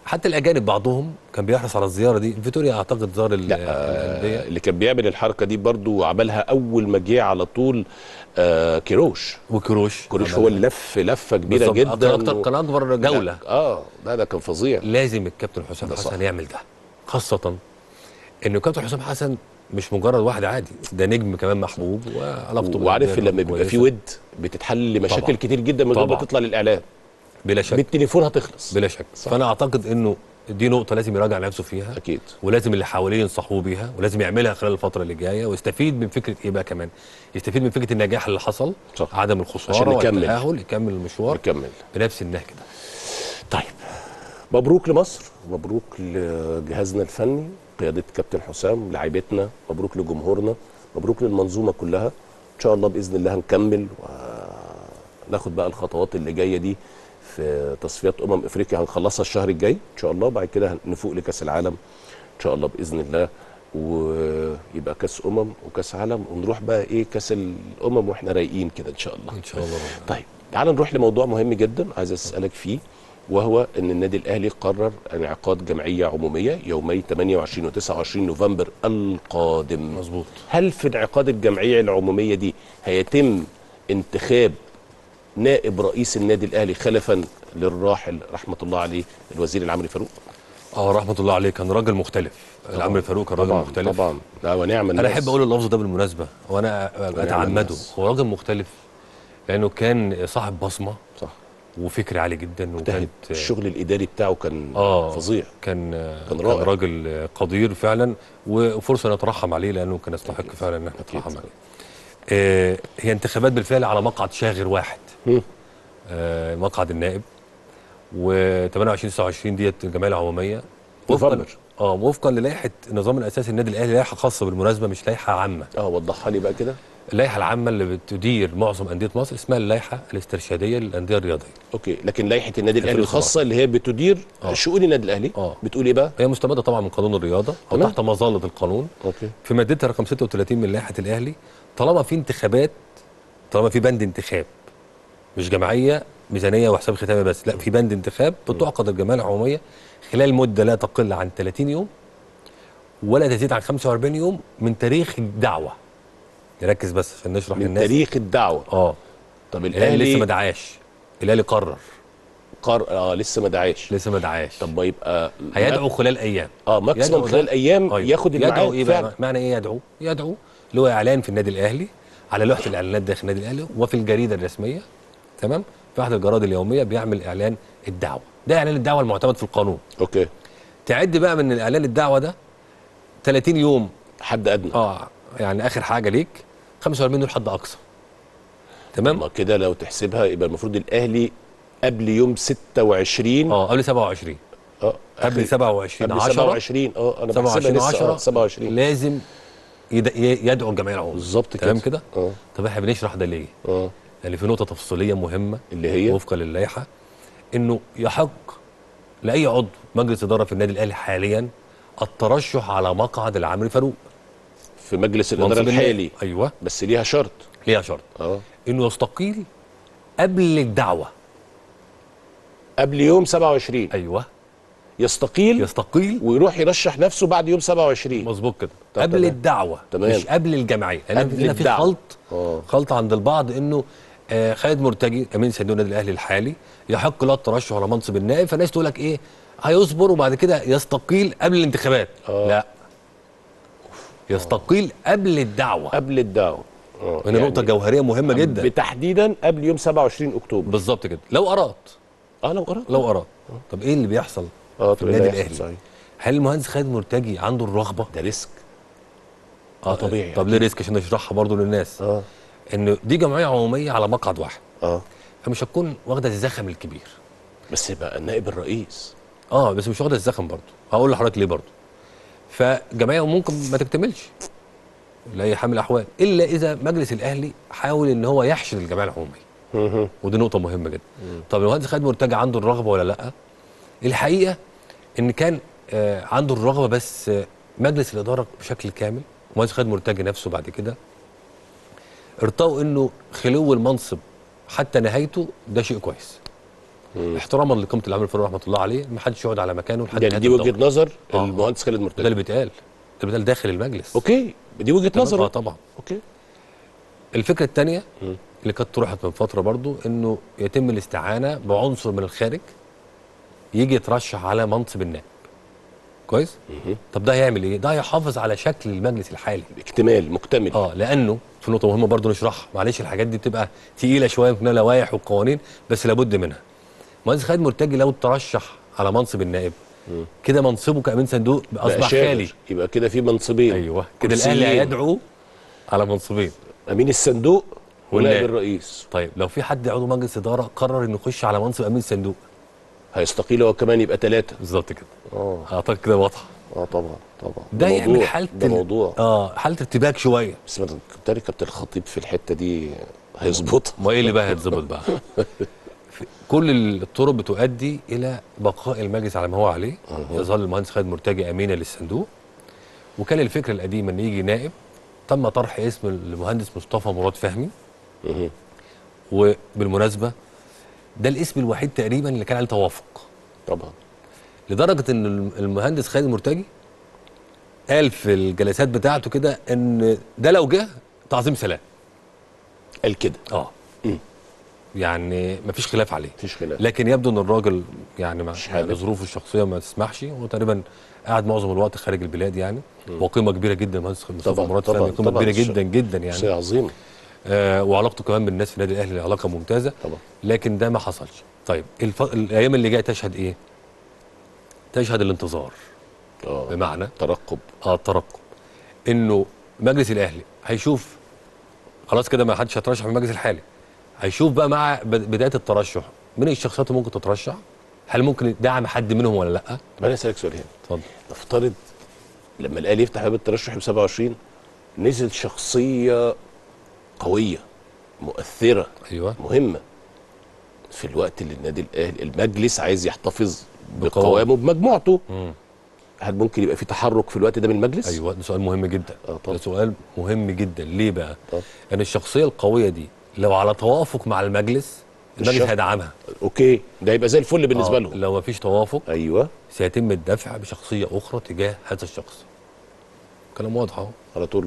حتى الاجانب بعضهم كان بيحرص على الزياره دي فيتوريا اعتقد زار ال- لا الانديه آه اللي كان بيعمل الحركه دي برضو عملها اول ما جه على طول آه كيروش وكروش كيروش هو اللي لف لفه كبيره بالظبط. جدا كان اكتر و- كان اكبر جوله لا، اه لا ده كان فظيع لازم الكابتن حسام ده صح. حسن يعمل ده خاصه انه الكابتن حسام حسن مش مجرد واحد عادي ده نجم كمان محبوب وعلاقته وعارف بالجماهير لما بيبقى في كويسة. ود بتتحل مشاكل طبعاً. كتير جدا من غير ما طبعاً. تطلع للاعلام بلا شك بالتليفون هتخلص بلا شك صح. فانا اعتقد انه دي نقطه لازم يراجع نفسه فيها اكيد ولازم اللي حواليه ينصحوه بيها ولازم يعملها خلال الفتره اللي جايه ويستفيد من فكره ايه بقى كمان يستفيد من فكره النجاح اللي حصل صح. عدم الخساره عشان يكمل. والتاهل يكمل المشوار نكمل بنفس النهج ده طيب مبروك لمصر مبروك لجهازنا الفني قيادة كابتن حسام لاعيبتنا مبروك لجمهورنا مبروك للمنظومة كلها إن شاء الله بإذن الله هنكمل وناخد بقى الخطوات اللي جاية دي في تصفيات أمم إفريقيا هنخلصها الشهر الجاي إن شاء الله وبعد كده نفوق لكأس العالم إن شاء الله بإذن الله ويبقى كأس أمم وكأس عالم ونروح بقى إيه كأس الأمم وإحنا رايقين كده إن شاء الله ان شاء الله طيب تعال نروح لموضوع مهم جدا عايز اسالك فيه وهو ان النادي الاهلي قرر انعقاد جمعيه عموميه يومي 28 و 29 نوفمبر القادم مظبوط هل في انعقاد الجمعيه العموميه دي هيتم انتخاب نائب رئيس النادي الاهلي خلفا للراحل رحمه الله عليه الوزير العمري فاروق اه رحمه الله عليه كان راجل مختلف العمري فاروق كان راجل طبعا مختلف طبعا لا ونعم انا الناس احب اقول اللفظ ده بالمناسبه وانا اتعمده الناس. هو راجل مختلف لانه كان صاحب بصمه صح وفكر عالي جدا مجتهد وكانت الشغل الاداري بتاعه كان اه فظيع كان كان كان, رائع. راجل قدير فعلا وفرصه نترحم عليه لانه كان يستحق فعلا ان احنا أكيد. نترحم عليه. آه هي انتخابات بالفعل على مقعد شاغر واحد مم. آه مقعد النائب و 28 29 ديت الجمعيه العموميه نوفمبر. اه وفقا للائحه النظام الاساسي النادي الاهلي لائحه خاصه بالمناسبه مش لائحه عامه اه وضحها لي بقى كده اللائحه العامه اللي بتدير معظم انديه مصر اسمها اللائحه الاسترشاديه للانديه الرياضيه اوكي لكن لائحه النادي الاهلي 2017. الخاصه اللي هي بتدير آه. شؤون النادي الاهلي آه. بتقول ايه بقى هي مستمده طبعا من قانون الرياضه او تمام. تحت مظله القانون اوكي في مادتها رقم 36 من لائحه الاهلي طالما في انتخابات طالما في بند انتخاب مش جمعيه ميزانيه وحساب ختامي بس لا في بند انتخاب بتعقد الجمعيه العموميه خلال مده لا تقل عن 30 يوم ولا تزيد عن 45 يوم من تاريخ الدعوه نركز بس عشان نشرح من للناس تاريخ الدعوه اه طب الاهلي لسه ما الاهلي دعاش الاهلي قرر قر... اه لسه ما دعاش لسه ما دعاش طب ما يبقى هيدعو خلال ايام اه ماكسيموم يدعو خلال ده- ايام أيوة. ياخد يدعو الميعاد ايه فعلا بقى معنى ايه يدعو يدعو اللي هو اعلان في النادي الاهلي على لوحه الاعلانات داخل النادي الاهلي وفي الجريده الرسميه تمام في احد الجرائد اليوميه بيعمل اعلان الدعوه ده اعلان الدعوه المعتمد في القانون اوكي تعد بقى من الاعلان الدعوه ده 30 يوم حد ادنى اه يعني اخر حاجه ليك 45 دول حد اقصى تمام ما كده لو تحسبها يبقى المفروض الاهلي قبل يوم 26 اه قبل 27 اه قبل آخر- 27 قبل 10 27 اه انا بحسبها 27 لسه 10 آه 27 لازم يد- ي- يدعو الجمعيه العموميه بالظبط كده تمام كده اه طب احنا بنشرح ده ليه اه لان في نقطه تفصيليه مهمه اللي هي وفقا للائحه انه يحق لاي عضو مجلس اداره في النادي الاهلي حاليا الترشح على مقعد العمري فاروق في مجلس الاداره منصب الحالي النائب. ايوه بس ليها شرط ليها شرط اه انه يستقيل قبل الدعوه قبل يوم 27 ايوه يستقيل يستقيل ويروح يرشح نفسه بعد يوم 27 مظبوط كده طب قبل تمام. الدعوه تمام. مش قبل الجمعيه لان قبل هنا في الدعوة. خلط اه خلط عند البعض انه آه خالد مرتجي امين صندوق النادي الاهلي الحالي يحق له الترشح على منصب النائب فالناس تقول لك ايه هيصبر وبعد كده يستقيل قبل الانتخابات آه. لا يستقيل قبل الدعوه قبل الدعوه اه هنا نقطه جوهريه مهمه جدا بتحديدا قبل يوم 27 اكتوبر بالظبط كده لو اراد اه لو قرأت لو اراد طب ايه اللي بيحصل اه في النادي اللي هيحصل الاهلي صحيح. هل المهندس خالد مرتجي عنده الرغبه ده ريسك اه طبيعي طب ليه ريسك عشان نشرحها برضو للناس اه انه دي جمعيه عموميه على مقعد واحد اه فمش هتكون واخده الزخم الكبير بس يبقى النائب الرئيس اه بس مش واخده الزخم برضو هقول لحضرتك ليه برضو فجمعيه ممكن ما تكتملش لاي حامل احوال الا اذا مجلس الاهلي حاول ان هو يحشد الجمعيه العموميه مهم. ودي نقطه مهمه جدا طب المهندس خالد مرتجى عنده الرغبه ولا لا الحقيقه ان كان آه عنده الرغبه بس آه مجلس الاداره بشكل كامل المهندس خالد مرتجى نفسه بعد كده ارتضوا انه خلو المنصب حتى نهايته ده شيء كويس احتراما لقيمه العامل الفاروق رحمه الله عليه ما حدش يقعد على مكانه لحد يعني نهاية دي وجهه الدورة. نظر آه. المهندس خالد ده مرتجى اللي بيتقال ده بيتقال داخل المجلس اوكي دي وجهه تمام؟ نظر اه طبعا اوكي الفكره الثانيه اللي كانت طرحت من فتره برضو انه يتم الاستعانه بعنصر من الخارج يجي يترشح على منصب النائب كويس طب ده هيعمل ايه ده هيحافظ على شكل المجلس الحالي اكتمال مكتمل اه لانه في نقطه مهمه برضو نشرحها معلش الحاجات دي بتبقى تقيله شويه في لوائح وقوانين بس لابد منها مهندس خالد مرتجي لو ترشح على منصب النائب كده منصبه كامين صندوق بقى اصبح شاغر. خالي يبقى كده في منصبين ايوه كده الاهلي كرسيين. هيدعو على منصبين امين الصندوق ونائب والنائب. الرئيس طيب لو في حد عضو مجلس اداره قرر انه يخش على منصب امين صندوق هيستقيل هو كمان يبقى ثلاثه بالظبط كده اه اعتقد كده واضحه اه طبعا طبعا ده يعمل موضوع. حاله ده ال- موضوع اه حاله ارتباك شويه بس ما بالتالي كابتن الخطيب في الحته دي هيظبطها ما ايه اللي بقى هيتظبط بقى في- كل الطرق بتؤدي الى بقاء المجلس على ما هو عليه يظل المهندس خالد مرتجي امينا للصندوق وكان الفكره القديمه ان يجي نائب تم طرح اسم المهندس مصطفى مراد فهمي وبالمناسبه ده الاسم الوحيد تقريبا اللي كان عليه توافق طبعا لدرجه ان المهندس خالد مرتجي قال في الجلسات بتاعته كده ان ده لو جه تعظيم سلام قال كده اه يعني مفيش خلاف عليه مفيش خلاف لكن يبدو ان الراجل يعني مع حابب. ظروفه الشخصيه ما تسمحش هو تقريبا قاعد معظم الوقت خارج البلاد يعني وقيمه كبيره جدا مهندس مصطفى طبعاً، مراد طبعاً، فهمي قيمه طبعاً. كبيره جدا جدا يعني شيء عظيم آه وعلاقته كمان بالناس في النادي الاهلي علاقه ممتازه طبعا لكن ده ما حصلش طيب الف... الايام اللي جايه تشهد ايه تشهد الانتظار اه بمعنى ترقب اه الترقب انه مجلس الاهلي هيشوف خلاص كده ما حدش هيترشح في المجلس الحالي هيشوف بقى مع بد- بدايه الترشح مين الشخصيات اللي ممكن تترشح هل ممكن دعم حد منهم ولا لا طب انا اسالك سؤال هنا اتفضل نفترض لما الاهلي يفتح باب الترشح ب 27 نزل شخصيه قويه مؤثره ايوه مهمه في الوقت اللي النادي الاهلي المجلس عايز يحتفظ بقوام. بقوامه بمجموعته مم. هل ممكن يبقى في تحرك في الوقت ده من المجلس؟ ايوه ده سؤال مهم جدا اه طبعا ده سؤال مهم جدا ليه بقى طبعا. يعني الشخصيه القويه دي لو على توافق مع المجلس المجلس الشخص- هيدعمها اوكي ده يبقى زي الفل بالنسبه آه، لهم لو ما فيش توافق ايوه سيتم الدفع بشخصيه اخرى تجاه هذا الشخص كلام واضح اهو على طول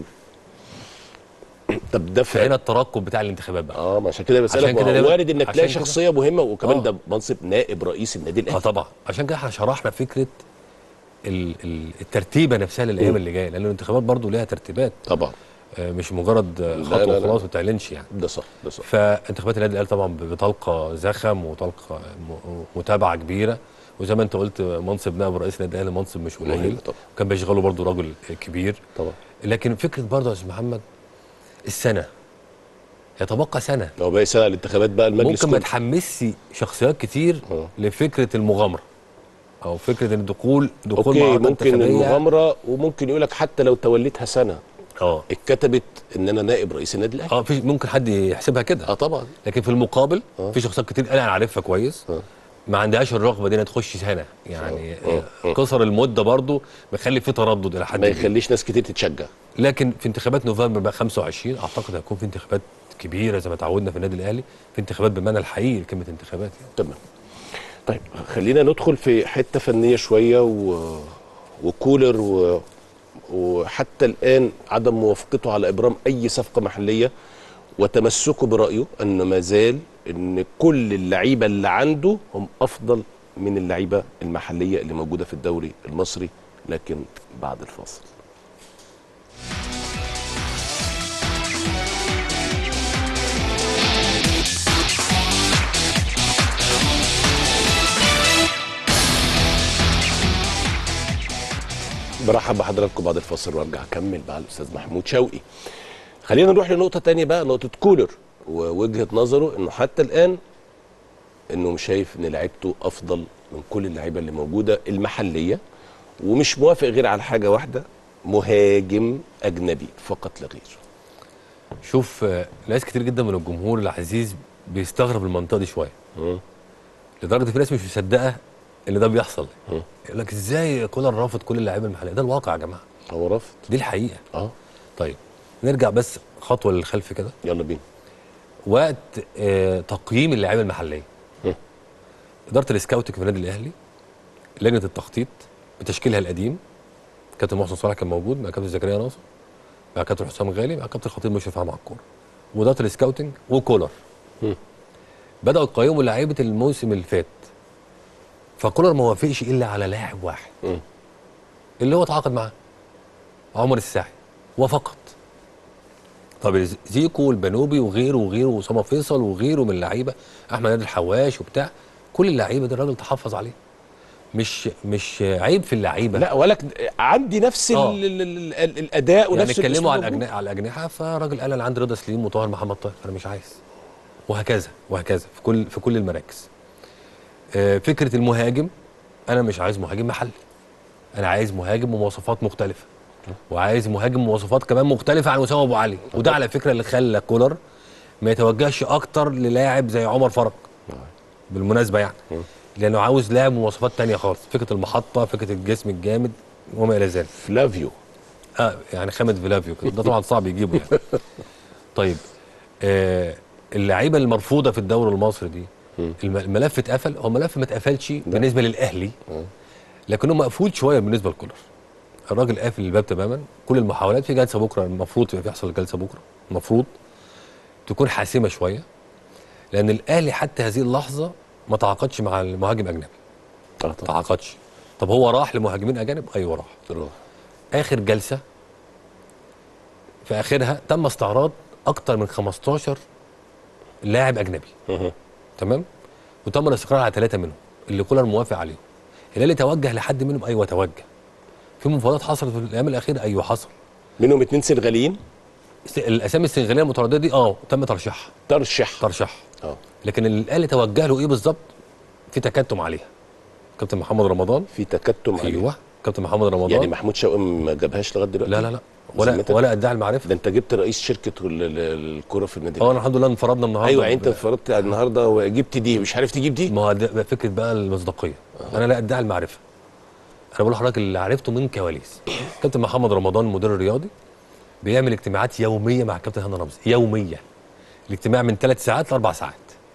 طب ده في فهنا الترقب بتاع الانتخابات بقى اه ما عشان كده بسالك عشان كده ما هو ده- وارد انك تلاقي عشان كده- شخصيه مهمه وكمان آه. ده منصب نائب رئيس النادي اه الاهلي طبعا عشان كده احنا شرحنا فكره ال- ال- الترتيبه نفسها للايام مم. اللي جايه لان الانتخابات برضو ليها ترتيبات طبعا آه، مش مجرد آه، لا، خطوه لا، لا. وخلاص ما تعلنش يعني ده صح ده صح فانتخابات النادي الاهلي طبعا بطلقه زخم وطلقه م- متابعه كبيره وزي ما انت قلت منصب نائب رئيس النادي الاهلي منصب مش قليل مهم طبعا كان بيشغله برضو راجل كبير طبعا لكن فكره برضو يا استاذ محمد السنه يتبقى سنه لو باقي سنه على الانتخابات بقى المجلس ممكن ما كله. تحمسش شخصيات كتير آه. لفكره المغامره او فكره ان الدخول دخول اوكي معارضة ممكن انتخابية. المغامره وممكن يقول لك حتى لو توليتها سنه اه اتكتبت ان انا نائب رئيس النادي الاهلي اه في ممكن حد يحسبها كده اه طبعا لكن في المقابل آه. في شخصيات كتير انا عارفها كويس آه. ما عندهاش الرغبه دي انها تخش سنه يعني آه. آه، قصر المده برضو مخلي في تردد الى حد ما كبير. يخليش ناس كتير تتشجع لكن في انتخابات نوفمبر بقى 25 اعتقد هيكون في انتخابات كبيره زي ما تعودنا في النادي الاهلي في انتخابات بالمعنى الحقيقي لكلمه انتخابات يعني. تمام طيب خلينا ندخل في حته فنيه شويه و... وكولر و... وحتى الان عدم موافقته على ابرام اي صفقه محليه وتمسكه برايه ان ما زال ان كل اللعيبه اللي عنده هم افضل من اللعيبه المحليه اللي موجوده في الدوري المصري لكن بعد الفاصل برحب بحضراتكم بعد الفاصل وارجع اكمل مع الاستاذ محمود شوقي خلينا نروح لنقطه تانية بقى نقطه كولر ووجهه نظره انه حتى الان انه شايف ان لعيبته افضل من كل اللعيبه اللي موجوده المحليه ومش موافق غير على حاجه واحده مهاجم اجنبي فقط لا غير شوف آه، ناس كتير جدا من الجمهور العزيز بيستغرب المنطقه دي شويه مم. لدرجه في ناس مش مصدقه ان ده بيحصل مم. يقول لك ازاي كولر رافض كل اللعيبه المحليه ده الواقع يا جماعه هو رافض دي الحقيقه اه طيب نرجع بس خطوه للخلف كده يلا بينا وقت آه تقييم اللعيبه المحليه مم. اداره السكاوتنج في النادي الاهلي لجنه التخطيط بتشكيلها القديم كابتن محسن صالح كان موجود مع كابتن زكريا ناصر مع كابتن حسام غالي مع كابتن خطيب مشرف عام على الكوره واداره السكاوتنج وكولر بداوا يقيموا لعيبه الموسم اللي فات فكولر ما وافقش الا على لاعب واحد اللي هو اتعاقد معاه عمر الساعي وفقط طب زيكو والبنوبي وغيره وغيره واسامه فيصل وغيره من اللعيبه احمد نادر الحواش وبتاع كل اللعيبه دي الراجل تحفظ عليه مش مش عيب في اللعيبه لا ولك عندي نفس آه. ال ال ال ال الاداء يعني ونفس اتكلموا الأسلوب على موجود. الاجنحه على الاجنحه فالراجل قال انا عندي رضا سليم وطاهر محمد طاهر انا مش عايز وهكذا وهكذا في كل في كل المراكز آه، فكره المهاجم انا مش عايز مهاجم محلي انا عايز مهاجم بمواصفات مختلفه وعايز مهاجم بمواصفات كمان مختلفه عن اسامه ابو علي وده على فكره اللي خلى كولر ما يتوجهش اكتر للاعب زي عمر فرج بالمناسبه يعني لانه عاوز لاعب بمواصفات تانية خالص فكره المحطه فكره الجسم الجامد وما الى ذلك فلافيو اه يعني خامد فلافيو كده ده طبعا صعب يجيبه يعني طيب آه اللعيبه المرفوضه في الدوري المصري دي الم- الملف اتقفل هو ملف ما اتقفلش بالنسبه للاهلي لكنه مقفول شويه بالنسبه لكولر الراجل قافل الباب تماما كل المحاولات في جلسه بكره المفروض يبقى يحصل جلسه بكره المفروض تكون حاسمه شويه لان الاهلي حتى هذه اللحظه ما تعاقدش مع المهاجم اجنبي اه ما طبعا تعاقدش طب هو راح لمهاجمين اجانب ايوه راح روح. اخر جلسه في اخرها تم استعراض اكتر من 15 لاعب اجنبي مه. تمام وتم الاستقرار على ثلاثه منهم اللي كولر موافق عليهم الهلال توجه لحد منهم ايوه توجه في مفاوضات حصلت في الايام الاخيره ايوه حصل منهم اتنين سنغاليين س- الاسامي السنغاليه المتردده دي اه تم ترشيحها ترشح ترشيحها اه لكن الاهلي توجه له ايه بالظبط في تكتم عليها كابتن محمد رمضان في تكتم عليه. ايوه كابتن محمد رمضان يعني محمود شوقي ما جابهاش لغايه دلوقتي لا لا لا ولا ذمتك؟ ولا ادعي المعرفه ده انت جبت رئيس شركه ال- ال- الكوره في النادي اه انا الحمد لله انفردنا النهارده ايوه يعني انت ب- اتفرجت على النهارده وجبت دي مش عارف تجيب دي ما هو ده بقى فكره بقى المصداقيه انا لا ادعي المعرفه انا بقول لحضرتك اللي عرفته من كواليس كابتن محمد رمضان المدير الرياضي بيعمل اجتماعات يوميه مع كابتن هاني رمزي يوميه الاجتماع من ثلاث ساعات لاربع ساعات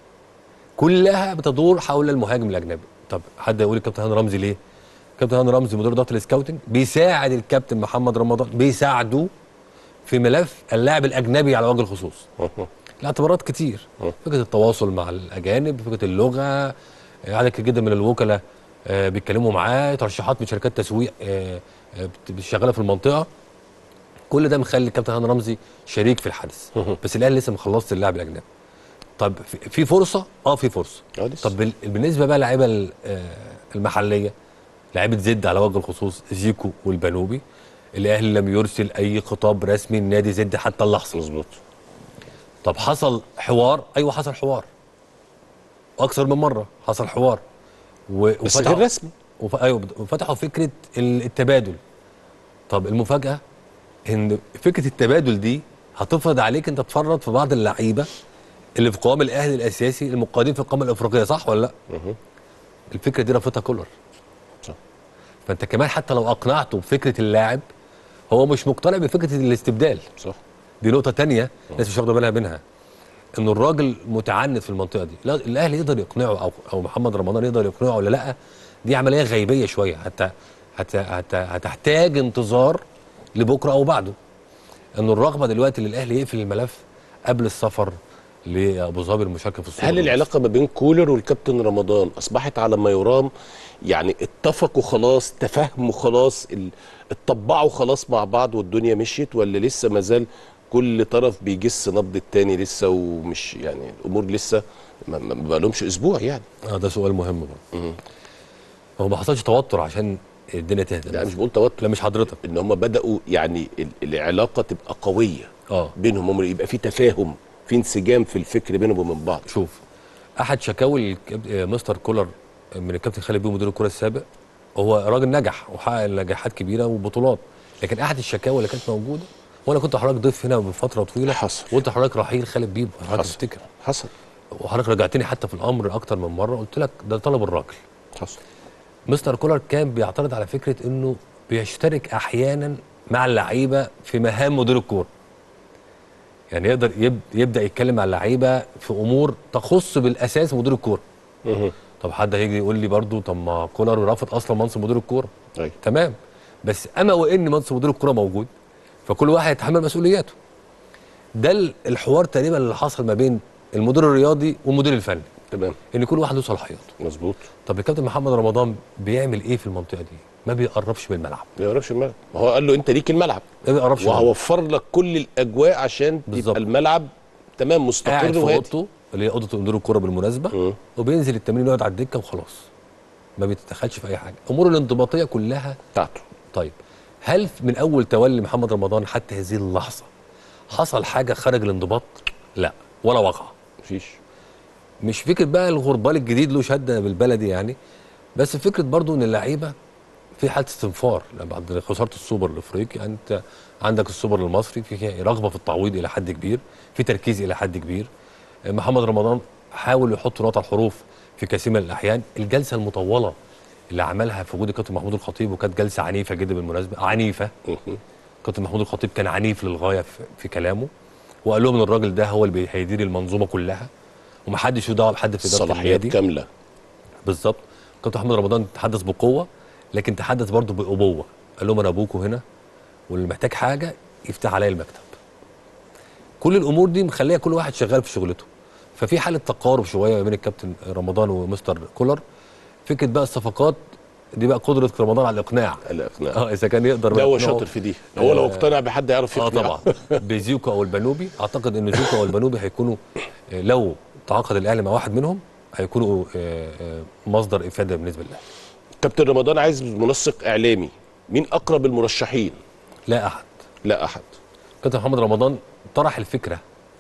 كلها بتدور حول المهاجم الاجنبي طب حد يقول الكابتن هاني رمزي ليه كابتن هاني رمزي مدير اداره السكاوتنج بيساعد الكابتن محمد رمضان بيساعده في ملف اللاعب الاجنبي على وجه الخصوص لاعتبارات كتير فكره التواصل مع الاجانب فكره اللغه عدد كتير جدا من الوكلاء آه، بيتكلموا معاه ترشيحات من شركات تسويق آه، آه، بت- شغاله في المنطقه كل ده مخلي الكابتن هاني رمزي شريك في الحدث بس الاهلي لسه ما خلصش اللاعب الاجنبي طب في- في فرصه اه في فرصه اه لسه. طب بال- بالنسبه بقى للعيبه ال- آه، المحليه لعيبه زد على وجه الخصوص زيكو والبنوبي الاهلي لم يرسل اي خطاب رسمي لنادي زد حتى اللحظه مظبوط طب حصل حوار ايوه حصل حوار اكثر من مره حصل حوار و... بس غير رسمي وف... ايوه وفتحوا فكره ال- التبادل طب المفاجاه ان فكره التبادل دي هتفرض عليك انت تفرط في بعض اللعيبه اللي في قوام الاهلي الاساسي المقادين في القائمه الافريقيه صح ولا لا مه. الفكره دي رفضها كولر صح. فانت كمان حتى لو اقنعته بفكره اللاعب هو مش مقتنع بفكره الاستبدال صح دي نقطة تانية الناس مش واخدة بالها منها إن الراجل متعنت في المنطقة دي، لا الأهلي يقدر يقنعه أو أو محمد رمضان يقدر يقنعه ولا لأ دي عملية غيبية شوية حتى حتى حتى هتحتاج انتظار لبكرة أو بعده. إن الرغبة دلوقتي اللي الأهلي يقفل الملف قبل السفر لأبو ظبي المشاركة في الصورة هل العلاقه ما بين كولر والكابتن رمضان اصبحت على ما يرام يعني اتفقوا خلاص تفاهموا خلاص ال- اتطبعوا خلاص مع بعض والدنيا مشيت ولا لسه ما زال كل طرف بيجس نبض التاني لسه ومش يعني الامور لسه ما, ما ما بقالهمش اسبوع يعني اه ده سؤال مهم برضه. هو ما حصلش توتر عشان الدنيا تهدى لا مش بقول توتر لا مش حضرتك ان هم بداوا يعني ال- العلاقه تبقى قويه اه بينهم هم يبقى في تفاهم في انسجام في الفكر بينهم وبين بعض شوف احد شكاوي الكاب- آه، مستر كولر من الكابتن خالد بيه مدير الكره السابق هو راجل نجح وحقق نجاحات كبيره وبطولات لكن احد الشكاوى اللي كانت موجوده وانا كنت حضرتك ضيف هنا من فتره طويله حصل. وانت حضرتك رحيل خالد بيبو حضرتك حصل. تفتكر حصل وحضرتك رجعتني حتى في الامر اكتر من مره قلت لك ده طلب الراجل حصل مستر كولر كان بيعترض على فكره انه بيشترك احيانا مع اللعيبه في مهام مدير الكوره يعني يقدر يب- يبدا يتكلم مع اللعيبه في امور تخص بالاساس مدير الكوره طب حد هيجي يقول لي برضو طب ما كولر رافض اصلا منصب مدير الكوره أيوة. تمام بس اما وان منصب مدير الكوره موجود فكل واحد يتحمل مسؤولياته ده ال- الحوار تقريبا اللي حصل ما بين المدير الرياضي والمدير الفني تمام ان كل واحد له صلاحياته مظبوط طب الكابتن محمد رمضان بيعمل ايه في المنطقه دي ما بيقربش من الملعب ما يقربش الملعب ما هو قال له انت ليك الملعب ما بيقربش من الملعب. وهوفر لك كل الاجواء عشان بالظبط. يبقى الملعب تمام قاعد مستقر في وهادي اوضته اللي هي اوضه مدير الكوره بالمناسبه وبينزل التمرين يقعد على الدكه وخلاص ما بيتدخلش في اي حاجه امور الانضباطيه كلها بتاعته طيب هل من اول تولي محمد رمضان حتى هذه اللحظه حصل حاجه خارج الانضباط لا ولا وقع مفيش مش فكره بقى الغربال الجديد له شده بالبلدي يعني بس فكره برضو ان اللعيبه في حاله استنفار لما بعد خساره السوبر الافريقي يعني انت عندك السوبر المصري في رغبه في التعويض الى حد كبير في تركيز الى حد كبير محمد رمضان حاول يحط نقط الحروف في كثير من الاحيان الجلسه المطوله اللي عملها في وجود الكابتن محمود الخطيب وكانت جلسه عنيفه جدا بالمناسبه عنيفه كابتن محمود الخطيب كان عنيف للغايه في, في كلامه وقال لهم ان الراجل ده هو اللي بي- هيدير المنظومه كلها ومحدش له دعوه بحد في اداره صلاحيات النادي كامله بالظبط كابتن محمد رمضان تحدث بقوه لكن تحدث برضه بابوه قال لهم انا ابوكم هنا واللي محتاج حاجه يفتح عليا المكتب كل الامور دي مخليه كل واحد شغال في شغلته ففي حاله تقارب شويه ما بين الكابتن رمضان ومستر كولر فكره بقى الصفقات دي بقى قدره رمضان على الاقناع الاقناع اه اذا كان يقدر ده هو يقنعه. شاطر في دي هو لو آه، اقتنع بحد هيعرف اه يقنعه طبعا بزيوكا او البنوبي اعتقد ان زيوكا او البنوبي هيكونوا آه، لو تعاقد الاهلي مع واحد منهم هيكونوا آه، آه، مصدر افاده بالنسبه للاهلي كابتن رمضان عايز منسق اعلامي مين اقرب المرشحين لا احد لا احد كابتن محمد رمضان طرح الفكره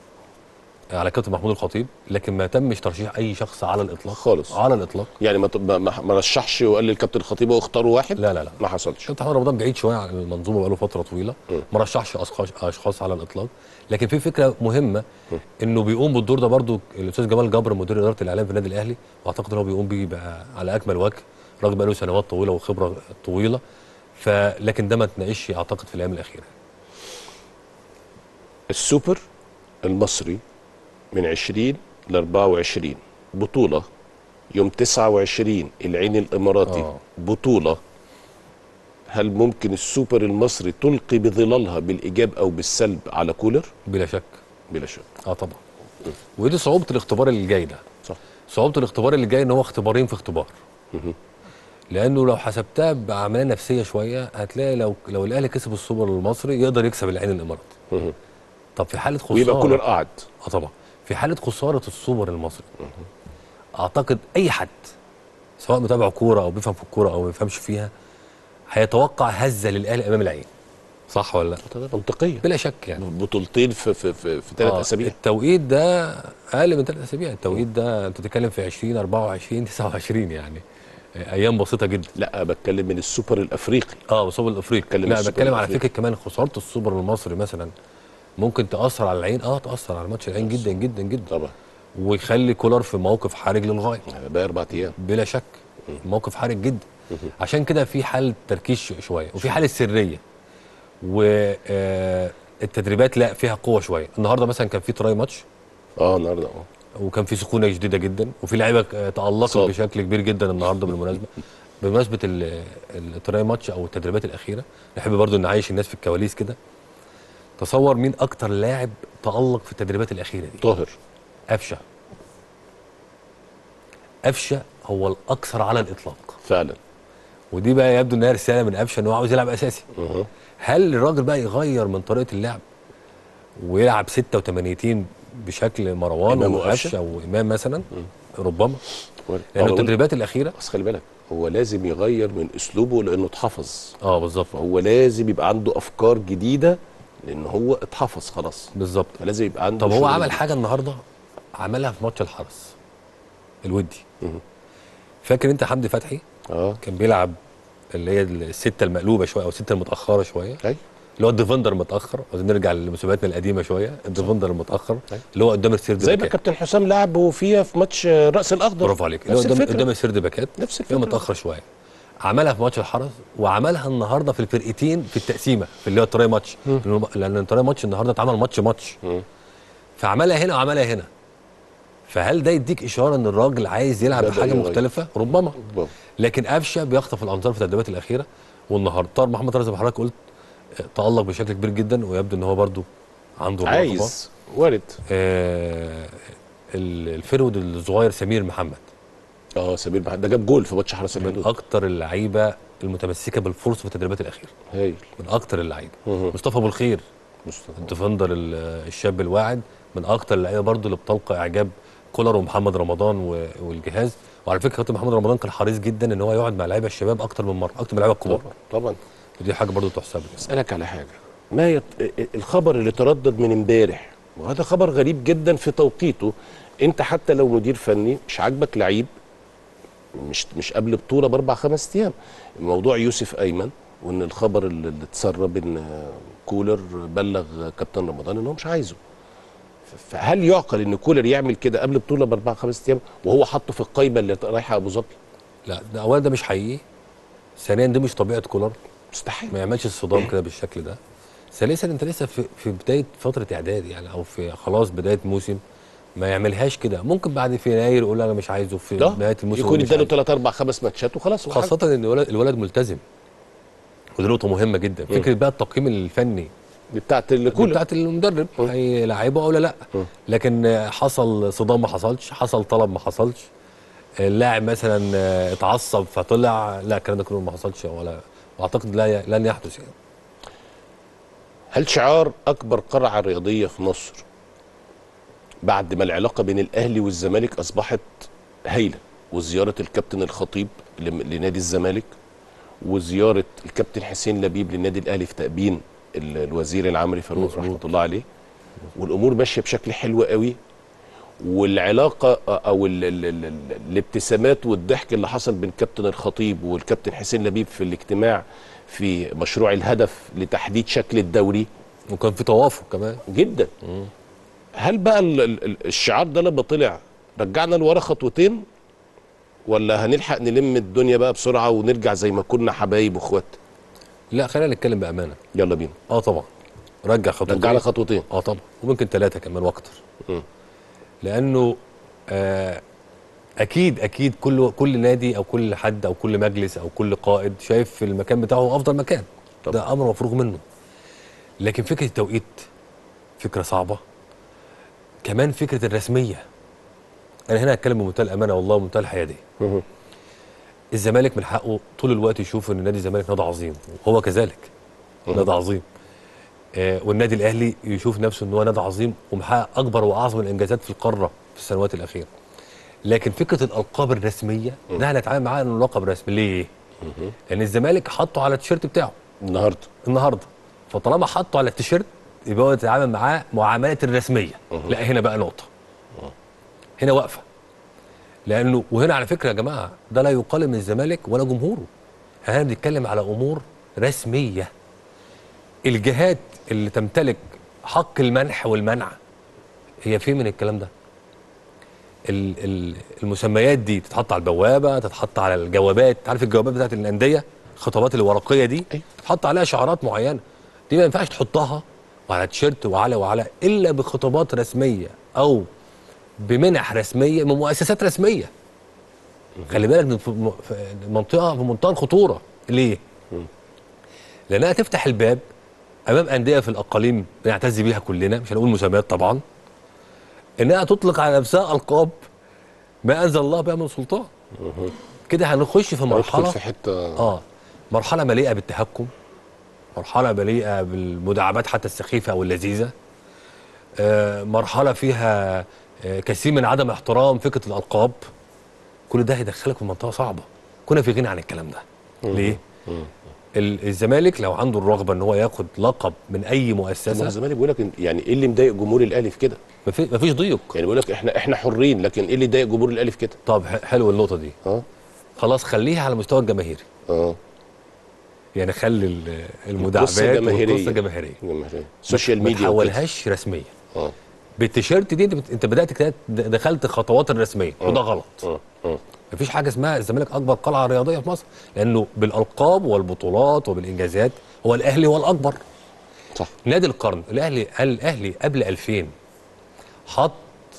على كابتن محمود الخطيب لكن ما تمش ترشيح اي شخص على الاطلاق خالص على الاطلاق يعني ما ما- ما ما رشحش وقال للكابتن الخطيب اختاروا واحد لا لا لا ما حصلش كابتن محمد رمضان بعيد شويه عن المنظومه بقاله فتره طويله ما رشحش اشخاص اشخاص على الاطلاق لكن في فكره مهمه انه بيقوم بالدور ده برضو الاستاذ جمال جبر مدير اداره الاعلام في النادي الاهلي واعتقد ان هو بيقوم بيه بقى على اكمل وجه راجل بقى له سنوات طويله وخبره طويله فلكن ده ما اتناقش اعتقد في الايام الاخيره السوبر المصري من 20 ل 24 بطولة يوم 29 العين الإماراتي آه. بطولة هل ممكن السوبر المصري تلقي بظلالها بالإيجاب أو بالسلب على كولر؟ بلا شك بلا شك اه طبعا ودي صعوبه الاختبار اللي جاي ده صح صعوبه الاختبار اللي جاي ان هو اختبارين في اختبار مهم. لانه لو حسبتها بعمليه نفسيه شويه هتلاقي لو لو الاهلي كسب السوبر المصري يقدر يكسب العين الاماراتي مهم. طب في حاله خساره ويبقى كولر قعد اه طبعا في حاله خساره السوبر المصري اعتقد اي حد سواء متابع كوره او بيفهم في الكوره او ما بيفهمش فيها هيتوقع هزه للاهلي امام العين صح ولا لا منطقية بلا شك يعني بطولتين في في في, في ثلاث آه، أسابيع التوقيت ده اقل من ثلاث اسابيع التوقيت ده انت بتتكلم في 20 24 29 يعني آه، ايام بسيطه جدا لا بتكلم من السوبر الأفريقي اه السوبر الافريقي بتكلم لا السوبر بتكلم على الأفريقي. فكره كمان خساره السوبر المصري مثلا ممكن تاثر على العين اه تاثر على ماتش العين جدا جدا جدا طبعا ويخلي كولر في موقف حرج للغايه بقى أربع أيام بلا شك موقف حرج جدا عشان كده في حاله تركيز ش- شويه وفي حاله سريه والتدريبات لا فيها قوه شويه النهارده مثلا كان في تراي ماتش اه النهارده اه وكان في سخونه شديده جدا وفي لعيبه آه، تالقت صاد. بشكل كبير جدا النهارده بالمناسبه بمناسبه ال- التراي ماتش او التدريبات الاخيره نحب برضو نعيش الناس في الكواليس كده تصور مين اكتر لاعب تالق في التدريبات الاخيره دي طاهر قفشه قفشه هو الاكثر على الاطلاق فعلا ودي بقى يبدو انها رساله من قفشه ان هو عاوز يلعب اساسي أها. هل الراجل بقى يغير من طريقه اللعب ويلعب 86 بشكل مروان إمام وقفشة؟ وقفشه وامام مثلا ربما هو- لان هو- التدريبات الاخيره بس خلي بالك هو لازم يغير من اسلوبه لانه اتحفظ اه بالظبط فهو لازم يبقى عنده افكار جديده لان هو اتحفظ خلاص بالظبط فلازم يبقى عنده طب هو شغل عمل جديد. حاجه النهارده عملها في ماتش الحرس الودي مهم. فاكر انت حمدي فتحي اه كان بيلعب اللي هي السته المقلوبه شويه او السته المتاخره شويه اي اللي هو الديفندر المتاخر عايزين نرجع لمسابقاتنا القديمه شويه الديفندر المتاخر أيوة. اللي هو قدام السيرد زي ما باكات. كابتن حسام لعب فيها في ماتش الراس الاخضر برافو عليك اللي هو نفس قدام الفكرة. قدام السيرد باكات نفس هي الفكره متاخر شويه عملها في ماتش الحرس وعملها النهارده في الفرقتين في التقسيمه في اللي هو التراي ماتش لأنه- لان التراي ماتش النهارده اتعمل ماتش ماتش مم. فعملها هنا وعملها هنا فهل ده يديك اشاره ان الراجل عايز يلعب بدأ بحاجه يغير. مختلفه ربما ربما. لكن قفشه بيخطف الانظار في التدريبات الاخيره والنهارده طاهر محمد رزق حضرتك قلت آه، تالق بشكل كبير جدا ويبدو ان هو برده عنده الرغبة. عايز وارد آه ال- الفرود الصغير سمير محمد اه سمير محمد ده جاب جول في ماتش حرس من الحدود اكتر اللعيبه المتمسكه بالفرصه في التدريبات الاخيره هايل من اكتر اللعيبه مهم. مصطفى ابو الخير مصطفى الديفندر ال- الشاب الواعد من اكتر اللعيبه برضو اللي بتلقى اعجاب كولر ومحمد رمضان و- والجهاز وعلى فكره كابتن محمد رمضان كان حريص جدا ان هو يقعد مع لعيبه الشباب اكتر من مره اكتر من اللعيبه الكبار طبعا طبعا ودي حاجه برضو تحسب له اسالك على حاجه ما يط... الخبر اللي تردد من امبارح وهذا خبر غريب جدا في توقيته انت حتى لو مدير فني مش عاجبك لعيب مش مش قبل بطوله باربع خمس ايام موضوع يوسف ايمن وان الخبر اللي اللي اتسرب ان كولر بلغ كابتن رمضان ان هو مش عايزه ف- فهل يعقل ان كولر يعمل كده قبل بطوله باربع خمس ايام وهو حاطه في القايمه اللي رايحه ابو ظبي لا ده اولا ده مش حقيقي ثانيا دي مش طبيعه كولر مستحيل ما يعملش الصدام كده بالشكل ده ثالثا انت لسه في, في بدايه فتره اعداد يعني او في خلاص بدايه موسم ما يعملهاش كده ممكن بعد في يناير يقول انا مش عايزه في ده نهايه الموسم يكون مش اداله عايزه. ثلاث اربع خمس ماتشات وخلاص هو خاصة ان الولد, الولد ملتزم ودي نقطة مهمة جدا فكرة بقى التقييم الفني دي بتاعت الكولر بتاعت المدرب هيلاعبه ولا لا لكن حصل صدام ما حصلش حصل طلب ما حصلش اللاعب مثلا اتعصب فطلع لا الكلام ده كله ما حصلش ولا واعتقد لا لن يحدث يعني هل شعار اكبر قرعه رياضيه في مصر بعد ما العلاقه بين الاهلي والزمالك اصبحت هايله وزياره الكابتن الخطيب لم- لنادي الزمالك وزياره الكابتن حسين لبيب للنادي الاهلي في تأبين ال- الوزير العمري فاروق رحمه الله عليه والامور ماشيه بشكل حلو قوي والعلاقه او ال ال ال ال الابتسامات والضحك اللي حصل بين كابتن الخطيب والكابتن حسين لبيب في الاجتماع في مشروع الهدف لتحديد شكل الدوري وكان في توافق كمان جدا هل بقى ال- ال- ال- الشعار ده لما طلع رجعنا لورا خطوتين ولا هنلحق نلم الدنيا بقى بسرعه ونرجع زي ما كنا حبايب واخوات لا خلينا نتكلم بامانه يلا بينا اه طبعا رجع خطوتين رجعنا خطوتين اه طبعا وممكن ثلاثه كمان واكتر مم. لانه آه اكيد اكيد كل كل نادي او كل حد او كل مجلس او كل قائد شايف في المكان بتاعه افضل مكان طبعا. ده امر مفروغ منه لكن فكره التوقيت فكره صعبه كمان فكره الرسميه انا هنا هتكلم بمنتهى الامانه والله ومنتهى الحياديه مهم. الزمالك من حقه طول الوقت يشوف ان نادي الزمالك نادي عظيم وهو كذلك نادي عظيم آه والنادي الاهلي يشوف نفسه ان هو نادي عظيم ومحقق اكبر واعظم الانجازات في القاره في السنوات الاخيره لكن فكره الالقاب الرسميه ده هنتعامل معاه انه لقب رسمي ليه؟ لان الزمالك حطه على التيشيرت بتاعه النهارده النهارده فطالما حطه على التيشيرت يبقى هو يتعامل معاه معامله الرسميه لا هنا بقى نقطه هنا واقفه لانه وهنا على فكره يا جماعه ده لا يقال من الزمالك ولا جمهوره احنا بنتكلم على امور رسميه الجهات اللي تمتلك حق المنح والمنع هي فين من الكلام ده ال- ال- المسميات دي تتحط على البوابه تتحط على الجوابات عارف الجوابات بتاعت الانديه الخطابات الورقيه دي أيوة. تحط عليها شعارات معينه دي ما ينفعش تحطها وعلى تيشيرت وعلى وعلى الا بخطابات رسميه او بمنح رسميه من مؤسسات رسميه خلي بالك من في- م- في منطقه في منتهى الخطوره ليه؟ لانها تفتح الباب امام انديه في الاقاليم بنعتز بيها كلنا مش هنقول مسميات طبعا انها تطلق على نفسها القاب ما انزل الله بها من سلطان كده هنخش في ندخل مرحله في حته اه مرحله مليئه بالتهكم مرحله مليئه بالمداعبات حتى السخيفه او اللذيذه آه مرحله فيها آه كثير من عدم احترام فكره الالقاب كل ده هيدخلك في منطقه صعبه كنا في غنى عن الكلام ده ليه ال- الزمالك لو عنده الرغبه ان هو ياخد لقب من اي طب ما هو مؤسسه الزمالك بيقول لك إن- يعني ايه اللي مضايق جمهور الاهلي في كده؟ مفي- مفيش ضيق يعني بيقول لك احنا احنا حرين لكن ايه اللي يضايق جمهور الاهلي في كده؟ طب ح- حلو النقطه دي اه خلاص خليها على المستوى الجماهيري اه يعني خلي ال- المداعبات القصة جماهيرية. والقصه جماهيريه جماهيرية. سوشيال ما ميديا وكده. تحولهاش رسميه اه بالتيشيرت دي انت بت- انت بدات كده د- دخلت خطوات الرسميه وده غلط اه اه مفيش حاجه اسمها الزمالك اكبر قلعه رياضيه في مصر لانه بالالقاب والبطولات وبالانجازات هو الاهلي هو الاكبر صح نادي القرن الاهلي الاهلي قبل 2000 حط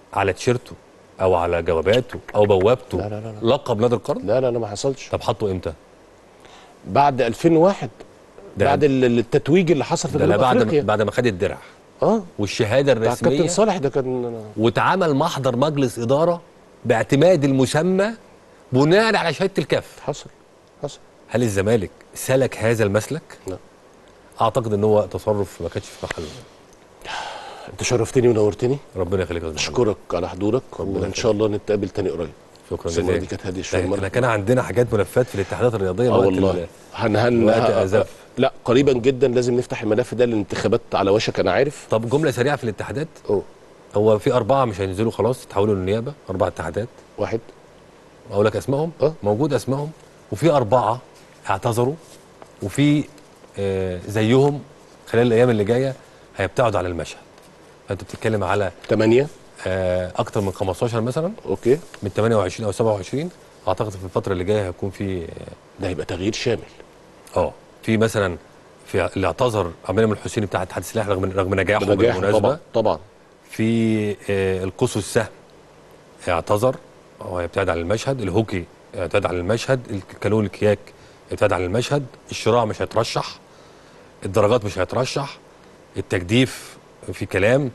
على تيشيرته او على جواباته او بوابته لا لا لا لا. لقب نادي القرن لا لا لا ما حصلش طب حطه امتى بعد 2001 ده- بعد ال- التتويج اللي حصل في ده لا جنوب بعد افريقيا ما بعد ما خد الدرع اه والشهاده بتاع الرسميه الكابتن صالح ده كان واتعمل محضر مجلس اداره باعتماد المسمى بناء على شهاده الكاف حصل حصل هل الزمالك سلك هذا المسلك؟ لا. اعتقد ان هو تصرف ما كانش في محله انت شرفتني ونورتني ربنا يخليك يا أستاذ محمد. اشكرك على حضورك ربنا وان شاء الله نتقابل تاني قريب شكرا السمرة جزيلا دي كانت هاديه ده شويه احنا كان عندنا حاجات ملفات في الاتحادات الرياضيه اه الوقت والله ال- هن هن الوقت ه- أزف. لا قريبا جدا لازم نفتح الملف ده للانتخابات على وشك انا عارف طب جمله سريعه في الاتحادات أوه. هو في اربعه مش هينزلوا خلاص يتحولوا للنيابه اربع اتحادات واحد اقول لك اسمائهم اه. موجود اسمائهم وفي اربعه اعتذروا وفي آه زيهم خلال الايام اللي جايه هيبتعدوا عن المشهد فانت بتتكلم على ثمانية آه اكتر من 15 مثلا اوكي من 28 او 27 اعتقد في الفتره اللي جايه هيكون في ده هيبقى تغيير شامل اه في مثلا في اللي اعتذر عبد المنعم الحسيني بتاع اتحاد السلاح رغم رغم نجاحه بنجاح بالمناسبه طبعا طبعا في آه، القوس والسهم اعتذر هو يبتعد عن المشهد الهوكي يبتعد عن المشهد الكالون الكياك يبتعد عن المشهد الشراع مش هيترشح الدرجات مش هيترشح التجديف في كلام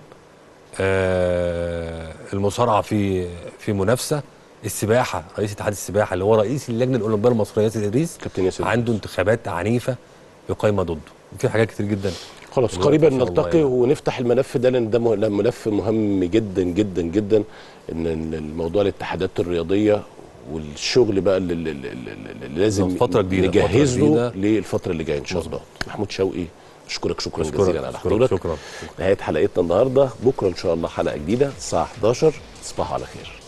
آه، المصارعه في في منافسه السباحه رئيس اتحاد السباحه اللي هو رئيس اللجنه الاولمبيه المصريه ياسر ادريس كابتن ياسر عنده انتخابات عنيفه يقيم ضده وفي حاجات كتير جدا خلاص دلوقتي قريبا إن شاء الله نلتقي يعني. ونفتح الملف ده لان ده مه- ملف مهم جدا جدا جدا ان إن الموضوع الاتحادات الرياضيه والشغل بقى اللي, اللي, اللي اللي لازم فترة جديدة، نجهز فترة له جديدة. للفتره اللي جايه ان شاء الله محمود شوقي اشكرك شكرا أشكرك، جزيلا على أشكرك، حضورك شكرا نهايه حلقتنا النهارده بكره ان شاء الله حلقه جديده الساعه 11 تصبحوا على خير